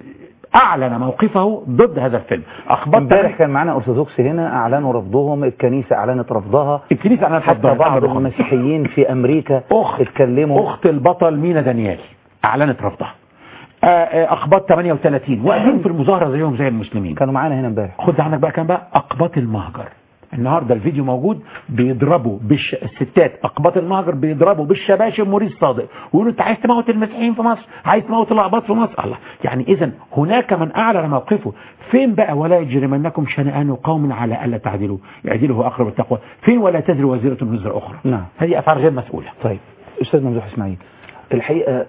أعلن موقفه ضد هذا الفيلم أخبرت امبارح كان معانا ارثوذكس هنا اعلنوا رفضهم الكنيسه اعلنت رفضها الكنيسة أعلنت حتى رفضها. بعض أمر أخر. المسيحيين في امريكا أخت اتكلموا أخت البطل مينا دانيال أعلنت رفضها آه، آه، أقباط 38 واقفين في المظاهرة زيهم زي المسلمين كانوا معانا هنا امبارح خد عندك بقى كان بقى أقباط المهجر النهارده الفيديو موجود بيضربوا بالش... الستات اقباط المهجر بيضربوا بالشباشب موريس صادق ويقولوا انت عايز تموت المسيحيين في مصر عايز تموت الاقباط في مصر الله يعني اذا هناك من اعلن موقفه فين بقى ولا يجرمنكم شنآن قوم على الا تعدلوا اعدلوا هو اقرب التقوى فين ولا تزر وزيره وزر اخرى نعم هذه افعال غير مسؤوله طيب استاذ ممدوح اسماعيل الحقيقه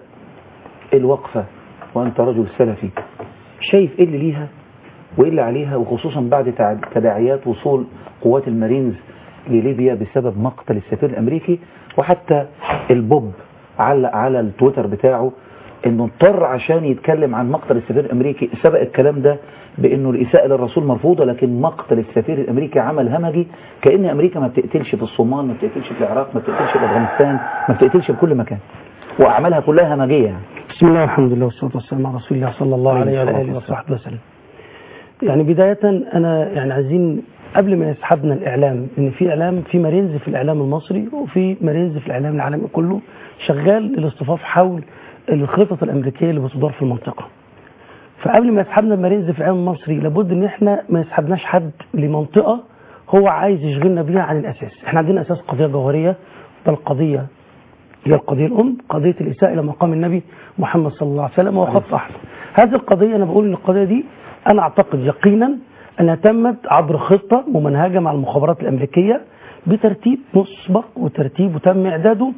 الوقفه وانت رجل سلفي شايف ايه اللي ليها وايه اللي عليها وخصوصا بعد تع- تداعيات وصول قوات المارينز لليبيا بسبب مقتل السفير الامريكي وحتى البوب علق على التويتر بتاعه انه اضطر عشان يتكلم عن مقتل السفير الامريكي سبق الكلام ده بانه الاساءه للرسول مرفوضه لكن مقتل السفير الامريكي عمل همجي كان امريكا ما بتقتلش في الصومال ما بتقتلش في العراق ما بتقتلش في افغانستان ما بتقتلش في كل مكان واعمالها كلها همجيه يعني بسم الله والحمد لله والصلاة والسلام على رسول الله صلى الله عليه وعلى آله وصحبه وسلم يعني بداية أنا يعني عايزين قبل ما يسحبنا الإعلام إن في إعلام في مارينز في الإعلام المصري وفي مارينز في الإعلام العالمي كله شغال للاصطفاف حول الخطط الأمريكية اللي بتدار في المنطقة فقبل ما يسحبنا المارينز في الإعلام المصري لابد إن إحنا ما يسحبناش حد لمنطقة هو عايز يشغلنا بيها عن الأساس إحنا عندنا أساس قضية جوهرية ده القضية هي القضية الأم قضية الإساءة إلى مقام النبي محمد صلى الله عليه وسلم وهو خط أحمر هذه القضية أنا بقول إن القضية دي أنا أعتقد يقينا أنها تمت عبر خطة ممنهجة مع المخابرات الأمريكية بترتيب مسبق وترتيب وتم إعداده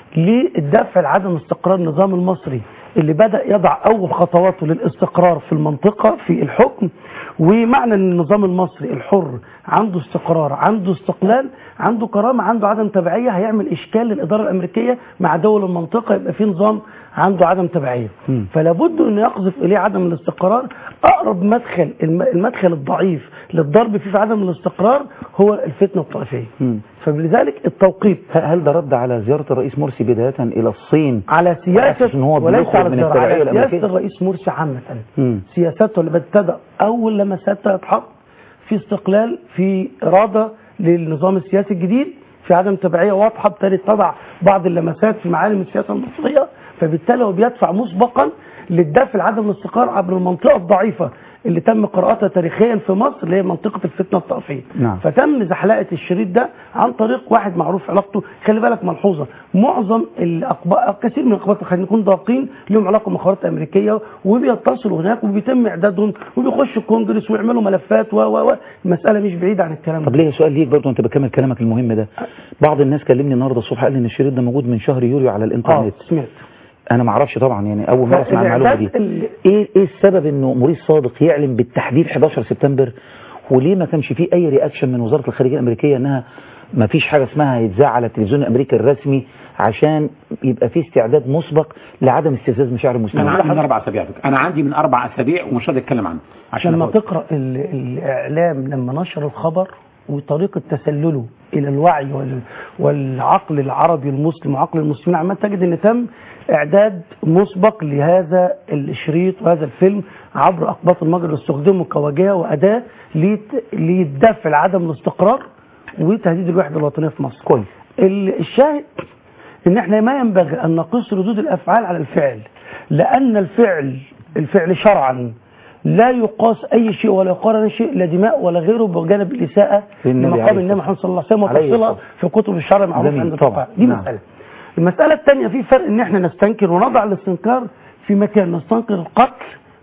للدفع لعدم استقرار النظام المصري اللي بدأ يضع أول خطواته للاستقرار في المنطقة في الحكم ومعنى أن النظام المصري الحر عنده استقرار عنده استقلال عنده كرامة عنده عدم تبعية هيعمل إشكال للإدارة الأمريكية مع دول المنطقة يبقى في نظام عنده عدم تبعية فلا بد أن يقذف إليه عدم الاستقرار أقرب مدخل الم- المدخل الضعيف للضرب فيه في عدم الاستقرار هو الفتنة الطائفية فلذلك التوقيت هل ده رد على زيارة الرئيس مرسي بداية إلى الصين على سياسة إن هو وليس بيخرج على من الزراعة التبعية على سياسة الأمريكية الرئيس مرسي عامة مم. سياسته اللي ابتدأ أول لما سيادته يتحط في استقلال في إرادة للنظام السياسي الجديد في عدم تبعية واضحة ابتدت تضع بعض اللمسات في معالم السياسة المصرية فبالتالي هو بيدفع مسبقا للدفع لعدم الاستقرار عبر المنطقة الضعيفة اللي تم قراءتها تاريخيا في مصر اللي هي منطقة الفتنة الطائفية نعم. فتم زحلقة الشريط ده عن طريق واحد معروف علاقته خلي بالك ملحوظة معظم الأقباء كثير من الأقباط خلينا نكون دقيقين لهم علاقة بالمخابرات الأمريكية وبيتصلوا هناك وبيتم إعدادهم وبيخشوا الكونجرس ويعملوا ملفات و و و المسألة مش بعيدة عن الكلام طب ده ليه سؤال ليك برضه انت بكمل كلامك المهم ده بعض الناس كلمني النهارده الصبح قال لي ان الشريط ده موجود من شهر يوليو على الانترنت اه سمعت انا ما اعرفش طبعا يعني اول مره اسمع المعلومه دي فالإعداد ال- ايه ايه السبب انه موريس صادق يعلن بالتحديد 11 سبتمبر وليه ما كانش فيه اي رياكشن من وزاره الخارجيه الامريكيه انها ما فيش حاجه اسمها هيتذاع على التلفزيون الامريكي الرسمي عشان يبقى في استعداد مسبق لعدم استفزاز مشاعر انا المسلمين عندي من اربع اسابيع انا عندي من اربع اسابيع ومش راضي اتكلم عنه عشان لما أفوت. تقرأ ال- الإعلام لما نشر الخبر وطريقة تسلله إلى الوعي وال- والعقل العربي المسلم وعقل المسلمين عمال تجد أن تم إعداد مسبق لهذا الشريط وهذا الفيلم عبر أقباط المجر استخدمه كواجهة وأداة لت- للدفع لعدم الاستقرار وتهديد الوحدة الوطنية في مصر كويس ال- الشاهد ان احنا ما ينبغي ان نقيس ردود الافعال على الفعل لان الفعل الفعل شرعا لا يقاس اي شيء ولا يقارن أي شيء لا دماء ولا غيره بجانب الاساءه للنبي لمقام عليه النبي محمد صلى الله عليه وسلم عليه وتفصيلها الصلاة. في كتب الشرع معروف جميل. عند طبعا. الفقهاء دي نعم. مساله المساله الثانيه في فرق ان احنا نستنكر ونضع الاستنكار في مكان نستنكر القتل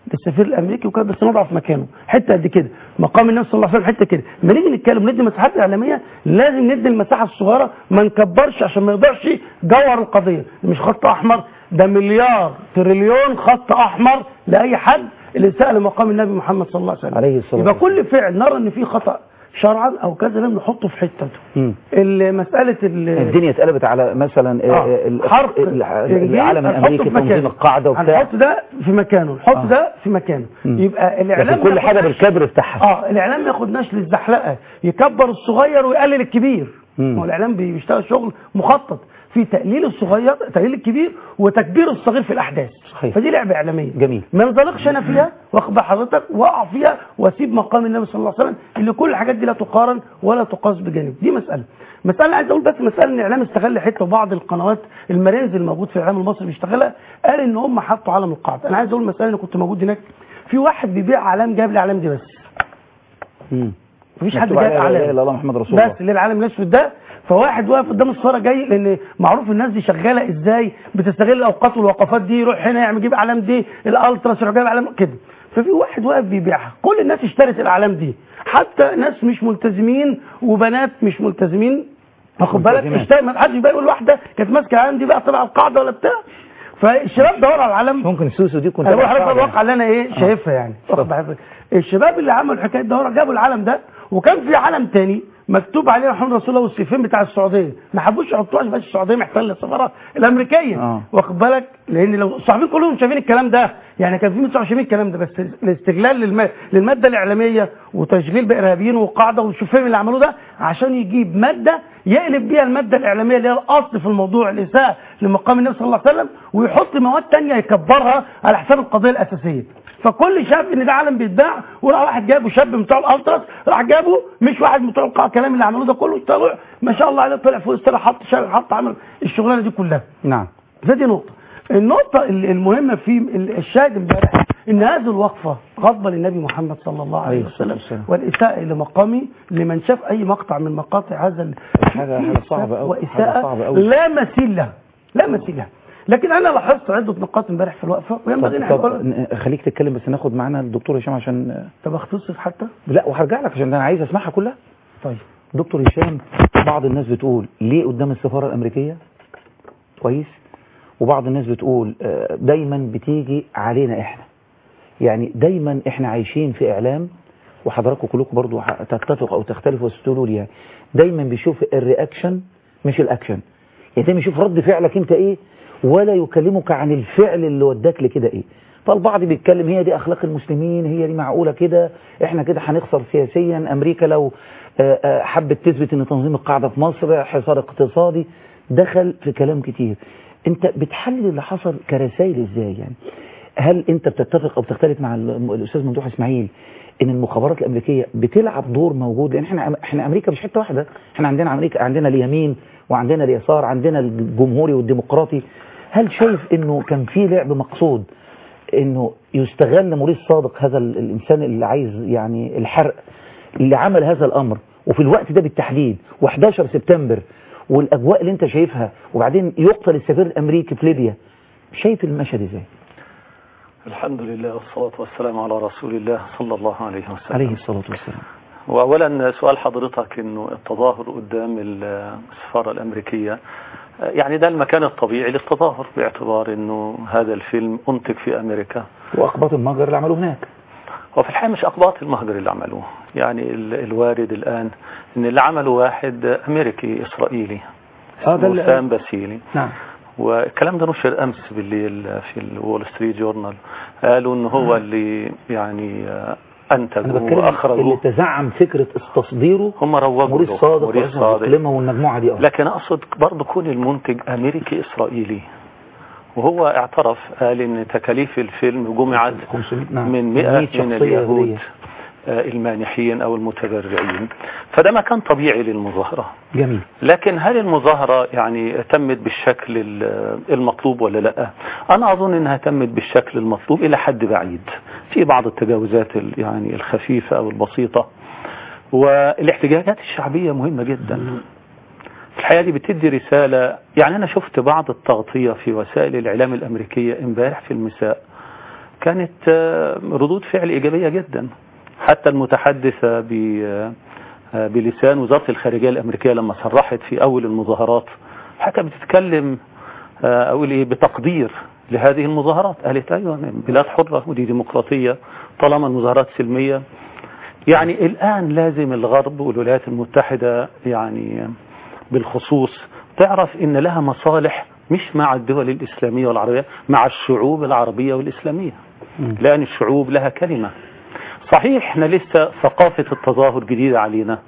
ده السفير الامريكي وكده بس نضع في مكانه حته قد كده مقام النبي صلى الله عليه وسلم حته كده لما نيجي نتكلم ندي مساحات اعلاميه لازم ندي المساحه الصغيره ما نكبرش عشان ما يضيعش جوهر القضيه مش خط احمر ده مليار تريليون خط احمر لاي حد اللي سال مقام النبي محمد صلى الله عليه وسلم عليه الصلاة يبقى كل فعل نرى ان فيه خطا شرعا او كذا لازم نحطه في حتته مم. مساله الدنيا اتقلبت على مثلا آه. آه، ال- حرق ال- الإنجيل العالم هنحطه الامريكي في تنظيم مكانه. القاعده وبتاع هنحط ده في مكانه نحط آه. ده في مكانه مم. يبقى الاعلام لكن كل ما حاجه ياخدناش- بالكبر بتاعها اه الاعلام ما ياخدناش للزحلقه يكبر الصغير ويقلل الكبير مم. هو الاعلام بي- بيشتغل شغل مخطط في تقليل الصغير تقليل الكبير وتكبير الصغير في الاحداث صحيح. فدي لعبه اعلاميه جميل ما انزلقش انا فيها واخد بال حضرتك واقع فيها واسيب مقام النبي صلى الله عليه وسلم اللي كل الحاجات دي لا تقارن ولا تقاس بجانب دي مساله مساله عايز اقول بس مساله ان الاعلام استغل حته وبعض القنوات المرازي الموجود في الاعلام المصري بيشتغلها قال ان هم حطوا علم القاعده انا عايز اقول مساله انا كنت موجود هناك في واحد بيبيع اعلام جايب لي اعلام دي بس مم. مفيش حد مكتوب جايب عليها لا إله اعلام الا الله محمد رسول الله بس اللي العالم الاسود ده فواحد واقف قدام الصوره جاي لان معروف الناس دي شغاله ازاي بتستغل الاوقات والوقفات دي يروح هنا يعمل يجيب اعلام دي الالتراس يروح جايب اعلام كده ففي واحد واقف بيبيعها كل الناس اشترت الاعلام دي حتى ناس مش ملتزمين وبنات مش ملتزمين واخد بالك ملتزمات. اشترى ما حدش بقى يقول واحده كانت ماسكه الاعلام دي بقى تبع القاعده ولا بتاع فالشباب دوروا على العالم ممكن السوسو دي كنت انا بقول لحضرتك الواقع اللي انا ايه آه. شايفها يعني واخد بالك الشباب اللي عملوا الحكايه الدوره جابوا العلم ده وكان في علم تاني مكتوب عليه محمد رسول الله والسيفين بتاع السعوديه ما حبوش يحطوها عشان بس السعوديه محتله السفاره الامريكيه آه. واخد بالك لان لو الصحفيين كلهم شايفين الكلام ده يعني كان في 129 الكلام ده بس الاستغلال للم... للماده الاعلاميه وتشغيل بارهابيين وقاعده والشوفين اللي عملوه ده عشان يجيب ماده يقلب بيها الماده الاعلاميه اللي هي الاصل في الموضوع الاساءه لمقام النبي صلى الله عليه وسلم ويحط مواد تانية يكبرها على حساب القضيه الاساسيه فكل شاف ان ده علم بيتباع وراح واحد جابه شاب بتوع الالتراس راح جابه مش واحد بتوع القاع الكلام اللي عملوه ده كله طلع ما شاء الله عليه طلع فوق السنه حط شغل حط عمل الشغلانه دي كلها نعم فدي نقطة النقطة ال- المهمة في ال- الشاهد امبارح ان هذه الوقفة غضبة للنبي محمد صلى الله عليه عليه الصلاة وسلم والسلام. والإساءة لمقامه لمن شاف أي مقطع من مقاطع هذا ال- حاجة حاجة صعبة أوي حاجة وإساءة صعبة أوي لا مثيل لها لا مثيل لها لكن أنا لاحظت عدة نقاط امبارح في الوقفة وينبغي ان طب, احنا طب نقول- ن- خليك تتكلم بس ناخد معانا الدكتور هشام عشان طب اختصر حتى لا وهرجع لك عشان انا عايز اسمعها كلها طيب دكتور هشام بعض الناس بتقول ليه قدام السفارة الأمريكية كويس وبعض الناس بتقول آه، دايما بتيجي علينا احنا يعني دايما احنا عايشين في اعلام وحضراتكم كلكم برضو ح- تتفقوا او تختلفوا وتقولوا لي يعني دايما بيشوف الرياكشن مش الاكشن يعني دايما يشوف رد فعلك انت ايه ولا يكلمك عن الفعل اللي وداك لكده ايه فالبعض بيتكلم هي دي اخلاق المسلمين هي دي معقوله كده احنا كده هنخسر سياسيا امريكا لو آه، آه، حبت تثبت ان تنظيم القاعده في مصر حصار اقتصادي دخل في كلام كتير انت بتحلل اللي حصل كرسائل ازاي يعني هل انت بتتفق او بتختلف مع ال- الاستاذ ممدوح اسماعيل ان المخابرات الامريكيه بتلعب دور موجود لان احنا احنا امريكا مش حته واحده احنا عندنا امريكا عندنا اليمين وعندنا اليسار عندنا الجمهوري والديمقراطي هل شايف انه كان في لعب مقصود انه يستغل موريس صادق هذا ال- الانسان اللي عايز يعني الحرق اللي عمل هذا الامر وفي الوقت ده بالتحديد و11 سبتمبر والاجواء اللي انت شايفها وبعدين يقتل السفير الامريكي في ليبيا شايف المشهد ازاي الحمد لله والصلاة والسلام على رسول الله صلى الله عليه وسلم عليه الصلاه والسلام وأولا سؤال حضرتك أنه التظاهر قدام السفارة الأمريكية يعني ده المكان الطبيعي للتظاهر باعتبار أنه هذا الفيلم أنتج في أمريكا واقباط المهجر اللي عملوه هناك وفي الحقيقة مش أقباط المهجر اللي عملوه يعني ال- الوارد الآن أن اللي عمله واحد أمريكي إسرائيلي آه، ده اسمه اللي- سام باسيلي نعم والكلام ده نشر امس بالليل في الول ستريت جورنال قالوا ان هو اللي يعني آه، انا انتجوا بتكلم اللي واخرجوا تزعم فكره تصديره هم روجوا موريس له. صادق موريس وعصمت صادق الكلمه والمجموعه دي اه لكن اقصد برضه كون المنتج امريكي اسرائيلي وهو اعترف قال ان تكاليف الفيلم جمعت 500 نعم من 100 100 من شخصية اليهود يهودية. آه، المانحين او المتبرعين فده مكان طبيعي للمظاهره جميل لكن هل المظاهرة يعني تمت بالشكل ال- المطلوب ولا لا أنا أظن أنها تمت بالشكل المطلوب إلى حد بعيد في بعض التجاوزات ال- يعني الخفيفة أو البسيطة والاحتجاجات الشعبية مهمة جدا في الحقيقة دي بتدي رسالة يعني أنا شفت بعض التغطية في وسائل الإعلام الأمريكية امبارح في المساء كانت آه، ردود فعل إيجابية جدا حتى المتحدثة ب آه، بلسان وزارة الخارجية الأمريكية لما صرحت في أول المظاهرات حكى بتتكلم آه، أقول إيه بتقدير لهذه المظاهرات قالت أيوة بلاد حرة ودي ديمقراطية طالما المظاهرات سلمية يعني الآن لازم الغرب والولايات المتحدة يعني بالخصوص تعرف إن لها مصالح مش مع الدول الإسلامية والعربية مع الشعوب العربية والإسلامية لأن الشعوب لها كلمة صحيح احنا لسه ثقافة التظاهر جديدة علينا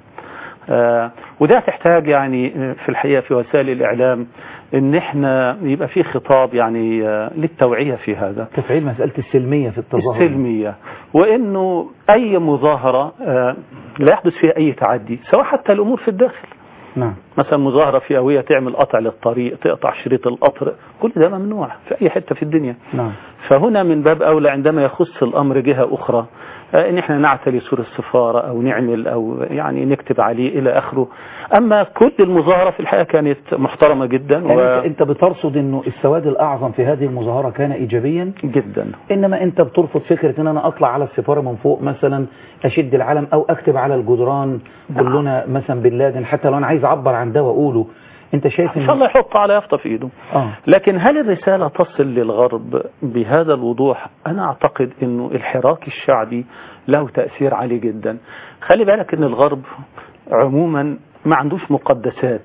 آه وده تحتاج يعني آه، في الحقيقة في وسائل الإعلام ان احنا يبقى في خطاب يعني آه، للتوعية في هذا تفعيل مسألة السلمية في التظاهر السلمية وانه اي مظاهرة آه، لا يحدث فيها اي تعدي سواء حتى الامور في الداخل نعم مثلا مظاهرة فئوية تعمل قطع للطريق تقطع شريط القطر كل ده ممنوع في اي حتة في الدنيا نعم فهنا من باب أولى عندما يخص الأمر جهة أخرى آه، إن إحنا نعتلي سور السفارة أو نعمل أو يعني نكتب عليه إلى آخره أما كل المظاهرة في الحقيقة كانت محترمة جدا يعني انت انت بترصد انه السواد الاعظم في هذه المظاهره كان ايجابيا جدا انما انت بترفض فكره ان انا اطلع على السفاره من فوق مثلا اشد العلم او اكتب على الجدران كلنا مثلا بن لادن حتى لو انا عايز اعبر عن ده واقوله انت شايف إن شاء الله يحط على يافطة في إيده اه لكن هل الرسالة تصل للغرب بهذا الوضوح أنا أعتقد أنه الحراك الشعبي له تأثير عالي جدا خلي بالك أن الغرب عموما ما عندوش مقدسات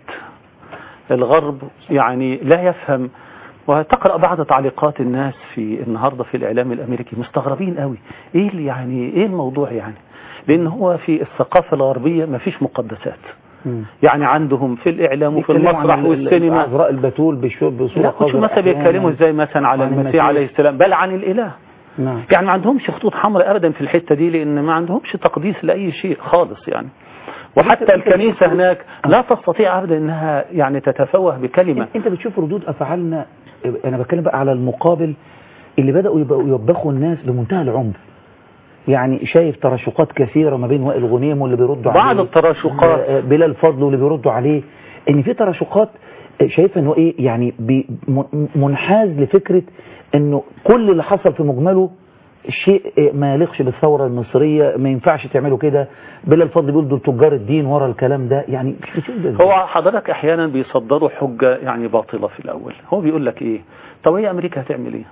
الغرب يعني لا يفهم وتقرأ بعض تعليقات الناس في النهاردة في الإعلام الأمريكي مستغربين قوي إيه اللي يعني إيه الموضوع يعني لأن هو في الثقافة الغربية ما فيش مقدسات يعني عندهم في الإعلام وفي بيتكلموا المسرح عن ال- والسينما عذراء البتول بشو- بصوره لا مش قذرة مثلا بيتكلموا أحياناً. ازاي مثلا على عن المسيح عليه السلام بل عن الإله نعم يعني ما عندهمش خطوط حمراء ابدا في الحته دي لان ما عندهمش تقديس لاي شيء خالص يعني وحتى الكنيسه هناك لا تستطيع ابدا انها يعني تتفوه بكلمه انت بتشوف ردود افعالنا انا بتكلم بقى على المقابل اللي بداوا يبقوا يوبخوا الناس بمنتهى العنف يعني شايف تراشقات كثيره ما بين وائل غنيم واللي بيردوا بعض عليه التراشقات. آه، بلال فضل واللي بيردوا عليه ان في تراشقات آه، شايف انه ايه يعني بي- م- منحاز لفكره انه كل اللي حصل في مجمله شيء آه، ما يليقش بالثوره المصريه ما ينفعش تعملوا كده بلال فضل بيقول دول تجار الدين ورا الكلام ده يعني مش بتشوف ده إزاي؟ هو حضرتك احيانا بيصدروا حجه يعني باطله في الاول هو بيقول لك ايه طب هي امريكا هتعمل ايه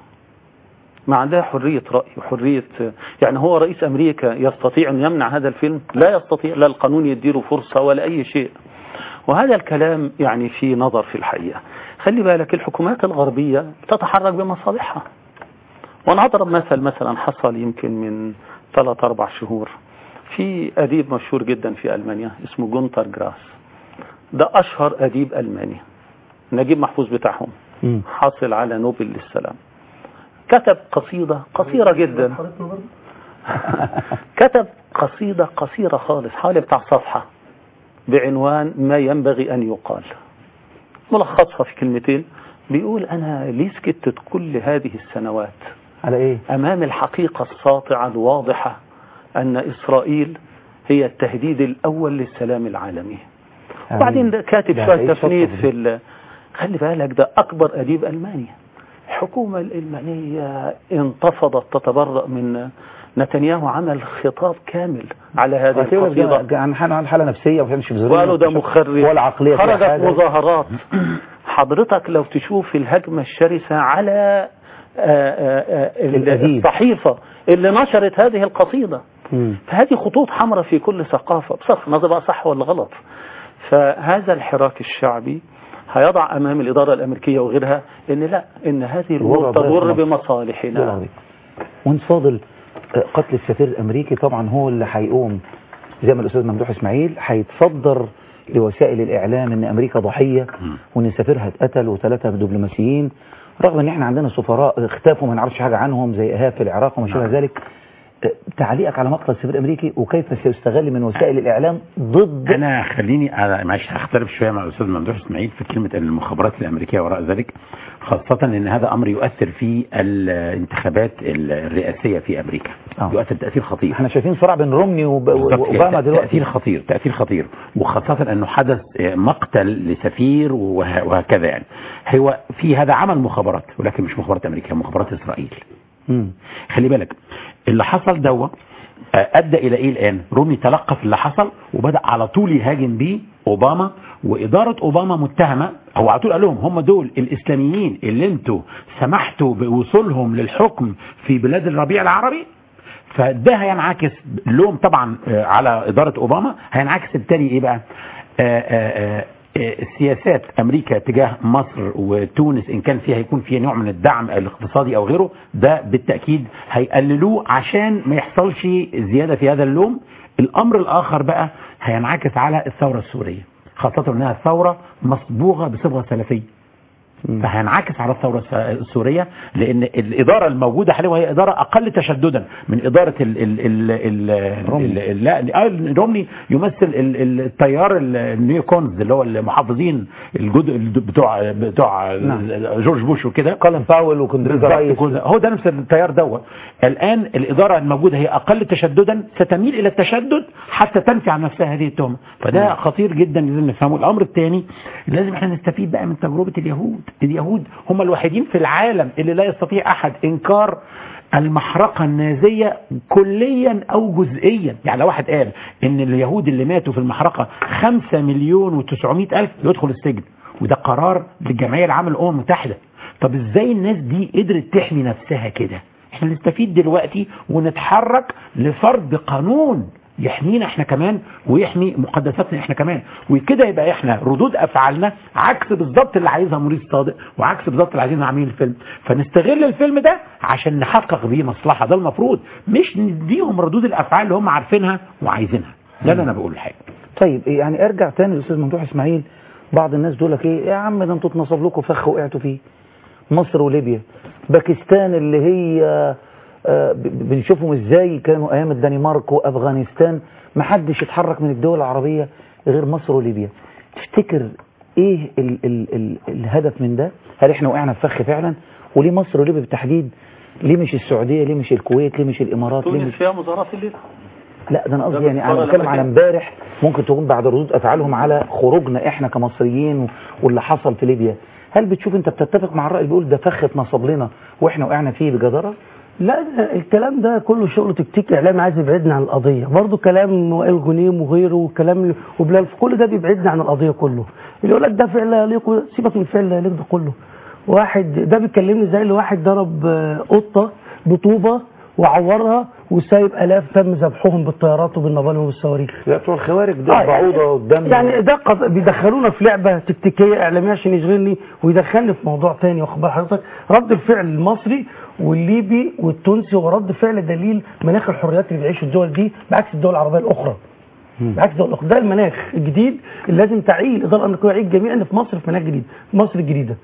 ما عندها حرية رأي وحرية يعني هو رئيس أمريكا يستطيع أن يمنع هذا الفيلم لا يستطيع لا القانون يديله فرصة ولا أي شيء وهذا الكلام يعني في نظر في الحقيقة خلي بالك الحكومات الغربية تتحرك بمصالحها وأنا أضرب مثل مثلا حصل يمكن من ثلاث أربع شهور في أديب مشهور جدا في ألمانيا اسمه جونتر جراس ده أشهر أديب ألماني نجيب محفوظ بتاعهم مم. حاصل على نوبل للسلام كتب قصيدة قصيرة جدا كتب قصيدة قصيرة خالص حوالي بتاع صفحة بعنوان ما ينبغي أن يقال ملخصها في كلمتين بيقول أنا ليه سكتت كل هذه السنوات على ايه أمام الحقيقة الساطعة الواضحة أن إسرائيل هي التهديد الأول للسلام العالمي وبعدين ده كاتب ده شوية إيه تفنيد الشطة في ال... خلي بالك ده أكبر أديب ألماني الحكومة الألمانية انتفضت تتبرأ من نتنياهو عمل خطاب كامل على هذه هتقول لك القصيدة ده عن حالة عن حالة نفسية وما كانش بذرية وقالوا ده مخرب ولا عقلية فيها خرجت حاجة. مظاهرات حضرتك لو تشوف الهجمة الشرسة على آه، آه، آه، الأديب. الصحيفة اللي نشرت هذه القصيدة مم. فهذه خطوط حمراء في كل ثقافة بصرف النظر بقى صح ولا غلط فهذا الحراك الشعبي هيضع أمام الإدارة الأمريكية وغيرها إن لا إن هذه الوضع الأمور ضعيف تضر مصر. بمصالحنا دولار. وانت فاضل آه، قتل السفير الامريكي طبعا هو اللي هيقوم زي ما الاستاذ ممدوح اسماعيل هيتصدر لوسائل الاعلام ان امريكا ضحيه وان سفيرها اتقتل وثلاثه دبلوماسيين رغم ان احنا عندنا سفراء اختفوا ما نعرفش حاجه عنهم زي ايهاب في العراق وما شابه ذلك آه، تعليقك على مقتل السفير الامريكي وكيف سيستغل من وسائل الاعلام ضد انا خليني أنا معلش هختلف شويه مع الاستاذ ممدوح اسماعيل في كلمه المخابرات الامريكيه وراء ذلك خاصه ان هذا امر يؤثر في الانتخابات الرئاسيه في امريكا آه. يؤثر تاثير خطير احنا شايفين صراع بين رومني وب- بالظبط واوباما كده. دلوقتي تأثير خطير تأثير خطير وخاصة أنه حدث مقتل لسفير وه- وهكذا يعني هو في هذا عمل مخابرات ولكن مش مخابرات أمريكا مخابرات إسرائيل خلي بالك اللي حصل دوا آه، ادى الى ايه الان رومي تلقف اللي حصل وبدا على طول يهاجم بيه اوباما واداره اوباما متهمه هو على طول قال لهم هم دول الاسلاميين اللي انتوا سمحتوا بوصولهم للحكم في بلاد الربيع العربي فده هينعكس لوم طبعا آه، على اداره اوباما هينعكس بالتالي ايه بقى آه، آه، آه، آه، سياسات امريكا تجاه مصر وتونس ان كان فيها هيكون فيها نوع من الدعم الاقتصادي او غيره ده بالتاكيد هيقللوه عشان ما يحصلش زياده في هذا اللوم الامر الاخر بقى هينعكس على الثوره السوريه خاصه انها ثوره مصبوغه بصبغه سلفيه فهينعكس على الثوره الس- السوريه لان الاداره الموجوده حاليا وهي اداره اقل تشددا من اداره ال ال ال ال رومني. ال- لا آه، رومني يمثل ال- ال- التيار ال- النيو كونز اللي هو المحافظين الجد الد- بتوع بتوع نعم. جورج بوش وكده كولين باول وكوندريزا بالظبط رايس كل- هو ده نفس التيار دوت الان الاداره الموجوده هي اقل تشددا ستميل الى التشدد حتى تنفي عن نفسها هذه التهمه فده نعم. خطير جدا لازم نفهمه الامر الثاني لازم احنا نستفيد بقى من تجربه اليهود اليهود هم الوحيدين في العالم اللي لا يستطيع احد انكار المحرقة النازية كليا أو جزئيا يعني لو واحد قال إن اليهود اللي ماتوا في المحرقة خمسة مليون وتسعمائة ألف يدخل السجن وده قرار للجمعية العامة للأمم المتحدة طب إزاي الناس دي قدرت تحمي نفسها كده احنا نستفيد دلوقتي ونتحرك لفرض قانون يحمينا احنا كمان ويحمي مقدساتنا احنا كمان وكده يبقى احنا ردود افعالنا عكس بالظبط اللي عايزها موريس صادق وعكس بالظبط اللي عايزين عاملين الفيلم فنستغل الفيلم ده عشان نحقق بيه مصلحه ده المفروض مش نديهم ردود الافعال اللي هم عارفينها وعايزينها ده اللي انا بقوله الحقيقه طيب يعني ارجع تاني للاستاذ ممدوح اسماعيل بعض الناس دول لك ايه يا عم ده انتوا اتنصب لكم فخ وقعتوا فيه مصر وليبيا باكستان اللي هي آه، ب- ب- بنشوفهم ازاي كانوا ايام الدنمارك وافغانستان ما حدش اتحرك من الدول العربيه غير مصر وليبيا تفتكر ايه ال ال ال الهدف من ده هل احنا وقعنا في فخ فعلا وليه مصر وليبيا بالتحديد ليه مش السعوديه ليه مش الكويت ليه مش الامارات ليه تونس مش فيها مظاهرات الليل لا ده انا قصدي ده يعني انا بالصورة بتكلم على الأمريكية. امبارح ممكن تكون بعد ردود افعالهم على خروجنا احنا كمصريين و- واللي حصل في ليبيا هل بتشوف انت بتتفق مع الراي اللي بيقول ده فخ اتنصب لنا واحنا وقعنا فيه بجداره لا ده الكلام ده كله شغل تكتيك اعلامي عايز يبعدنا عن القضيه برضه كلام وائل غنيم وغيره وكلام وبلال كل ده بيبعدنا عن القضيه كله اللي يقول لك ده فعل لا يليق سيبك من الفعل لا يليق ده كله واحد ده بيكلمني زي اللي واحد ضرب آه، قطه بطوبه وعورها وسايب الاف تم ذبحهم بالطيارات وبالنبال وبالصواريخ لا بتوع الخوارج ده آه، بعوضه قدام يعني ده قض... بيدخلونا في لعبه تكتيكيه اعلاميه عشان يشغلني ويدخلني في موضوع تاني واخد بال حضرتك رد الفعل المصري والليبي والتونسي هو رد فعل دليل مناخ الحريات اللي بيعيشه الدول دي بعكس الدول العربيه الاخرى بعكس الدول الاخرى ده المناخ الجديد اللي لازم تعيه الاداره الامريكيه يعيه الجميع ان في مصر في مناخ جديد مصر الجديده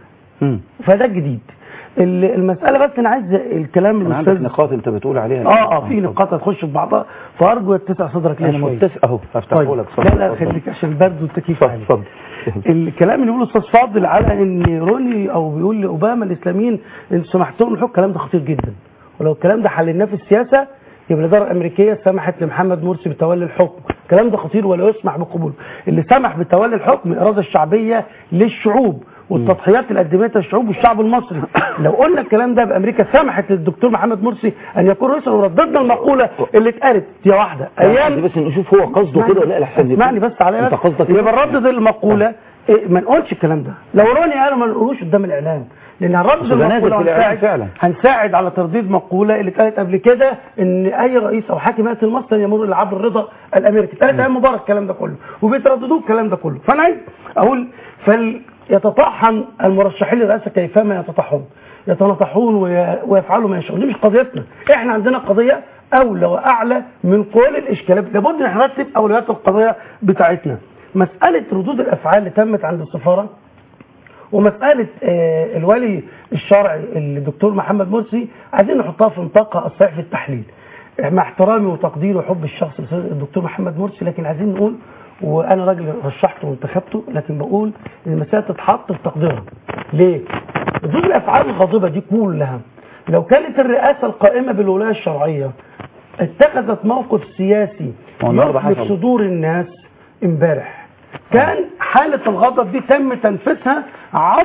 فده الجديد ال- المساله بس انا عايز الكلام كان عندك الاستاذ نقاط انت بتقول عليها اه اه في نقاط هتخش في بعضها فارجو يتسع صدرك ليه انا شوية. متفق اهو هفتحه طيب. لك لا لا خليك عشان البرد والتكييف عالي اتفضل الكلام اللي بيقوله الاستاذ فاضل على ان روني او بيقول لاوباما الاسلاميين ان سمحت لهم الحكم الكلام ده خطير جدا ولو الكلام ده حللناه في السياسه يبقى الاداره الامريكيه سمحت لمحمد مرسي بتولي الحكم الكلام ده خطير ولا يسمح بقبوله اللي سمح بتولي الحكم الاراده الشعبيه للشعوب والتضحيات اللي قدمتها الشعوب والشعب المصري لو قلنا الكلام ده بامريكا سمحت للدكتور محمد مرسي ان يكون رئيسا ورددنا المقوله اللي اتقالت دي واحده ايام بس نشوف هو قصده كده ولا لا لحسن اسمعني بس عليا انت بس. قصدك يبقى نردد المقوله إيه ما نقولش الكلام ده لو روني قالوا ما نقولوش قدام الاعلام لان هنردد بس ده نازل المقوله في الإعلام هنساعد فعلا. هنساعد على ترديد مقوله اللي اتقالت قبل كده ان اي رئيس او حاكم ياتي لمصر يمر لعبر الرضا الامريكي اتقالت ايام مبارك الكلام ده كله وبيترددوه الكلام ده كله فانا عايز اقول فال يتطحن المرشحين للرئاسه كيفما يتطحن يتنطحون وي- ويفعلوا ما يشاءون دي مش قضيتنا احنا عندنا قضيه اولى واعلى من كل الاشكالات لابد ان احنا نرتب اولويات القضيه بتاعتنا مساله ردود الافعال اللي تمت عند السفاره ومسألة آه، الولي الشرعي الدكتور محمد مرسي عايزين نحطها في نطاقها الصحيح في التحليل مع احترامي وتقديري وحب الشخص للأستاذ الدكتور محمد مرسي لكن عايزين نقول وانا راجل رشحته وانتخبته لكن بقول ان المسألة تتحط في تقديرها ليه؟ ردود الافعال الغاضبة دي كلها لو كانت الرئاسة القائمة بالولاية الشرعية اتخذت موقف سياسي هو النهارده يخلف حصل. صدور الناس امبارح كان حالة الغضب دي تم تنفيذها عبر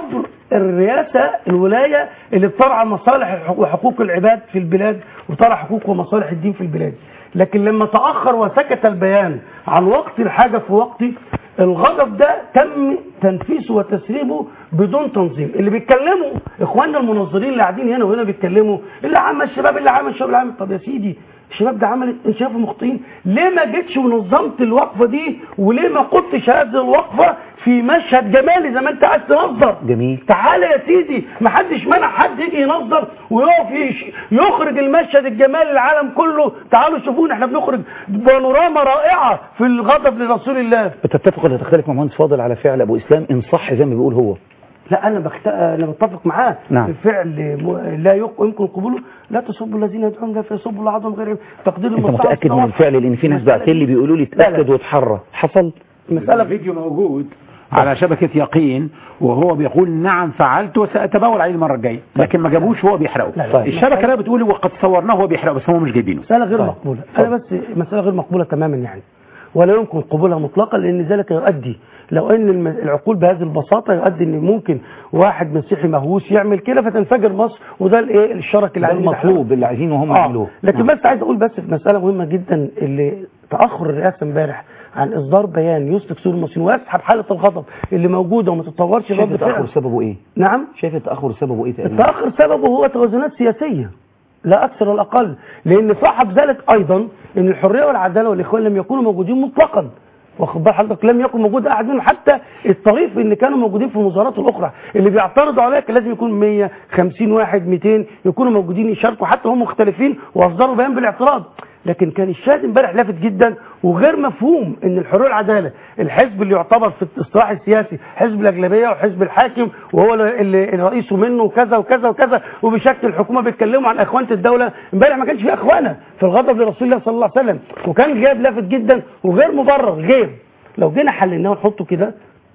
الرئاسة الولاية اللي بترعى مصالح وحقوق العباد في البلاد وترعى حقوق ومصالح الدين في البلاد لكن لما تأخر وسكت البيان عن وقت الحاجة في وقته الغضب ده تم تنفيذه وتسريبه بدون تنظيم اللي بيتكلموا اخواننا المنظرين اللي قاعدين هنا وهنا بيتكلموا اللي عمل الشباب اللي عمل الشباب اللي عمل طب يا سيدي الشباب ده عملت انت شايفه مخطئين ليه ما جيتش ونظمت الوقفه دي وليه ما قلتش هذه الوقفه في مشهد جمالي زي ما انت عايز تنظر جميل تعالى يا سيدي ما حدش منع حد يجي ينظر ويقف يش- يخرج المشهد الجمالي للعالم كله تعالوا شوفونا احنا بنخرج بانوراما رائعه في الغضب لرسول الله تتفق ولا تختلف مع مهندس فاضل على فعل ابو اسلام ان صح زي ما بيقول هو لا انا بخت... انا بتفق معاه نعم. الفعل م... لا يق... يمكن قبوله لا تسبوا الذين يدعون لا فيسبوا الله عظم غير تقدير انت المستعصي متاكد من الفعل لان في ناس بعت لي بيقولوا لي اتاكد واتحرى حصل مسألة فيديو موجود على شبكة يقين وهو بيقول نعم فعلت وسأتبول عليه المرة الجاية لكن ما جابوش وهو بيحرقه لا، لا. الشبكة لا بتقول وقد صورناه وهو بيحرقه بس هم مش جايبينه مسألة غير مقبولة أنا بس مسألة غير مقبولة تماما يعني ولا يمكن قبولها مطلقا لأن ذلك يؤدي لو أن الم- العقول بهذه البساطة يؤدي أن ممكن واحد مسيحي مهووس يعمل كده فتنفجر مصر وده الايه الشرك اللي ده عايزين المطلوب اللي عايزينه هم آه. يعملوه لكن بس عايز أقول بس في مسألة مهمة جدا اللي تأخر الرئاسة امبارح عن إصدار بيان يسلك سور المصريين ويسحب حالة الغضب اللي موجودة وما تتطورش شايف رد التاخر فعل سببه ايه نعم شايف التاخر سببه ايه تقريبا التأخر سببه هو توازنات سياسية لا أكثر ولا أقل لأن صاحب ذلك أيضا أن الحرية والعدالة والإخوان لم يكونوا موجودين مطلقا واخد بال حضرتك لم يكن موجود احد منهم حتى الطريف ان كانوا موجودين في المظاهرات الاخرى اللي بيعترضوا عليها كان لازم يكون 100 50 واحد 200 يكونوا موجودين يشاركوا حتى هم مختلفين واصدروا بيان بالاعتراض لكن كان الشاهد امبارح لافت جدا وغير مفهوم ان الحريه والعداله الحزب اللي يعتبر في الاصطلاح السياسي حزب الاغلبيه وحزب الحاكم وهو اللي اللي رئيسه منه وكذا وكذا وكذا وبشكل الحكومه بيتكلموا عن اخوانه الدوله امبارح ما كانش في اخوانه في الغضب لرسول الله صلى الله عليه وسلم وكان جاب لافت جدا وغير مبرر غير لو جينا حللناه ونحطه كده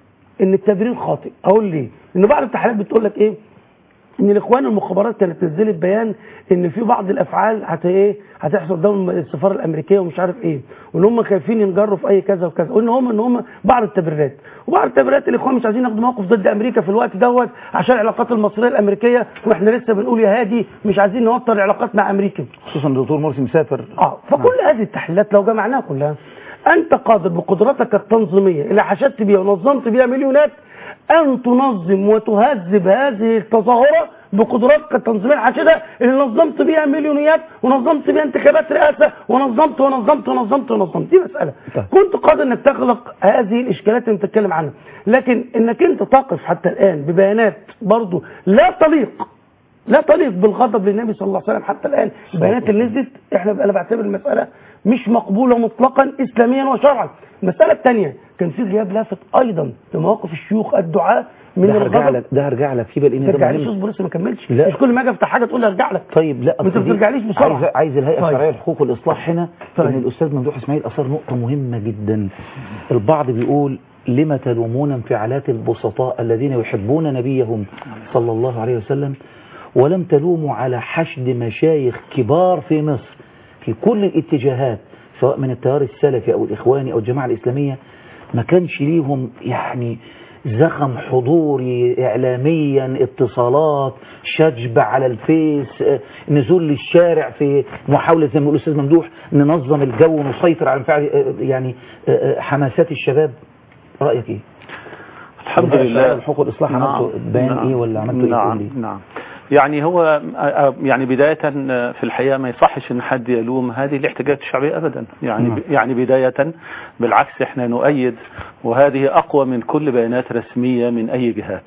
ان التبرير خاطئ اقول ليه ان بعض التحليلات بتقول لك ايه ان الاخوان المخابرات كانت نزلت بيان ان في بعض الافعال هت ايه هتحصل قدام السفاره الامريكيه ومش عارف ايه وان هم خايفين ينجروا في اي كذا وكذا وان هم ان هم بعض التبريرات وبعض التبريرات الاخوان مش عايزين ياخدوا موقف ضد امريكا في الوقت دوت عشان العلاقات المصريه الامريكيه واحنا لسه بنقول يا هادي مش عايزين نوتر العلاقات مع امريكا خصوصا الدكتور مرسي مسافر اه فكل هذه التحليلات لو جمعناها كلها انت قادر بقدرتك التنظيميه اللي حشدت بيها ونظمت بيها مليونات ان تنظم وتهذب هذه التظاهره بقدراتك التنظيميه الحاشده اللي نظمت بيها مليونيات ونظمت بيها انتخابات رئاسه ونظمت ونظمت ونظمت ونظمت دي مساله كنت قادر انك تخلق هذه الاشكالات اللي بتتكلم عنها لكن انك انت تقف حتى الان ببيانات برضه لا تليق لا تليق بالغضب للنبي صلى الله عليه وسلم حتى الان البيانات اللي نزلت احنا انا بعتبر المساله مش مقبوله مطلقا اسلاميا وشرعا المساله الثانيه كان في غياب لافت ايضا لمواقف الشيوخ الدعاء من ده هرجع الغضب لك ده هرجع لك فيه بقى لان ما ده ترجعليش مهم اصبر لسه ما كملتش لا. مش كل ما اجي افتح حاجه تقول لي ارجع لك طيب لا ما انت أصل ما دي- ترجعليش بسرعه عايز عايز الهيئه طيب. الشرعيه للحقوق والاصلاح هنا طيب. ان الاستاذ ممدوح اسماعيل اثار نقطه مهمه جدا البعض بيقول لما تلومون انفعالات البسطاء الذين يحبون نبيهم صلى الله عليه وسلم ولم تلوموا على حشد مشايخ كبار في مصر في كل الاتجاهات سواء من التيار السلفي او الاخواني او الجماعه الاسلاميه ما كانش ليهم يعني زخم حضوري اعلاميا اتصالات شجب على الفيس آه، نزول للشارع في محاولة زي ما بيقول الاستاذ ممدوح ننظم الجو ونسيطر على انفعال آه، يعني آه، آه، حماسات الشباب رأيك ايه الحمد والهيئة لله الشرعية للحقوق والإصلاح عملتوا بيان نعم. إيه ولا عملتوا إيه؟ نعم قول لي. نعم يعني هو آه، يعني بداية آه، في الحقيقة ما يصحش ان حد يلوم هذه الاحتجاجات الشعبية ابدا يعني نعم. يعني بداية بالعكس احنا نؤيد وهذه اقوى من كل بيانات رسمية من اي جهات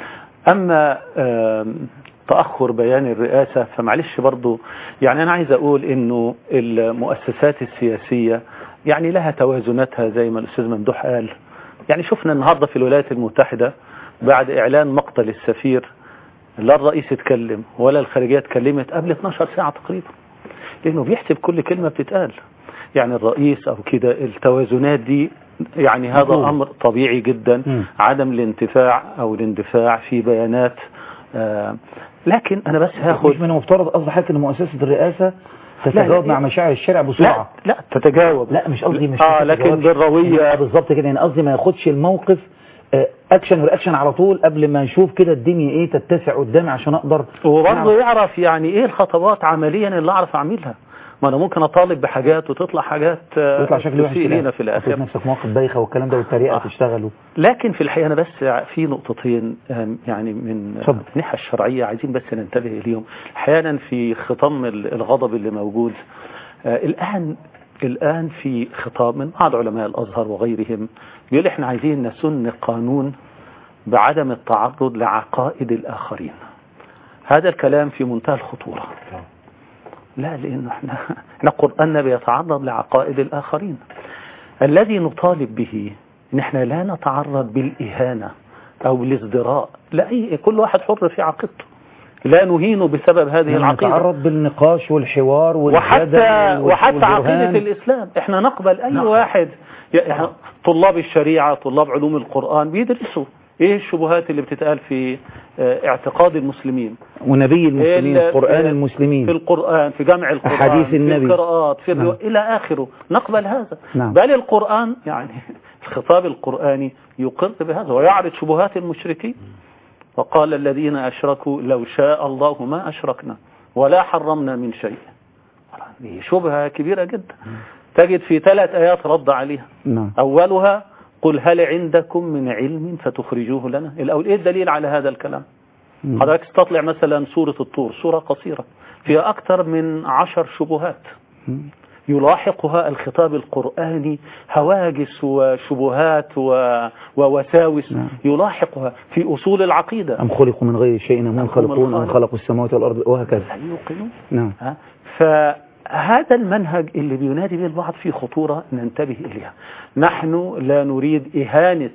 اما آم، تأخر بيان الرئاسة فمعلش برضو يعني أنا عايز أقول إنه المؤسسات السياسية يعني لها توازناتها زي ما الأستاذ ممدوح قال يعني شفنا النهاردة في الولايات المتحدة بعد إعلان مقتل السفير لا الرئيس اتكلم ولا الخارجية اتكلمت قبل 12 ساعة تقريبا لأنه بيحسب كل كلمة بتتقال يعني الرئيس أو كده التوازنات دي يعني هذا مفهوم. أمر طبيعي جدا مم. عدم الانتفاع أو الاندفاع في بيانات آه لكن أنا بس هاخد مش من المفترض قصد حضرتك ان مؤسسة الرئاسة تتجاوب لا، مع مشاعر الشارع بسرعة لا تتجاوب لا مش قصدي مش آه ما لكن تتجاوبش. بالروية آه، بالظبط كده يعني قصدي ما ياخدش الموقف آه، اكشن ورياكشن على طول قبل ما نشوف كده الدنيا ايه تتسع قدامي عشان اقدر وبرضه يعرف يعني ايه الخطوات عمليا اللي اعرف اعملها ما انا ممكن اطالب بحاجات وتطلع حاجات آه، يطلع شكل وحش تسيء في لينا في الآخر. الاخر تحط نفسك مواقف بايخه والكلام ده والتريقه تشتغل لكن في الحقيقه انا بس في نقطتين آم، يعني من اتفضل. الناحيه الشرعيه عايزين بس ننتبه اليهم احيانا في خطام ال- الغضب اللي موجود آه، الان الان في خطاب من بعض علماء الازهر وغيرهم بيقول احنا عايزين نسن قانون بعدم التعرض لعقائد الاخرين هذا الكلام في منتهى الخطوره لا لانه احنا احنا قراننا بيتعرض لعقائد الاخرين الذي نطالب به ان احنا لا نتعرض بالاهانه او الازدراء لا أي كل واحد حر في عقيدته لا نهينه بسبب هذه يعني العقيده نتعرض بالنقاش والحوار وحتى والجدل وحتى والبرهان. عقيده الاسلام احنا نقبل اي نعم. واحد يعني طلاب الشريعه طلاب علوم القران بيدرسوا ايه الشبهات اللي بتتقال في آه، اعتقاد المسلمين ونبي المسلمين ال- قرآن في المسلمين القرآن في جمع القرآن أحاديث النبي. في القراءات في الروا... نعم. إلى آخره نقبل هذا نعم. بل القرآن يعني الخطاب القرآني يقر بهذا ويعرض شبهات المشركين وقال الذين أشركوا لو شاء الله ما أشركنا ولا حرمنا من شيء دي شبهة كبيرة جدا تجد في ثلاث آيات رد عليها نعم أولها قل هل عندكم من علم فتخرجوه لنا الأول إيه الدليل على هذا الكلام مم. حضرتك تستطلع مثلا سورة الطور سورة قصيرة فيها أكثر من عشر شبهات مم. يلاحقها الخطاب القرآني هواجس وشبهات و... ووساوس نعم. يلاحقها في أصول العقيدة أم خلقوا من غير شيء أم هم هم خلقون أم الخالق. خلقوا السماوات والأرض وهكذا لا يوقنون نعم ها؟ فهذا المنهج اللي بينادي به البعض فيه خطورة ننتبه إليها نحن لا نريد إهانة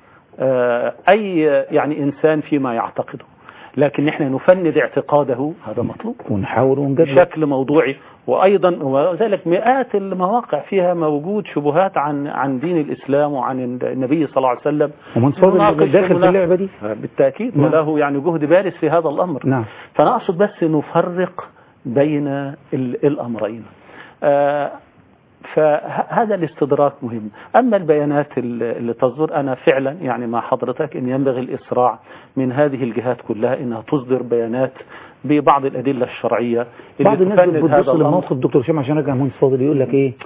آه، أي يعني إنسان فيما يعتقده لكن نحن نفند اعتقاده هذا مطلوب ونحاول ونجدد بشكل موضوعي وأيضا وذلك مئات المواقع فيها موجود شبهات عن عن دين الإسلام وعن النبي صل الله عليه وسلم ومن فضل نناقش داخل في ونناقش. اللعبة دي بالتأكيد نعم. وله يعني جهد بارز في هذا الأمر نعم فأنا أقصد بس نفرق بين ال- الأمرين آه، فهذا الاستدراك مهم أما البيانات ال- اللي تصدر أنا فعلا يعني مع حضرتك أن ينبغي الإسراع من هذه الجهات كلها أنها تصدر بيانات ببعض الأدلة الشرعية اللي بعض الناس تفند بتبص هذا الأمر للموقف دكتور هشام عشان ارجع مهندس فاضل يقول لك ايه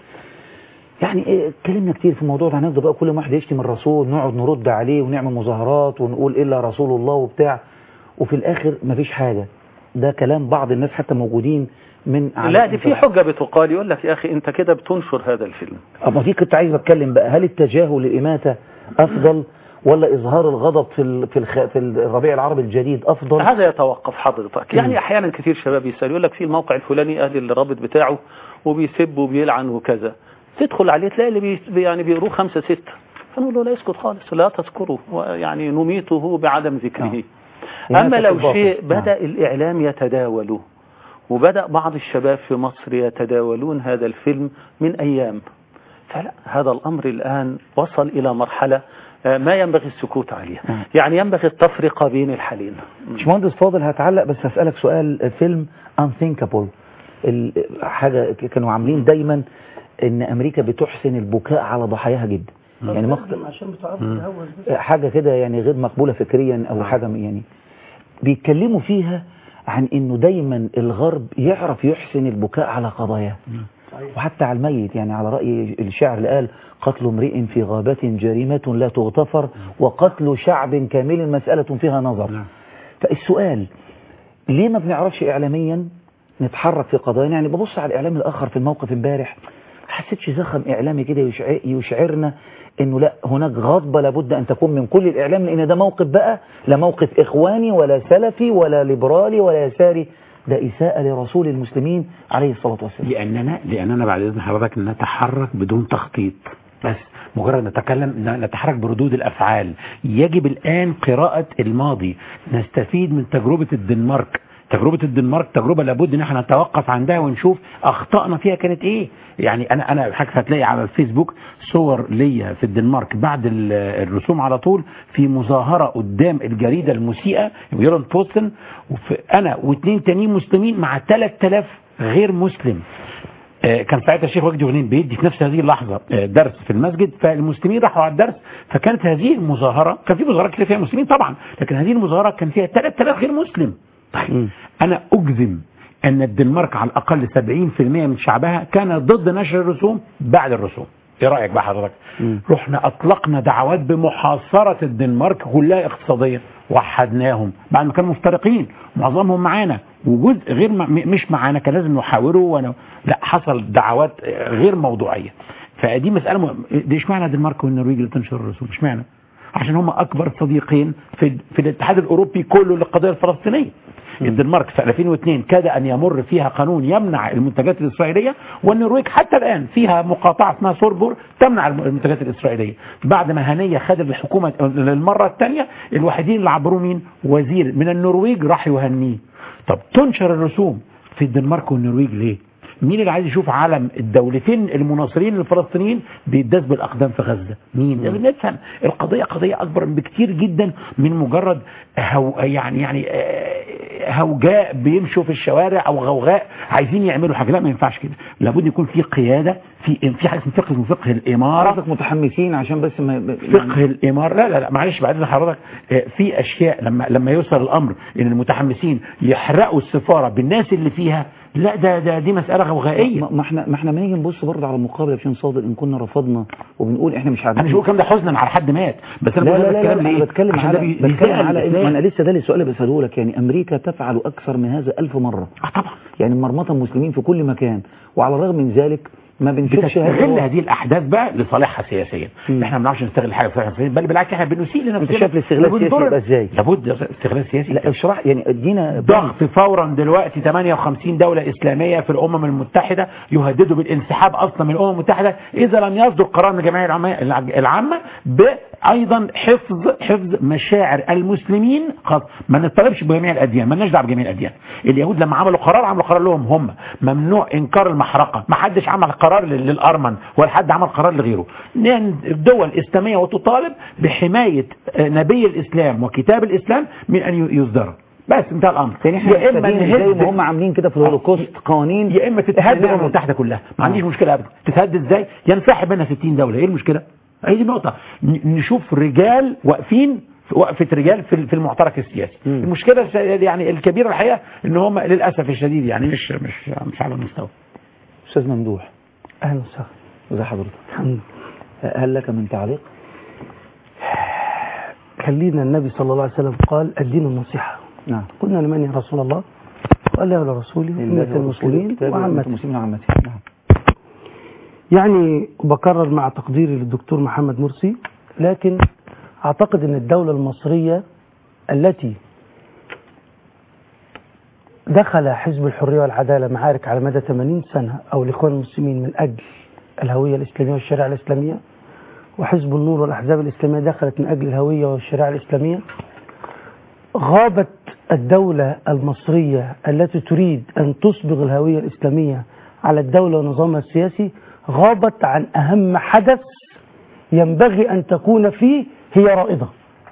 يعني إيه اتكلمنا كتير في الموضوع ده هنفضل بقى كل ما واحد يشتم الرسول نقعد نرد عليه ونعمل مظاهرات ونقول الا رسول الله وبتاع وفي الاخر مفيش حاجه ده كلام بعض الناس حتى موجودين من على لا دي في الإنترنت. حجة بتقال يقول لك يا أخي أنت كده بتنشر هذا الفيلم اما دي كنت عايز اتكلم بقى هل التجاهل للاماته افضل ولا اظهار الغضب في ال- في الخ... في الربيع العربي الجديد افضل هذا يتوقف حضرتك يعني احيانا كثير شباب يسال يقول لك في الموقع الفلاني اهل الرابط بتاعه وبيسب وبيلعن وكذا تدخل عليه تلاقي اللي بي يعني بيقروه خمسة ستة فنقول له لا يسكت خالص لا تذكره يعني نميته بعدم ذكره أما لو الباطل. شيء نعم. بدأ الإعلام يتداوله وبدأ بعض الشباب في مصر يتداولون هذا الفيلم من أيام فلا هذا الأمر الآن وصل إلى مرحلة آه، ما ينبغي السكوت عليها نعم. يعني ينبغي التفرقة بين الحالين باشمهندس فاضل هتعلق بس هسألك سؤال فيلم Unthinkable ال- حاجة ك- كانوا عاملين دايما ان امريكا بتحسن البكاء على ضحاياها جدا يعني مقطع عشان بتعرف تهوس بس حاجة كده يعني غير مقبولة فكريا او حاجة يعني بيتكلموا فيها عن انه دايما الغرب يعرف يحسن البكاء على قضاياه وحتى على الميت يعني على رأي الشاعر اللي قال قتل امرئ في غابة جريمة لا تغتفر وقتل شعب كامل مسألة فيها نظر فالسؤال ليه ما بنعرفش إعلاميا نتحرك في قضايا يعني ببص على الإعلام الآخر في الموقف امبارح حسيتش زخم إعلامي كده يشع- يشعرنا انه لا هناك غضبة لابد ان تكون من كل الاعلام لان ده موقف بقى لا موقف اخواني ولا سلفي ولا ليبرالي ولا يساري ده اساءة لرسول المسلمين عليه الصلاة والسلام لأننا لأننا بعد إذن حضرتك نتحرك بدون تخطيط بس مجرد نتكلم ن- نتحرك بردود الأفعال يجب الآن قراءة الماضي نستفيد من تجربة الدنمارك تجربة الدنمارك تجربة لابد ان احنا نتوقف عندها ونشوف اخطائنا فيها كانت ايه يعني انا انا حضرتك هتلاقي على الفيسبوك صور ليا في الدنمارك بعد ال- الرسوم على طول في مظاهرة قدام الجريدة المسيئة يورن بوستن وفي انا واثنين تانيين مسلمين مع 3000 غير مسلم آه، كان ساعتها الشيخ وجدي غنيم بيدي في نفس هذه اللحظة آه، درس في المسجد فالمسلمين راحوا على الدرس فكانت هذه المظاهرة كان في مظاهرات كتير فيها مسلمين طبعا لكن هذه المظاهرة كان فيها 3000 غير مسلم طيب أنا أجزم أن الدنمارك على الأقل 70% من شعبها كان ضد نشر الرسوم بعد الرسوم ايه رايك بقى حضرتك رحنا اطلقنا دعوات بمحاصره الدنمارك كلها اقتصاديا وحدناهم بعد ما كانوا مفترقين معظمهم معانا وجزء غير م- مش معانا كان لازم نحاوره ون... لا حصل دعوات غير موضوعيه فدي مساله م... دي اشمعنى الدنمارك والنرويج اللي تنشر الرسوم اشمعنى عشان هم اكبر صديقين في في الاتحاد الاوروبي كله للقضيه الفلسطينيه الدنمارك في 2002 كاد ان يمر فيها قانون يمنع المنتجات الاسرائيليه والنرويج حتى الان فيها مقاطعه اسمها سوربور تمنع المنتجات الاسرائيليه بعد ما هنيه خد الحكومه للمره الثانيه الوحيدين اللي عبروا مين وزير من النرويج راح يهنيه طب تنشر الرسوم في الدنمارك والنرويج ليه مين اللي عايز يشوف عالم الدولتين المناصرين للفلسطينيين بيداس بالاقدام في غزه مين نفهم القضيه قضيه اكبر بكتير جدا من مجرد هو يعني يعني آه، هوجاء بيمشوا في الشوارع او غوغاء عايزين يعملوا حاجه لا ما ينفعش كده لابد يكون في قياده في في حاجه اسمها فقه اسمه فقه الاماره حضرتك متحمسين عشان بس ما فقه الاماره لا لا لا معلش بعد اذن حضرتك آه، في اشياء لما لما يوصل الامر ان المتحمسين يحرقوا السفاره بالناس اللي فيها لا ده ده دي مساله غوغائيه ما ما احنا ما احنا ما نيجي نبص برضه على المقابله يا باشا صادق ان كنا رفضنا وبنقول احنا مش عارفين انا مش بقول الكلام ده حزنا على حد مات بس انا لا بقول لا هذا لا, الكلام لا ليه انا بتكلم عشان على ده بي- بتكلم بيساعد على الإسلام. ما انا لسه ده السؤال اللي بساله لك يعني امريكا تفعل اكثر من هذا ألف مره اه طبعا يعني مرمطه المسلمين في كل مكان وعلى الرغم من ذلك ما بنشوفش هذا بتستغل الوضع. هذه الاحداث بقى لصالحها سياسيا احنا ما بنعرفش نستغل حاجه في صالحها سياسيا بل بالعكس احنا بنسيء لنفسنا انت شايف الاستغلال السياسي وبنضر- يبقى ازاي؟ لابد استغلال سياسي لا اشرح يعني ادينا ضغط فورا دلوقتي 58 دولة إسلامية في الأمم المتحدة يهددوا بالانسحاب أصلا من الأمم المتحدة إذا لم يصدر قرار من الجمعية العامة- العامة بأيضا حفظ حفظ مشاعر المسلمين خاص ما نطالبش بجميع الأديان ما لناش دعوه بجميع الأديان اليهود لما عملوا قرار عملوا قرار لهم هم ممنوع إنكار المحرقة ما حدش عمل قرار لل- للأرمن ولا حد عمل قرار لغيره لأن الدول الإسلامية وتطالب بحماية آه، نبي الإسلام وكتاب الإسلام من أن ي- يصدر بس انتهى الامر يعني احنا يا اما محتاجين زي نهد ما هم عاملين كده في الهولوكوست قوانين يا اما تتهدد نعمل- الامم المتحده كلها ما عنديش مشكله ابدا تتهدد ازاي ينسحب منها 60 دوله ايه المشكله هي دي النقطه ن- نشوف رجال واقفين في وقفه رجال في في المعترك السياسي المشكله الس- يعني الكبيره الحقيقه ان هم للاسف الشديد يعني مش مش مش على المستوى استاذ ممدوح اهلا وسهلا ازي حضرتك الحمد لله هل لك من تعليق خلينا النبي صلى الله عليه وسلم قال الدين النصيحة نعم قلنا لمن يا رسول الله قال له لرسوله أمة المسلمين وعامة المسلمين وعامته نعم يعني بكرر مع تقديري للدكتور محمد مرسي لكن أعتقد أن الدولة المصرية التي دخل حزب الحرية والعدالة معارك على مدى 80 سنة أو الإخوان المسلمين من أجل الهوية الإسلامية والشريعة الإسلامية وحزب النور والأحزاب الإسلامية دخلت من أجل الهوية والشريعة الإسلامية غابت الدولة المصرية التي تريد أن تصبغ الهوية الإسلامية على الدولة ونظامها السياسي غابت عن أهم حدث ينبغي أن تكون فيه هي رائدة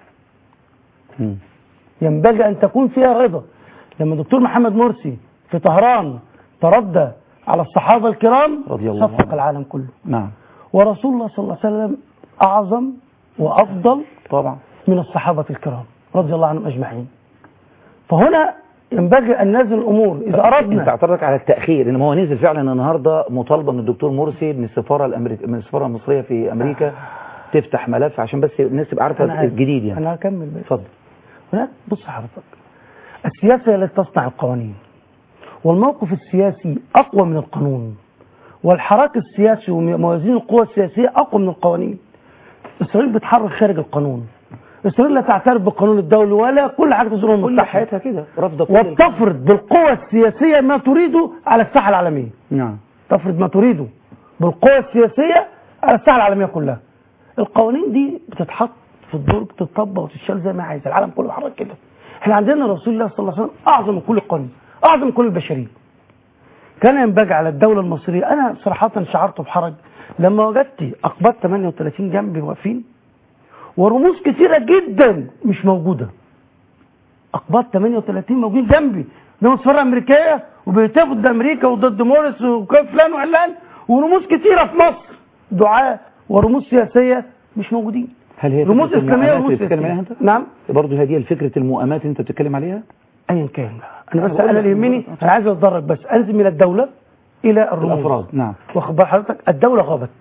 ينبغي أن تكون فيها رائدة لما الدكتور محمد مرسي في طهران تردى على الصحابة الكرام رضي الله صفق العالم كله نعم ورسول الله صلى الله عليه وسلم أعظم وأفضل طبعا من الصحابة الكرام رضي الله عنهم أجمعين فهنا ينبغي أن نزل الأمور إذا انت أردنا اعترضك على التاخير انما هو نزل فعلا النهارده مطالبه من الدكتور مرسي من السفاره الامريكيه من السفاره المصريه في امريكا تفتح ملف عشان بس الناس تبقى أنا عارفه عارف. الجديد يعني أنا هكمل بس اتفضل هناك بص حضرتك السياسة هي التي تصنع القوانين والموقف السياسي أقوى من القانون والحراك السياسي وموازين القوى السياسية أقوى من القوانين إسرائيل بتحرك خارج القانون إسرائيل لا تعترف بالقانون الدولي ولا كل حاجة تزور كل حياتها كده رافضه كل وتفرض بالقوى السياسية ما تريده على الساحة العالمية نعم تفرض ما تريده بالقوى السياسية على الساحة العالمية كلها القوانين دي بتتحط في الدور بتطبق وتتشال زي ما عايز العالم كله بيحرك كده احنا عندنا رسول الله صلى الله عليه وسلم اعظم من كل القوانين اعظم من كل البشريه كان ينبغي على الدولة المصرية أنا صراحة شعرت بحرج لما وجدت أقباط 38 جنبي واقفين ورموز كثيرة جدا مش موجودة أقباط 38 موجودين جنبي ده مسفرة أمريكية وبيهتفوا ضد امريكا وضد موريس وفلان وعلان ورموز كتيره في مصر دعاة ورموز سياسيه مش موجودين هل هي رموز فكرة اسلاميه المؤامات ورموز اللي بتتكلم عليها سياسيه انت؟ نعم برضه هذه الفكرة المؤامات اللي انت بتتكلم عليها ايا كان انا بس انا اللي يهمني انا عايز اتدرج بس انزل من الدوله الى الرموز الافراد نعم واخد بال حضرتك الدوله غابت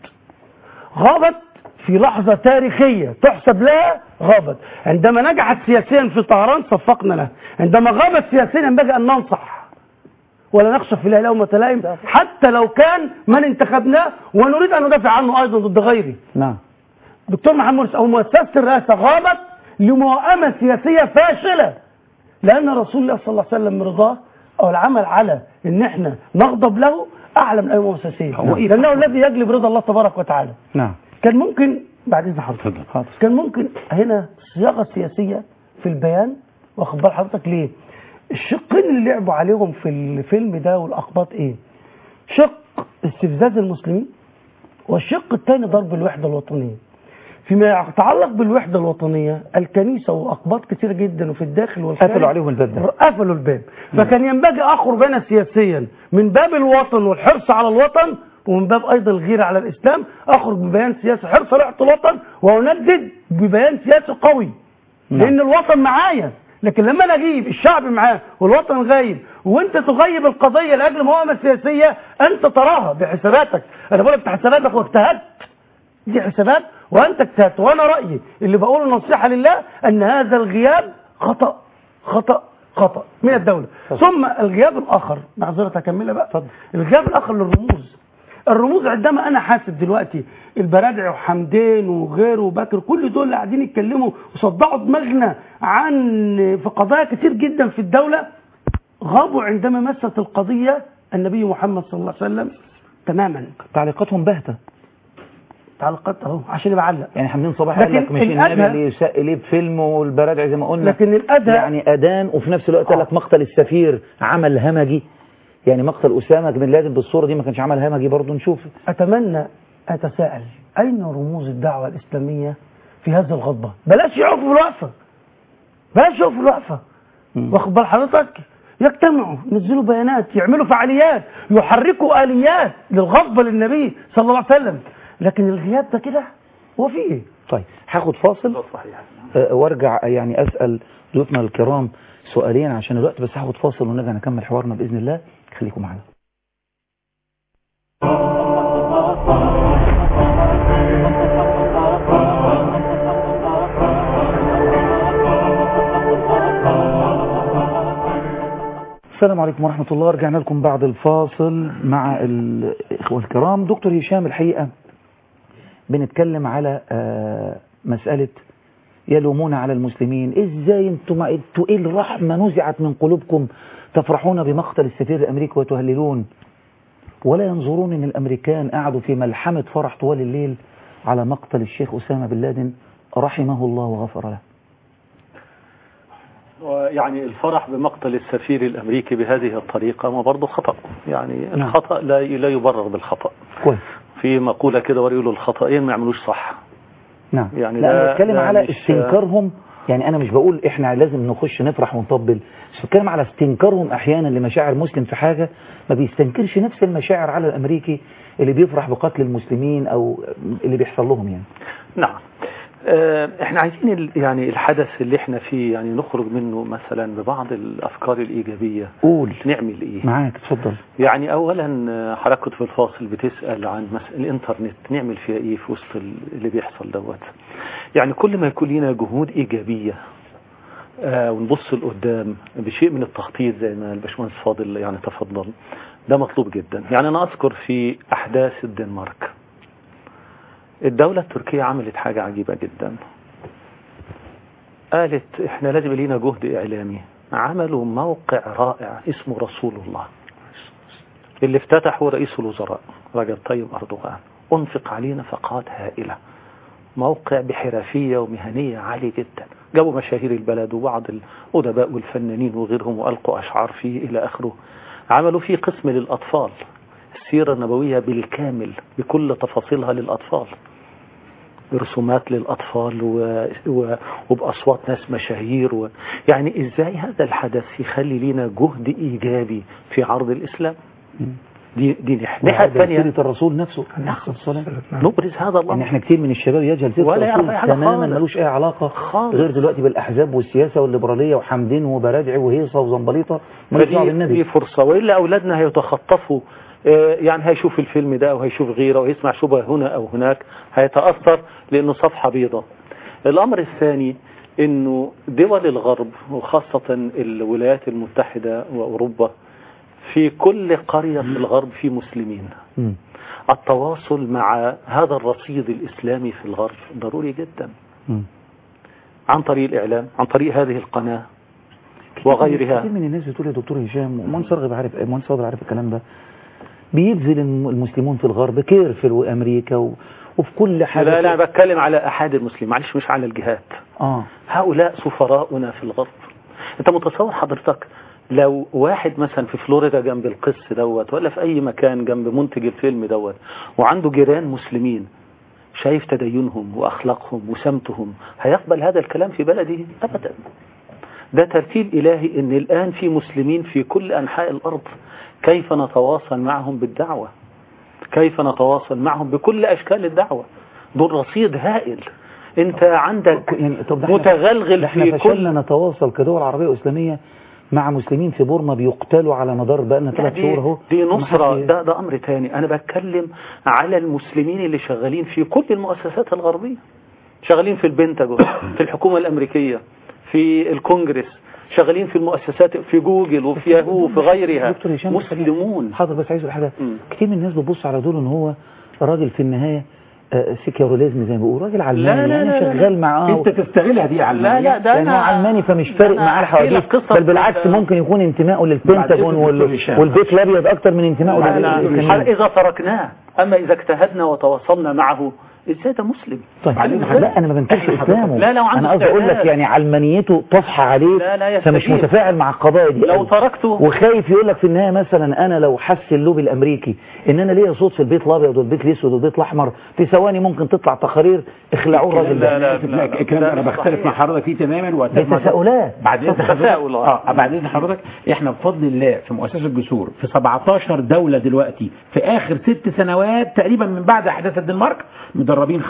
غابت في لحظة تاريخية تحسب لها غابت عندما نجحت سياسيا في طهران صفقنا لها عندما غابت سياسيا ينبغي أن ننصح ولا نخشى في الله لومة لائم حتى لو كان من انتخبناه ونريد أن ندافع عنه أيضا ضد غيره نعم دكتور محمد مرسي أو مؤسسة الرئاسة غابت لمؤامة سياسية فاشلة لأن رسول الله صلى الله عليه وسلم رضاه أو العمل على إن إحنا نغضب له أعلى من أي مؤسسة سياسية إيه؟ لأنه الذي يجلب رضا الله تبارك وتعالى نعم كان ممكن بعد اذن حضرتك كان ممكن هنا صياغه سياسيه في البيان واخد بال حضرتك ليه؟ الشقين اللي لعبوا عليهم في الفيلم ده والاقباط ايه؟ شق استفزاز المسلمين والشق الثاني ضرب الوحده الوطنيه. فيما يتعلق بالوحده الوطنيه الكنيسه واقباط كتير جدا وفي الداخل والخارج قفلوا عليهم الباب ده قفلوا الباب فكان ينبغي اخرج انا سياسيا من باب الوطن والحرص على الوطن ومن باب ايضا الغيره على الاسلام اخرج ببيان سياسي حرص على ريحه الوطن واندد ببيان سياسي قوي لان الوطن معايا لكن لما انا اجيب الشعب معاه والوطن غايب وانت تغيب القضيه لاجل مؤامره سياسيه انت تراها بحساباتك انا بقول لك بحساباتك واجتهدت دي حسابات وانت اجتهدت وانا رايي اللي بقوله نصيحه لله ان هذا الغياب خطا خطا خطا من الدوله ثم الغياب الاخر معذره اكملها بقى فضل. الغياب الاخر للرموز الرموز عندما انا حاسب دلوقتي البرادع وحمدين وغيره وبكر كل دول اللي قاعدين يتكلموا وصدعوا دماغنا عن في قضايا كتير جدا في الدوله غابوا عندما مست القضيه النبي محمد صلى الله عليه وسلم تماما تعليقاتهم باهته تعليقات اهو عشان يبقى علق يعني حمدين صباح قال لك مش النبي اللي يسق ليه بفيلم والبرادع زي ما قلنا لكن الادهى يعني اذان وفي نفس الوقت قال لك مقتل السفير عمل همجي يعني مقتل اسامه بن لادن بالصوره دي ما كانش عمل همجي برضه نشوف اتمنى اتساءل اين رموز الدعوه الاسلاميه في هذه الغضبه بلاش يقفوا في الوقفه بلاش يقفوا في الوقفه واخد بال حضرتك يجتمعوا ينزلوا بيانات يعملوا فعاليات يحركوا اليات للغضب للنبي صلى الله عليه وسلم لكن الغياب ده كده هو في ايه طيب هاخد فاصل أه وارجع يعني اسال ضيوفنا الكرام سؤالين عشان الوقت بس هاخد فاصل ونرجع نكمل حوارنا باذن الله خليكم معانا السلام عليكم ورحمة الله رجعنا لكم بعد الفاصل مع الإخوة الكرام دكتور هشام الحقيقة بنتكلم على مسألة يلومون على المسلمين ازاي انتم انتوا ايه الرحمة نزعت من قلوبكم تفرحون بمقتل السفير الامريكي وتهللون ولا ينظرون ان الامريكان قعدوا في ملحمة فرح طوال الليل على مقتل الشيخ اسامة بن لادن رحمه الله وغفر له يعني الفرح بمقتل السفير الامريكي بهذه الطريقة ما برضه خطأ يعني الخطأ لا لا يبرر بالخطأ كويس في مقولة كده وريقولوا الخطأين ما يعملوش صح نعم يعني لا ده- انا بتكلم ده على مش- استنكارهم يعني انا مش بقول احنا لازم نخش نفرح ونطبل بس بتكلم على استنكارهم احيانا لمشاعر مسلم في حاجة ما بيستنكرش نفس المشاعر على الامريكي اللي بيفرح بقتل المسلمين او اللي بيحصل لهم يعني نعم آه، احنا عايزين ال- يعني الحدث اللي احنا فيه يعني نخرج منه مثلا ببعض الافكار الايجابيه قول نعمل ايه معاك اتفضل يعني اولا آه، حضرتك في الفاصل بتسال عن مس... الانترنت نعمل فيها ايه في وسط ال- اللي بيحصل دوت يعني كل ما يكون لنا جهود ايجابيه آه ونبص لقدام بشيء من التخطيط زي ما الباشمهندس فاضل يعني تفضل ده مطلوب جدا يعني انا اذكر في احداث الدنمارك الدولة التركية عملت حاجة عجيبة جدا قالت احنا لازم لينا جهد اعلامي عملوا موقع رائع اسمه رسول الله اللي افتتحه رئيس الوزراء رجب طيب اردوغان انفق عليه نفقات هائلة موقع بحرفية ومهنية عالية جدا جابوا مشاهير البلد وبعض الأدباء والفنانين وغيرهم وألقوا أشعار فيه إلى آخره عملوا فيه قسم للأطفال السيرة النبوية بالكامل بكل تفاصيلها للأطفال برسومات للأطفال و... و... وبأصوات ناس مشاهير و... يعني إزاي هذا الحدث يخلي لنا جهد إيجابي في عرض الإسلام دي دي الناحية وهذا الثانية سيرة الرسول نفسه عليه الصلاة والسلام نبرز هذا الأمر ان احنا كتير من الشباب يجهل سيرة ولا يعرف الرسول أي حاجة تماما خالص. ملوش اي علاقة خالص. غير دلوقتي بالاحزاب والسياسة والليبرالية وحمدين وبرادعي وهيصة وزنبليطة ملوش دعوة فدي بالنبي دي فرصة وإلا أولادنا هيتخطفوا آه، يعني هيشوف الفيلم ده وهيشوف غيره ويسمع شبهة هنا أو هناك هيتأثر لأنه صفحة بيضاء الأمر الثاني أنه دول الغرب وخاصة الولايات المتحدة وأوروبا في كل قرية في الغرب في مسلمين مم. التواصل مع هذا الرصيد الإسلامي في الغرب ضروري جدا مم. عن طريق الإعلام عن طريق هذه القناة وغيرها كتير من الناس بتقول يا دكتور هشام ومهندس رغب عارف مهندس صادر عارف الكلام ده بيبذل الم- المسلمون في الغرب كيرفل وامريكا و... وفي كل حاجة لا لا أنا بتكلم على أحد المسلمين معلش مش على الجهات اه هؤلاء سفراؤنا في الغرب انت متصور حضرتك لو واحد مثلا في فلوريدا جنب القس دوت ولا في اي مكان جنب منتج الفيلم دوت وعنده جيران مسلمين شايف تدينهم واخلاقهم وسمتهم هيقبل هذا الكلام في بلده ابدا ده ترتيب الهي ان الان في مسلمين في كل انحاء الارض كيف نتواصل معهم بالدعوه كيف نتواصل معهم بكل اشكال الدعوه دول رصيد هائل انت عندك يعني طب ده احنا- متغلغل ده احنا في كل فشلنا نتواصل كدول عربية وإسلامية مع مسلمين في بورما بيقتلوا على مدار بقالنا لا، ثلاث دي, شهور اهو دي وما نصرة حدش- ده, ده أمر تاني أنا بتكلم على المسلمين اللي شغالين في كل المؤسسات الغربية شغالين في البنتاجون في الحكومة الأمريكية في الكونجرس شغالين في المؤسسات في جوجل وفي ياهو وفي غيرها دكتور هشام مسلمون حاضر بس عايز اقول حاجه كتير من الناس بتبص على دول ان هو راجل في النهايه آه، سيكيوراليزم زي ما بيقولوا راجل علماني لا، لا، انا لا، لا. شغال معاه انت تستغلها دي علمانية لا، لا، ده يعني هو أنا- علماني فمش ده فارق أنا معاه أحكي لك الحواديت قصة بل بالعكس ال- ممكن يكون انتمائه للبنتاجون بعد إذن وال... دكتور هشام. والبيت الابيض اكتر من انتمائه أنا لل- إذا تركناه أما إذا اجتهدنا وتواصلنا معه إزاي ده مسلم طيب بعدين لا انا ما بنكرش إحنا اسلامه لا، لو عنده انا قصدي اقول لك استعداد. يعني علمانيته طفحه عليه لا، لا فمش يستجيب. متفاعل مع القضايا دي لو أوي. تركته وخايف يقول لك في النهايه مثلا انا لو حس اللوبي الامريكي ان انا ليا صوت في البيت الابيض والبيت الاسود والبيت الاحمر في ثواني ممكن تطلع تقارير اخلعوه الراجل ده لا لا الكلام ده انا بختلف مع حضرتك فيه تماما وأتفق مع- تساؤلات. بعد اذن حضرتك تساؤل، آه. اه بعد اذن حضرتك احنا بفضل الله في مؤسسه الجسور في 17 دوله دلوقتي في اخر ست سنوات تقريبا من بعد احداث الدنمارك مدربين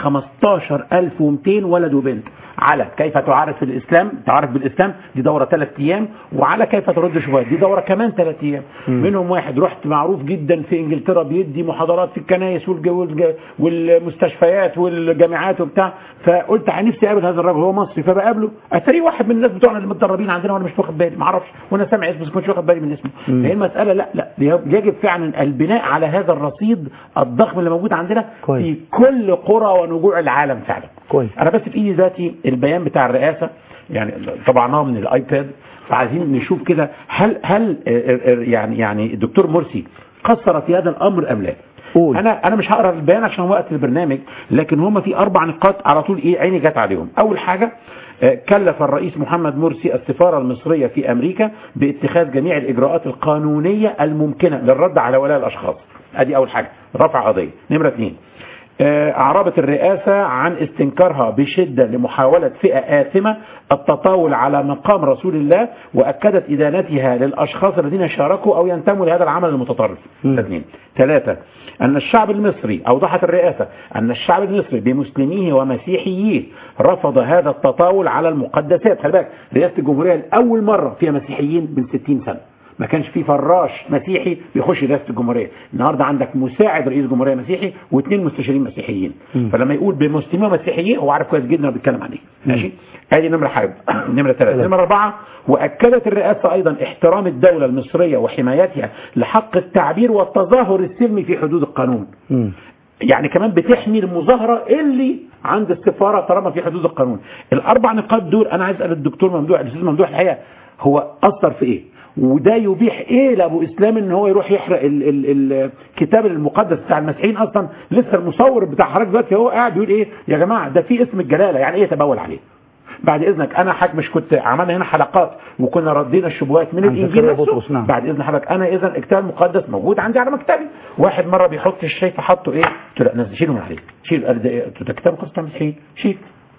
15200 ولد وبنت على كيف تعرف الاسلام تعرف بالاسلام دي دوره ثلاث ايام وعلى كيف ترد شبهات دي دوره كمان ثلاث ايام منهم واحد رحت معروف جدا في انجلترا بيدي محاضرات في الكنائس والج- والج- والمستشفيات والجامعات وبتاع فقلت عن نفسي اقابل هذا الراجل هو مصري فبقابله اتاري واحد من الناس بتوعنا اللي متدربين عندنا وانا مش واخد بالي ما اعرفش وانا سامع اسمه بس كنتش واخد بالي من اسمه مم. فهي المساله لا لا يجب فعلا البناء على هذا الرصيد الضخم اللي موجود عندنا كويس. في كل قرى ونجوع العالم فعلا كويس انا بس في ايدي ذاتي البيان بتاع الرئاسه يعني طبعناه من الايباد فعايزين نشوف كده هل هل آه، آه، آه، يعني يعني الدكتور مرسي قصر في هذا الامر ام لا؟ قول. انا انا مش هقرا البيان عشان وقت البرنامج لكن هم في اربع نقاط على طول ايه عيني جت عليهم اول حاجه آه، كلف الرئيس محمد مرسي السفاره المصريه في امريكا باتخاذ جميع الاجراءات القانونيه الممكنه للرد على ولاء الاشخاص ادي اول حاجه رفع قضيه نمره اثنين آه، أعربت الرئاسة عن استنكارها بشدة لمحاولة فئة آثمة التطاول على مقام رسول الله وأكدت إدانتها للأشخاص الذين شاركوا أو ينتموا لهذا العمل المتطرف ده اثنين ثلاثة أن الشعب المصري أوضحت الرئاسة أن الشعب المصري بمسلميه ومسيحييه رفض هذا التطاول على المقدسات خلي بالك رئاسة الجمهورية لأول مرة فيها مسيحيين من 60 سنة ما كانش في فراش مسيحي بيخش رئاسه الجمهوريه النهارده عندك مساعد رئيس جمهوريه مسيحي واثنين مستشارين مسيحيين فلما يقول بمسلمين ومسيحيين هو عارف كويس جدا هو بيتكلم عن ايه ماشي ادي نمره حرب نمره ثلاثه نمره اربعه واكدت الرئاسه ايضا احترام الدوله المصريه وحمايتها لحق التعبير والتظاهر السلمي في حدود القانون مم. يعني كمان بتحمي المظاهرة اللي عند السفارة طالما في حدود القانون الأربع نقاط دول أنا عايز أسأل الدكتور ممدوح الأستاذ ممدوح الحقيقة هو أثر في إيه وده يبيح ايه لابو اسلام ان هو يروح يحرق ال ال الكتاب المقدس بتاع المسيحيين اصلا لسه المصور بتاع حضرتك دلوقتي هو قاعد بيقول ايه يا جماعه ده في اسم الجلاله يعني ايه يتبول عليه بعد اذنك انا حضرتك مش كنت عملنا هنا حلقات وكنا ردينا الشبهات من عن الانجيل زكريا نفسه بطرس، نعم. بعد اذن حضرتك انا اذا الكتاب المقدس موجود عندي على مكتبي واحد مره بيحط الشاي فحطه ايه قلت له لا نزل شيله من عليك شيل قال ده إيه؟ قلت له ده الكتاب المقدس تعمل شيل شيل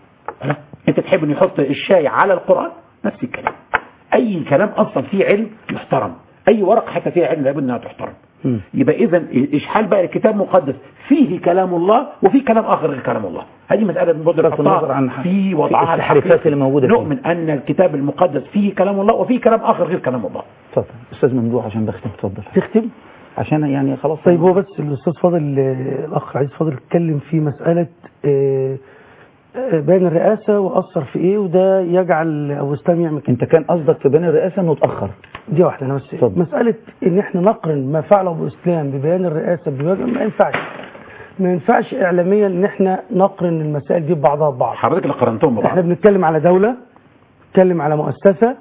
لا انت تحب انه يحط الشاي على القران نفس الكلام اي كلام اصلا فيه علم يحترم اي ورقه حتى فيها علم لابد انها تحترم يبقى اذا اشحال بقى الكتاب المقدس فيه كلام الله وفيه كلام اخر غير كلام الله هذه مساله بنبص بصرف النظر عن في وضعها في التحريفات الحقيقي. اللي موجودة فيه. نؤمن ان الكتاب المقدس فيه كلام الله وفيه كلام اخر غير كلام الله اتفضل استاذ ممدوح عشان بختم اتفضل تختم عشان يعني خلاص طيب هو بس الاستاذ فاضل آه، الاخ عزيز فاضل اتكلم في مساله آه، آه، بين الرئاسه واثر في ايه وده يجعل ابو اسلام يعمل كده انت كان قصدك في بين الرئاسه انه اتاخر دي واحده انا بس مساله ان احنا نقرن ما فعله ابو اسلام ببيان الرئاسه بوجه ما ينفعش ما ينفعش اعلاميا ان احنا نقرن المسائل دي ببعضها ببعض حضرتك اللي قرنتهم ببعض احنا بنتكلم على دوله بنتكلم على مؤسسه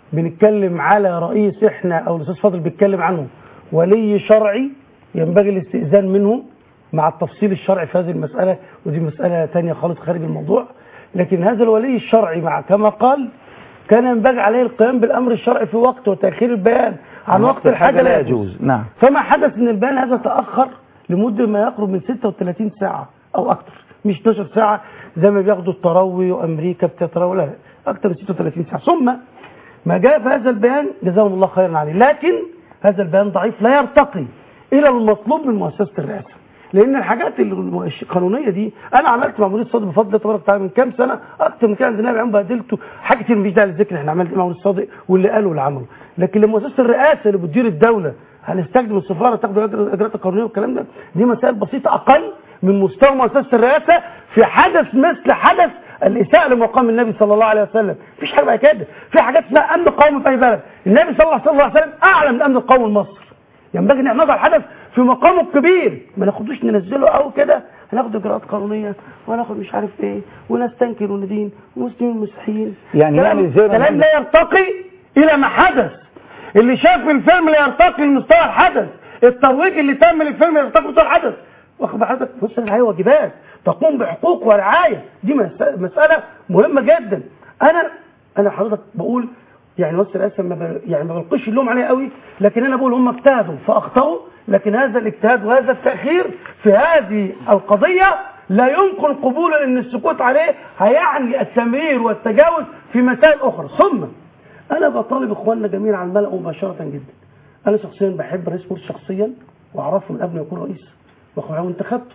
بنتكلم على رئيس احنا او الاستاذ فاضل بيتكلم عنه ولي شرعي ينبغي الاستئذان منه مع التفصيل الشرعي في هذه المساله ودي مساله ثانيه خالص خارج الموضوع لكن هذا الولي الشرعي مع كما قال كان ينبغي عليه القيام بالامر الشرعي في وقت وتاخير البيان عن وقت الحاجه لا يجوز نعم فما حدث ان البيان هذا تاخر لمده ما يقرب من 36 ساعه او اكثر مش 12 ساعه زي ما بياخدوا التروي وامريكا بتتروي لا اكثر من 36 ساعه ثم ما جاء في هذا البيان جزاهم الله خيرا عليه لكن هذا البيان ضعيف لا يرتقي الى المطلوب من مؤسسه الرئاسه لان الحاجات اللي- القانونيه دي انا عملت مع مدير الصادق بفضل الله تبارك وتعالى من كام سنه اكتر من كده عندنا بعين بهدلته حاجه كتير مفيش داعي للذكر احنا عملنا ايه مع مدير الصادق واللي قاله واللي عمله لكن لما مؤسسه الرئاسه اللي بتدير الدوله هنستخدم السفاره تاخد الأجر- الاجراءات القانونيه والكلام ده دي مسائل بسيطه اقل من مستوى مؤسسه الرئاسه في حدث مثل حدث الاساءه لمقام النبي صلى الله عليه وسلم مفيش حاجه بقى كده في حاجات اسمها امن قومي في اي بلد النبي صلى الله عليه وسلم اعلى من امن القومي لمصر ينبغي ان احنا نضع الحدث في مقامه الكبير ما ناخدوش ننزله او كده هناخد اجراءات قانونيه وهناخد مش عارف ايه ونستنكر وندين ومسلمين ومسيحيين يعني كلام, يعني زي ما كلام قلنا- لا يرتقي الى ما حدث اللي شاف الفيلم لا يرتقي لمستوى الحدث الترويج اللي تم للفيلم لا يرتقي لمستوى الحدث واخد حضرتك بص الرعايه واجبات تقوم بحقوق ورعايه دي مس- مساله مهمه جدا انا انا حضرتك بقول يعني مصر الرئاسه ما ب- يعني ما بلقيش اللوم عليها قوي لكن انا بقول هم اجتهدوا فاخطاوا لكن هذا الاجتهاد وهذا التاخير في هذه القضيه لا يمكن قبولا ان السكوت عليه هيعني التمرير والتجاوز في مسائل اخرى ثم انا بطالب اخواننا جميعا على الملأ مباشره جدا انا شخصيا بحب رئيس مرسي شخصيا واعرفه من قبل ما يكون رئيس واخويا وانتخبته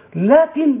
لكن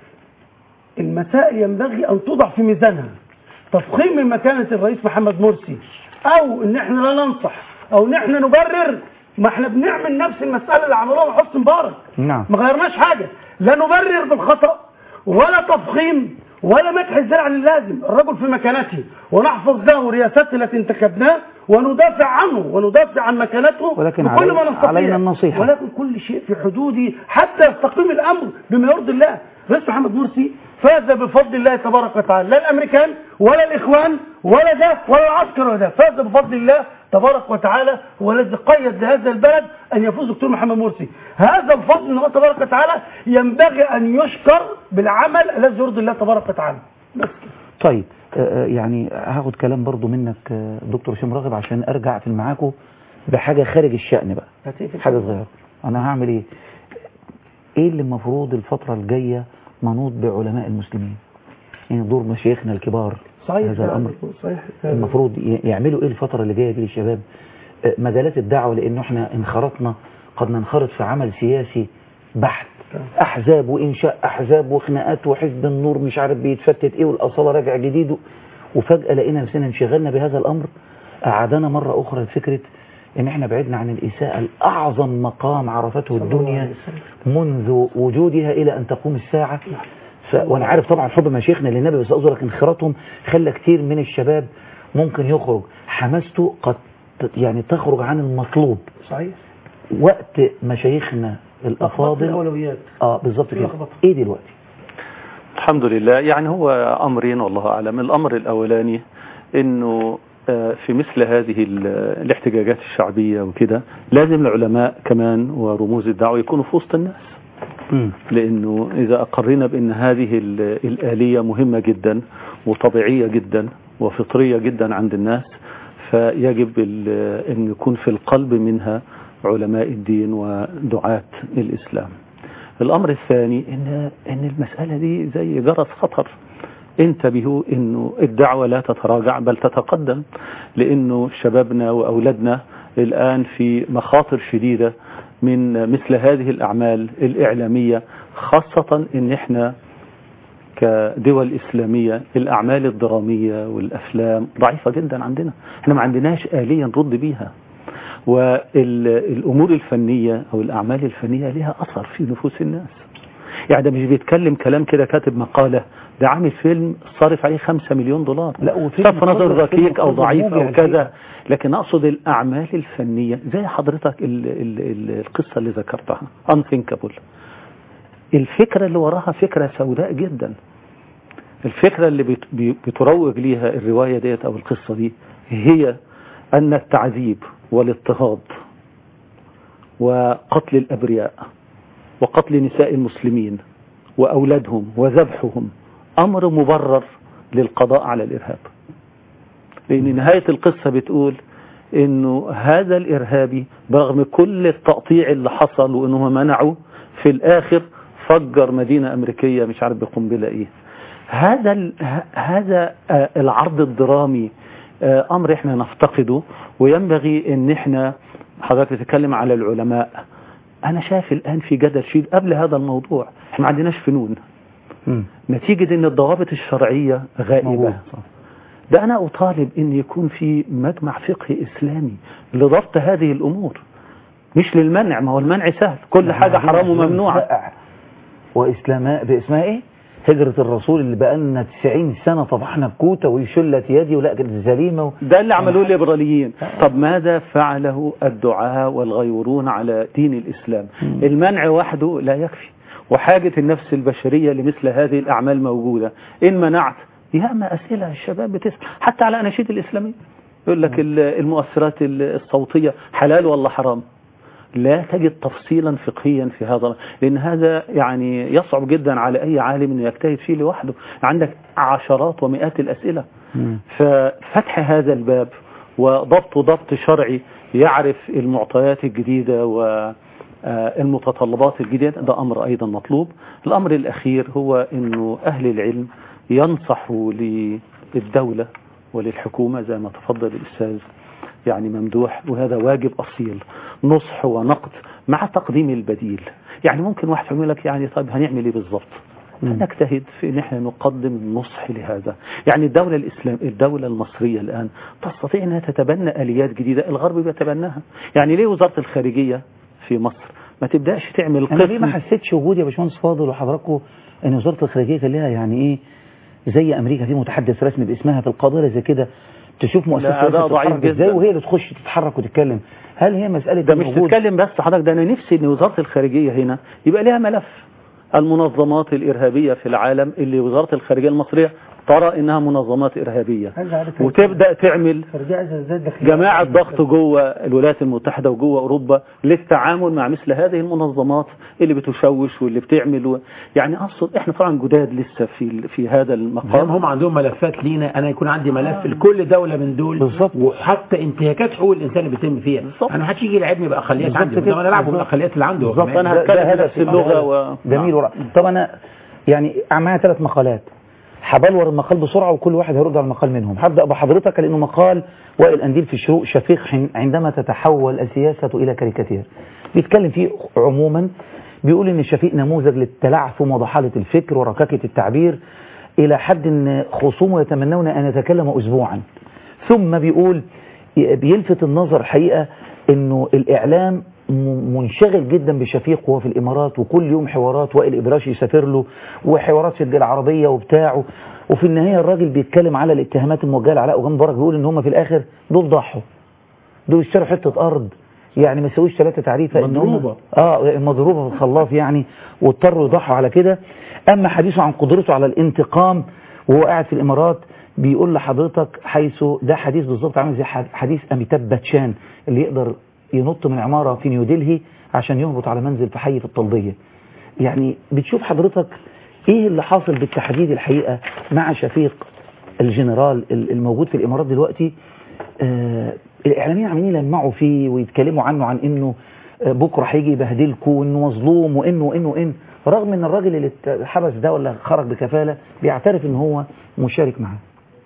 المسائل ينبغي ان توضع في ميزانها تفخيم من مكانه الرئيس محمد مرسي او ان احنا لا ننصح او ان احنا نبرر ما احنا بنعمل نفس المساله اللي عملوها مع حسني مبارك نعم ما غيرناش حاجه لا نبرر بالخطا ولا تفخيم ولا مدح الزرع عن اللازم الرجل في مكانته ونحفظ له رياسته التي انتخبناه وندافع عنه وندافع عن مكانته ولكن بكل علي- ما نستطيع علينا النصيحة. ولكن كل شيء في حدوده حتى يستقيم الامر بما يرضي الله رئيس محمد مرسي فاز بفضل الله تبارك وتعالى لا الامريكان ولا الاخوان ولا ده ولا العسكر ولا ده فاز بفضل الله تبارك وتعالى هو الذي قيد لهذا البلد ان يفوز دكتور محمد مرسي هذا الفضل من الله تبارك وتعالى ينبغي ان يشكر بالعمل الذي يرضي الله تبارك وتعالى بس كده. طيب آه، آه، يعني هاخد كلام برضو منك آه، دكتور هشام راغب عشان ارجع في معاكم بحاجه خارج الشأن بقى هتقفل حاجه صغيره انا هعمل ايه ايه اللي المفروض الفتره الجايه منوط بعلماء المسلمين يعني دور مشايخنا الكبار صحيح هذا الامر صحيح المفروض ي- يعملوا ايه الفتره اللي جايه دي للشباب آه، مجالات الدعوه لانه احنا انخرطنا قد ننخرط في عمل سياسي بحت احزاب وانشاء احزاب وخناقات وحزب النور مش عارف بيتفتت ايه والاصاله راجع جديد و- وفجاه لقينا نفسنا انشغلنا بهذا الامر اعادنا مره اخرى لفكره ان احنا بعدنا عن الاساءه الاعظم مقام عرفته الدنيا منذ وجودها الى ان تقوم الساعه ف... وانا عارف طبعا حب مشايخنا للنبي بس اقصد لك انخراطهم خلى كتير من الشباب ممكن يخرج حماسته قد ت- يعني تخرج عن المطلوب صحيح وقت مشايخنا الافاضل الاولويات اه بالظبط كده لخبطة. ايه دلوقتي الحمد لله يعني هو أمرين والله أعلم الأمر الأولاني أنه آه، في مثل هذه ال- الاحتجاجات الشعبية وكده لازم العلماء كمان ورموز الدعوة يكونوا في وسط الناس لأنه إذا أقرنا بأن هذه ال- الآلية مهمة جدا وطبيعية جدا وفطرية جدا عند الناس فيجب ال- أن يكون في القلب منها علماء الدين ودعاة الإسلام الأمر الثاني إن, إن المسألة دي زي جرس خطر انتبهوا انه الدعوة لا تتراجع بل تتقدم لانه شبابنا واولادنا الان في مخاطر شديدة من مثل هذه الاعمال الاعلامية خاصة ان احنا كدول اسلامية الاعمال الدرامية والافلام ضعيفة جدا عندنا احنا ما عندناش آلية نرد بيها والامور الفنية او الاعمال الفنية لها اثر في نفوس الناس يعني ده مش بيتكلم كلام كده كاتب مقالة ده عامل فيلم صارف عليه خمسة مليون دولار لا وفيلم صرف نظر قدر- فيلم ركيك او قدر ضعيف موجع او كذا لكن اقصد الاعمال الفنية زي حضرتك ال ال ال القصة اللي ذكرتها unthinkable الفكرة اللي وراها فكرة سوداء جدا الفكرة اللي بت- بي- بتروج ليها الرواية ديت او القصة دي هي ان التعذيب والاضطهاد وقتل الابرياء وقتل نساء المسلمين واولادهم وذبحهم امر مبرر للقضاء على الارهاب لان نهاية القصة بتقول انه هذا الارهابي برغم كل التقطيع اللي حصل وانه منعه في الاخر فجر مدينة امريكية مش عارف بقنبلة ايه هذا ال- ه- هذا آه، العرض الدرامي آه، امر احنا نفتقده وينبغي ان احنا حضرتك بتتكلم على العلماء انا شايف الان في جدل شديد قبل هذا الموضوع احنا ما عندناش فنون نتيجة ان الضوابط الشرعية غائبة ده انا اطالب ان يكون في مجمع فقهي اسلامي لضبط هذه الامور مش للمنع ما هو المنع سهل كل حاجة حرام وممنوعة وإسلاماء باسمها إيه؟ هجرة الرسول اللي بقالنا 90 سنة طبحنا بكوتة ويشلت يدي ولا كانت زليمة و... ده اللي عملوه الليبراليين طب ماذا فعله الدعاة والغيورون على دين الإسلام المنع وحده لا يكفي وحاجة النفس البشرية لمثل هذه الأعمال موجودة إن منعت ياما أسئلة الشباب بتسأل حتى على أناشيد الإسلامية يقول لك ال- المؤثرات ال- الصوتية حلال ولا حرام لا تجد تفصيلا فقهيا في هذا لأن هذا يعني يصعب جدا على أي عالم أنه يجتهد فيه لوحده عندك عشرات ومئات الأسئلة ففتح هذا الباب وضبط ضبط شرعي يعرف المعطيات الجديدة والمتطلبات الجديدة ده أمر أيضا مطلوب الأمر الأخير هو أنه أهل العلم ينصحوا للدولة وللحكومة زي ما تفضل الأستاذ يعني ممدوح وهذا واجب أصيل نصح ونقد مع تقديم البديل يعني ممكن واحد يقول لك يعني طيب هنعمل ايه بالظبط نجتهد في ان احنا نقدم نصح لهذا يعني الدولة الإسلام الدولة المصرية الآن تستطيع انها تتبنى آليات جديدة الغرب بيتبناها يعني ليه وزارة الخارجية في مصر ما تبدأش تعمل أنا ليه ما قسم حسيتش وجود يا باشمهندس فاضل وحضراتكم إن وزارة الخارجية كان لها يعني إيه زي أمريكا في متحدث رسمي باسمها في القضايا زي كده تشوف مؤسسة لا، ده رئاسة ضعيف تتحرك ازاي جدا. وهي اللي تخش تتحرك وتتكلم هل هي مسألة ده مش الوجود- تتكلم بس حضرتك ده انا نفسي ان وزارة الخارجية هنا يبقى لها ملف المنظمات الإرهابية في العالم اللي وزارة الخارجية المصرية ترى انها منظمات إرهابية وتبدأ تعمل جماعة ضغط جوه الولايات المتحدة وجوه أوروبا للتعامل مع مثل هذه المنظمات اللي بتشوش واللي بتعمل و... يعني أقصد إحنا طبعا جداد لسه في في هذا زي المقام ما هم عندهم ملفات لينا انا يكون عندي ملف لكل دوله من دول بالظبط وحتى انتهاكات حقوق الانسان اللي بيتم فيها انا ما حدش يجي يلعبني باقليات بالظبط عندي كده. طب انا العبه بالظبط. بالاقليات اللي عنده بالظبط كمان. انا هتكلم بنفس اللغه و... جميل ورا. طب انا يعني معايا ثلاث مقالات هبلور المقال بسرعه وكل واحد هيرد على المقال منهم هبدا بحضرتك لانه مقال وائل انديل في الشروق شفيق حين- عندما تتحول السياسه الى كاريكاتير بيتكلم فيه عموما بيقول ان شفيق نموذج للتلعثم وضحاله الفكر وركاكه التعبير الى حد ان خصومه يتمنون ان يتكلموا اسبوعا ثم بيقول بيلفت النظر الحقيقة انه الاعلام م- منشغل جدا بشفيق وهو في الامارات وكل يوم حوارات وائل ابراشي يسافر له وحوارات في الجيل العربية وبتاعه وفي النهاية الراجل بيتكلم على الاتهامات الموجهة لعلاء وجان مبارك بيقول ان هم في الاخر دول ضحوا دول اشتروا حتة ارض يعني ما يسويش ثلاثة تعريفة إن هم- مضروبة. اه مضروبة في الخلاط يعني واضطروا يضحوا على كده اما حديثه عن قدرته على الانتقام وهو قاعد في الامارات بيقول لحضرتك حيث ده حديث بالظبط عامل زي حد- حديث اميتاب باتشان اللي يقدر ينط من عمارة في نيودلهي عشان يهبط على منزل في حي في الطلبية يعني بتشوف حضرتك ايه اللي حاصل بالتحديد الحقيقة مع شفيق الجنرال ال- الموجود في الامارات دلوقتي آه، الاعلاميين عمالين يلمعوا فيه ويتكلموا عنه عن انه آه، بكره هيجي يبهدلكم وانه مظلوم وانه وانه وان رغم ان الراجل اللي اتحبس ده ولا خرج بكفاله بيعترف ان هو مشارك معاه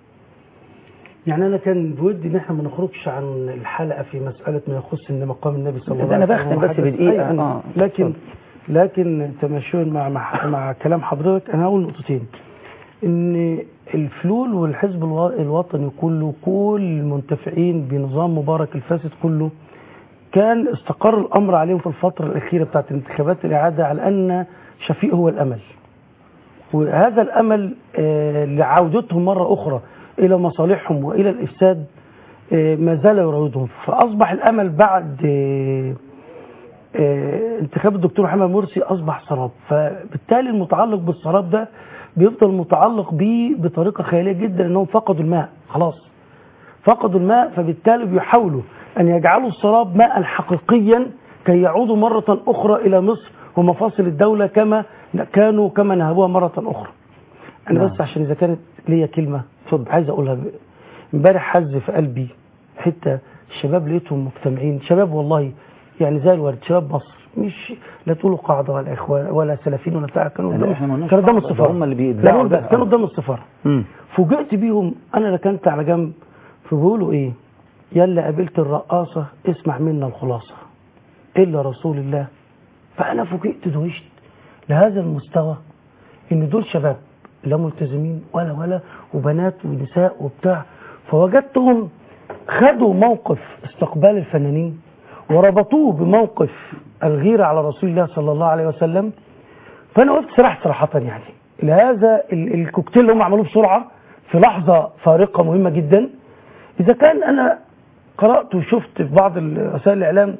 يعني انا كان بودي ان احنا ما نخرجش عن الحلقه في مساله ما يخص ان مقام النبي صلى الله ده عليه أنا وسلم بختم بس وحدث. بدقيقة. أيوة. آه. لكن لكن تماشيا مع مع, مع كلام حضرتك انا هقول نقطتين ان الفلول والحزب الو- الوطني كله كل المنتفعين بنظام مبارك الفاسد كله كان استقر الامر عليهم في الفتره الاخيره بتاعت انتخابات الاعاده على ان شفيق هو الامل وهذا الامل آه، لعودتهم مره اخرى الى مصالحهم والى الافساد آه، ما زال يراودهم فاصبح الامل بعد آه، آه، انتخاب الدكتور محمد مرسي اصبح سراب فبالتالي المتعلق بالسراب ده بيفضل متعلق بيه بطريقه خياليه جدا انهم فقدوا الماء خلاص فقدوا الماء فبالتالي بيحاولوا ان يجعلوا السراب ماء حقيقيا كي يعودوا مره اخرى الى مصر ومفاصل الدوله كما كانوا كما نهبوها مره اخرى انا نعم. بس عشان اذا كانت ليا كلمه اتفضل عايز اقولها ب- امبارح حز في قلبي حته الشباب لقيتهم مجتمعين شباب والله يعني زي الورد شباب مصر مش لا تقولوا قاعده ولا اخوان ولا سلفيين ولا بتاع كانوا لا، قدام إحنا ما قلناش كانوا قدام قاعدة، السفاره ده هم اللي لا بيدعوا نقول ده. بس كانوا قدام السفاره مم. فوجئت بيهم انا ركنت على جنب فبيقولوا ايه يلا قابلت الرقاصه اسمع منا الخلاصه الا رسول الله فانا فوجئت دوشت لهذا المستوى ان دول شباب لا ملتزمين ولا ولا وبنات ونساء وبتاع فوجدتهم خدوا موقف استقبال الفنانين وربطوه بموقف الغيرة على رسول الله صلى الله عليه وسلم فانا قلت سرحت صراحة يعني لهذا ال- الكوكتيل اللي هم عملوه بسرعة في لحظة فارقة مهمة جدا اذا كان انا قرأت وشفت في بعض ال- وسائل الاعلام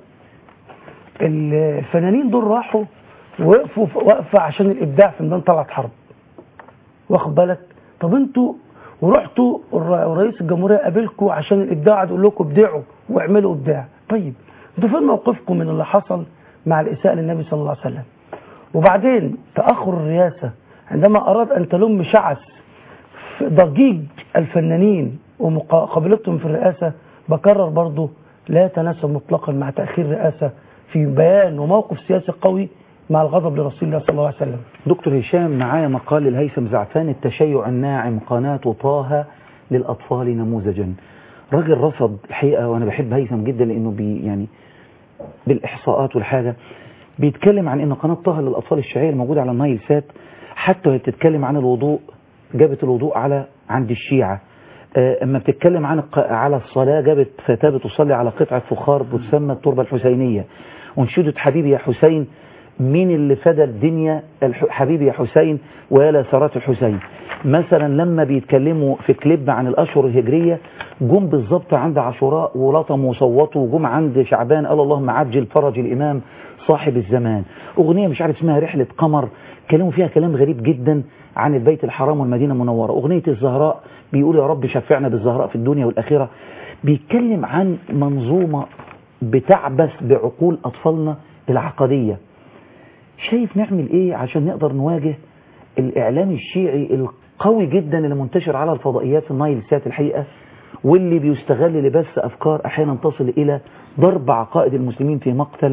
الفنانين دول راحوا وقفوا ف- وقفة عشان الابداع في ميدان طلعت حرب واخد بالك طب انتوا ورحتوا الر- رئيس الجمهوريه قابلكم عشان الابداع قعد يقول لكم ابدعوا واعملوا ابداع طيب انتوا فين موقفكم من اللي حصل مع الاساءه للنبي صلى الله عليه وسلم وبعدين تاخر الرئاسه عندما اراد ان تلم شعث في ضجيج الفنانين ومقابلتهم في الرئاسه بكرر برضه لا يتناسب مطلقا مع تاخير الرئاسه في بيان وموقف سياسي قوي مع الغضب لرسول الله صلى الله عليه وسلم دكتور هشام معايا مقال للهيثم زعفان التشيع الناعم قناة طه للأطفال نموذجا راجل رصد الحقيقة وأنا بحب هيثم جدا لأنه بي يعني بالإحصاءات والحاجة بيتكلم عن أن قناة طه للأطفال الشيعية الموجودة على النايل سات حتى وهي بتتكلم عن الوضوء جابت الوضوء على عند الشيعة آه، اما بتتكلم عن الق- على الصلاة جابت فتاة بتصلي على قطعة فخار بتسمى التربة الحسينية وانشدت حبيبي يا حسين مين اللي فدى الدنيا الح- حبيبي يا حسين ويا ثرات الحسين مثلا لما بيتكلموا في كليب عن الاشهر الهجريه جم بالظبط عند عاشوراء ولطموا وصوتوا وجم عند شعبان قال اللهم عجل فرج الامام صاحب الزمان اغنيه مش عارف اسمها رحله قمر كلموا فيها كلام غريب جدا عن البيت الحرام والمدينه المنوره اغنيه الزهراء بيقول يا رب شفعنا بالزهراء في الدنيا والاخره بيتكلم عن منظومه بتعبث بعقول اطفالنا العقديه شايف نعمل ايه عشان نقدر نواجه الاعلام الشيعي القوي جدا اللي منتشر على الفضائيات في النايل سات الحقيقه واللي بيستغل لبث افكار احيانا تصل الى ضرب عقائد المسلمين في مقتل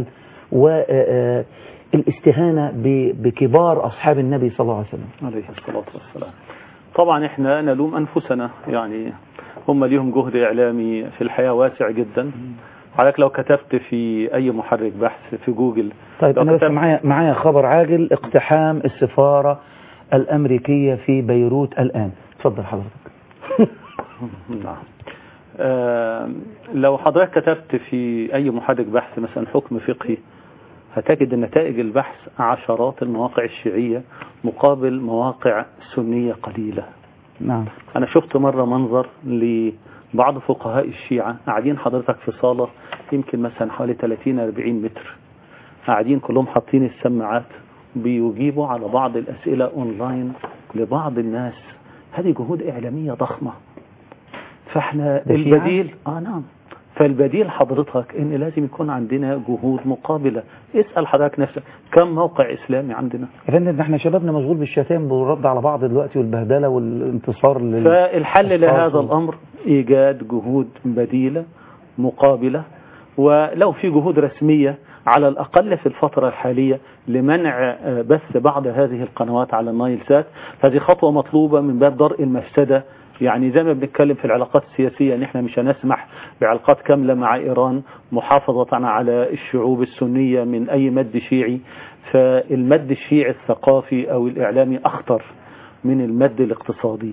والاستهانه بكبار اصحاب النبي صلى الله عليه وسلم عليه الصلاة والسلام طبعا احنا نلوم انفسنا يعني هم ليهم جهد اعلامي في الحياة واسع جدا حضرتك لو كتبت في اي محرك بحث في جوجل طيب لو انا بس كتبت- معايا معايا خبر عاجل اقتحام السفاره الامريكيه في بيروت الان اتفضل حضرتك نعم آه، لو حضرتك كتبت في أي محرك بحث مثلا حكم فقهي هتجد أن نتائج البحث عشرات المواقع الشيعية مقابل مواقع سنية قليلة نعم أنا شفت مرة منظر لبعض فقهاء الشيعة قاعدين حضرتك في صالة يمكن مثلا حوالي 30 40 متر قاعدين كلهم حاطين السماعات بيجيبوا على بعض الأسئلة أونلاين لبعض الناس هذه جهود إعلامية ضخمة فاحنا ده شيعة؟ البديل اه نعم فالبديل حضرتك ان لازم يكون عندنا جهود مقابلة اسأل حضرتك نفسك كم موقع اسلامي عندنا يا فندم ده احنا شبابنا مشغول بالشتائم والرد على بعض دلوقتي والبهدله والانتصار لل فالحل أشخاص لهذا وال- الأمر إيجاد جهود بديلة مقابلة ولو في جهود رسمية على الأقل في الفترة الحالية لمنع آه، بث بعض هذه القنوات على النايل سات هذه خطوة مطلوبة من باب درء المفسدة يعني زي ما بنتكلم في العلاقات السياسية ان احنا مش هنسمح بعلاقات كاملة مع ايران محافظة على الشعوب السنية من اي مد شيعي فالمد الشيعي الثقافي او الاعلامي اخطر من المد الاقتصادي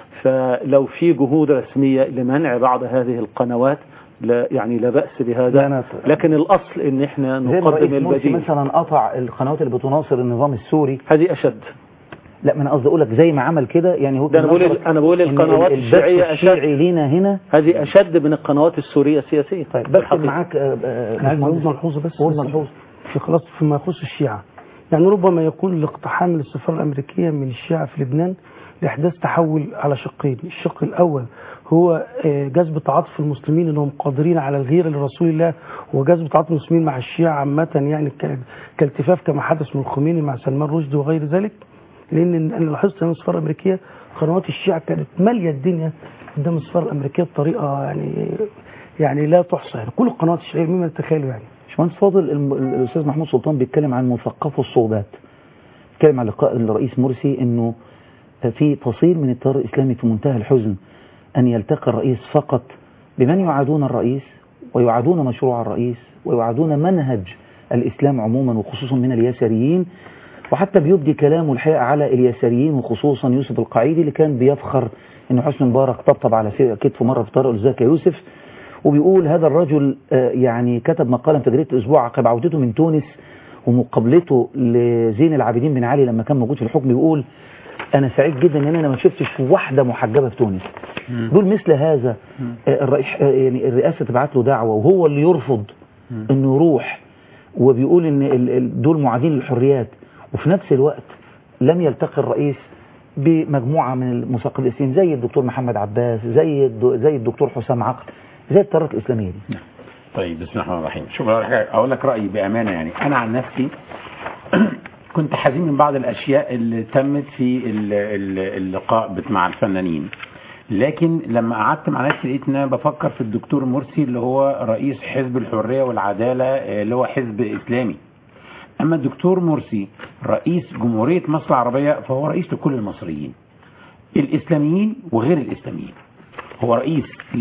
فلو في جهود رسمية لمنع بعض هذه القنوات لا يعني لا بأس بهذا لكن الأصل ان احنا زي ما رئيس نقدم مرسي البديل مثلا قطع القنوات اللي بتناصر النظام السوري هذه أشد لا ما انا قصدي اقول لك زي ما عمل كده يعني هو ده أنا بقول أنا بقول إن القنوات البث الشيعية الشيعي أشد لينا هنا هذه أشد من القنوات السورية السياسية طيب بكتب معاك آه، آه، انا عايز اقول باشمهندس. ملحوظه بس قول بس ملحوظ في خلاص فيما يخص الشيعة يعني ربما يكون الاقتحام للسفارة الأمريكية من الشيعة في لبنان لإحداث تحول على شقين الشق الأول هو آه، جذب تعاطف المسلمين أنهم قادرين على الغيرة لرسول الله وجذب تعاطف المسلمين مع الشيعة عامة يعني ك- كالتفاف كما حدث من الخميني مع سلمان رشدي وغير ذلك لأن أنا لاحظت أن السفارة الأمريكية قنوات الشيعة كانت مالية الدنيا قدام السفارة الأمريكية بطريقة يعني يعني لا تحصى يعني كل القنوات الشيعية مما تتخيلوا يعني باشمهندس فاضل الم- الاستاذ محمود سلطان بيتكلم عن مثقفو الصعوبات بيتكلم عن لقاء الرئيس مرسي انه في فصيل من التيار الاسلامي في منتهى الحزن ان يلتقي الرئيس فقط بمن يعادون الرئيس ويعادون مشروع الرئيس ويعادون منهج الاسلام عموما وخصوصا من اليساريين وحتى بيبدي كلامه الحقيقه على اليساريين وخصوصا يوسف القعيدي اللي كان بيفخر ان حسني مبارك طبطب على كتفه مره في طارق ازيك يا يوسف وبيقول هذا الرجل آه، يعني كتب مقالا في جريدة الأسبوع عقب عودته من تونس ومقابلته لزين العابدين بن علي لما كان موجود في الحكم بيقول أنا سعيد جدا إن أنا ما شفتش واحدة محجبة في تونس دول مثل هذا آه، الرئيس آه، يعني الرئاسة تبعت له دعوة وهو اللي يرفض إنه يروح وبيقول إن ال- ال- دول معادين للحريات وفي نفس الوقت لم يلتقي الرئيس بمجموعة من المثقفين الإسلاميين زي الدكتور محمد عباس زي الد- زي الدكتور حسام عقل زي التيارات الإسلامية دي طيب بسم الله الرحمن الرحيم شوف أقول لك حاجة- اقول لك رايي بامانه يعني انا عن نفسي كنت حزين من بعض الاشياء اللي تمت في ال- ال- اللقاء بت- مع الفنانين لكن لما قعدت مع نفسي لقيت ان انا بفكر في الدكتور مرسي اللي هو رئيس حزب الحريه والعداله آه، اللي هو حزب اسلامي اما الدكتور مرسي رئيس جمهوريه مصر العربيه فهو رئيس لكل المصريين الاسلاميين وغير الاسلاميين هو رئيس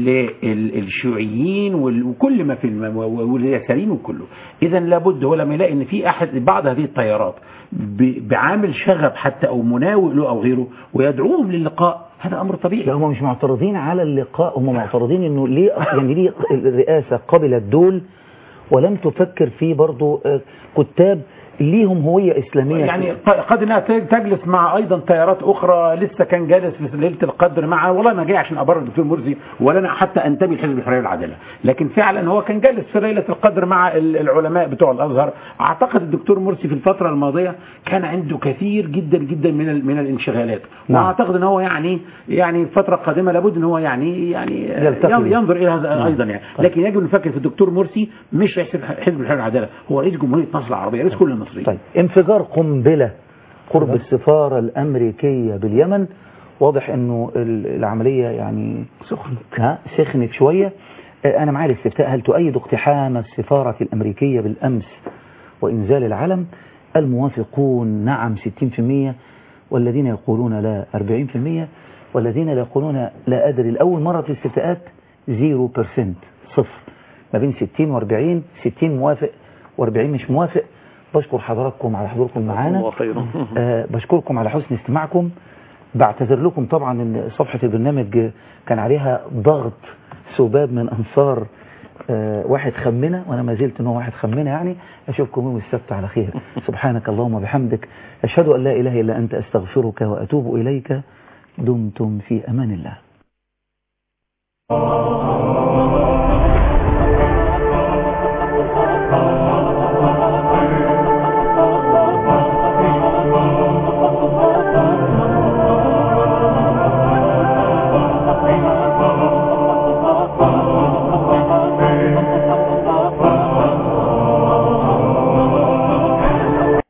للشيوعيين وال- وكل ما في الم... واليساريين وكله اذا لابد هو لما يلاقي ان في احد بعض هذه التيارات ب... بعامل شغب حتى او مناوئ له او غيره ويدعوهم للقاء هذا امر طبيعي لا هم مش معترضين على اللقاء هم معترضين انه ليه يعني ليه الرئاسة قبلت دول ولم تفكر في برضو آه، كتاب ليهم هوية إسلامية يعني ق- قد انها ت- تجلس مع ايضا تيارات اخرى لسه كان جالس في ليله القدر مع والله ما جاي عشان ابرر الدكتور مرسي ولا انا حتى انتمي لحزب الحريه والعداله لكن فعلا هو كان جالس في ليله القدر مع ال- العلماء بتوع الازهر اعتقد الدكتور مرسي في الفتره الماضيه كان عنده كثير جدا جدا من ال- من الانشغالات نعم. واعتقد ان هو يعني يعني الفتره القادمه لابد ان هو يعني يعني يلتقي. ين- ينظر الى هذا نعم. ايضا يعني لكن يجب ان نفكر في الدكتور مرسي مش رئيس حزب الحريه والعداله هو رئيس جمهوريه مصر العربيه رئيس كل المصريين طيب انفجار قنبلة قرب السفارة الأمريكية باليمن واضح انه ال- العملية يعني سخنت ها سخنت شوية آه، انا معايا الاستفتاء هل تؤيد اقتحام السفارة الأمريكية بالأمس وإنزال العلم الموافقون نعم 60% والذين يقولون لا 40% والذين لا يقولون لا أدري الأول مرة في الاستفتاءات 0% صفر ما بين 60 و40 60 موافق و40 مش موافق بشكر حضراتكم على حضوركم معانا الله خيرا آه بشكركم على حسن استماعكم بعتذر لكم طبعا ان صفحة البرنامج كان عليها ضغط سباب من انصار آه واحد خمنة وانا ما زلت ان هو واحد خمنة يعني اشوفكم يوم السبت على خير سبحانك اللهم وبحمدك اشهد ان لا اله الا انت استغفرك واتوب اليك دمتم في امان الله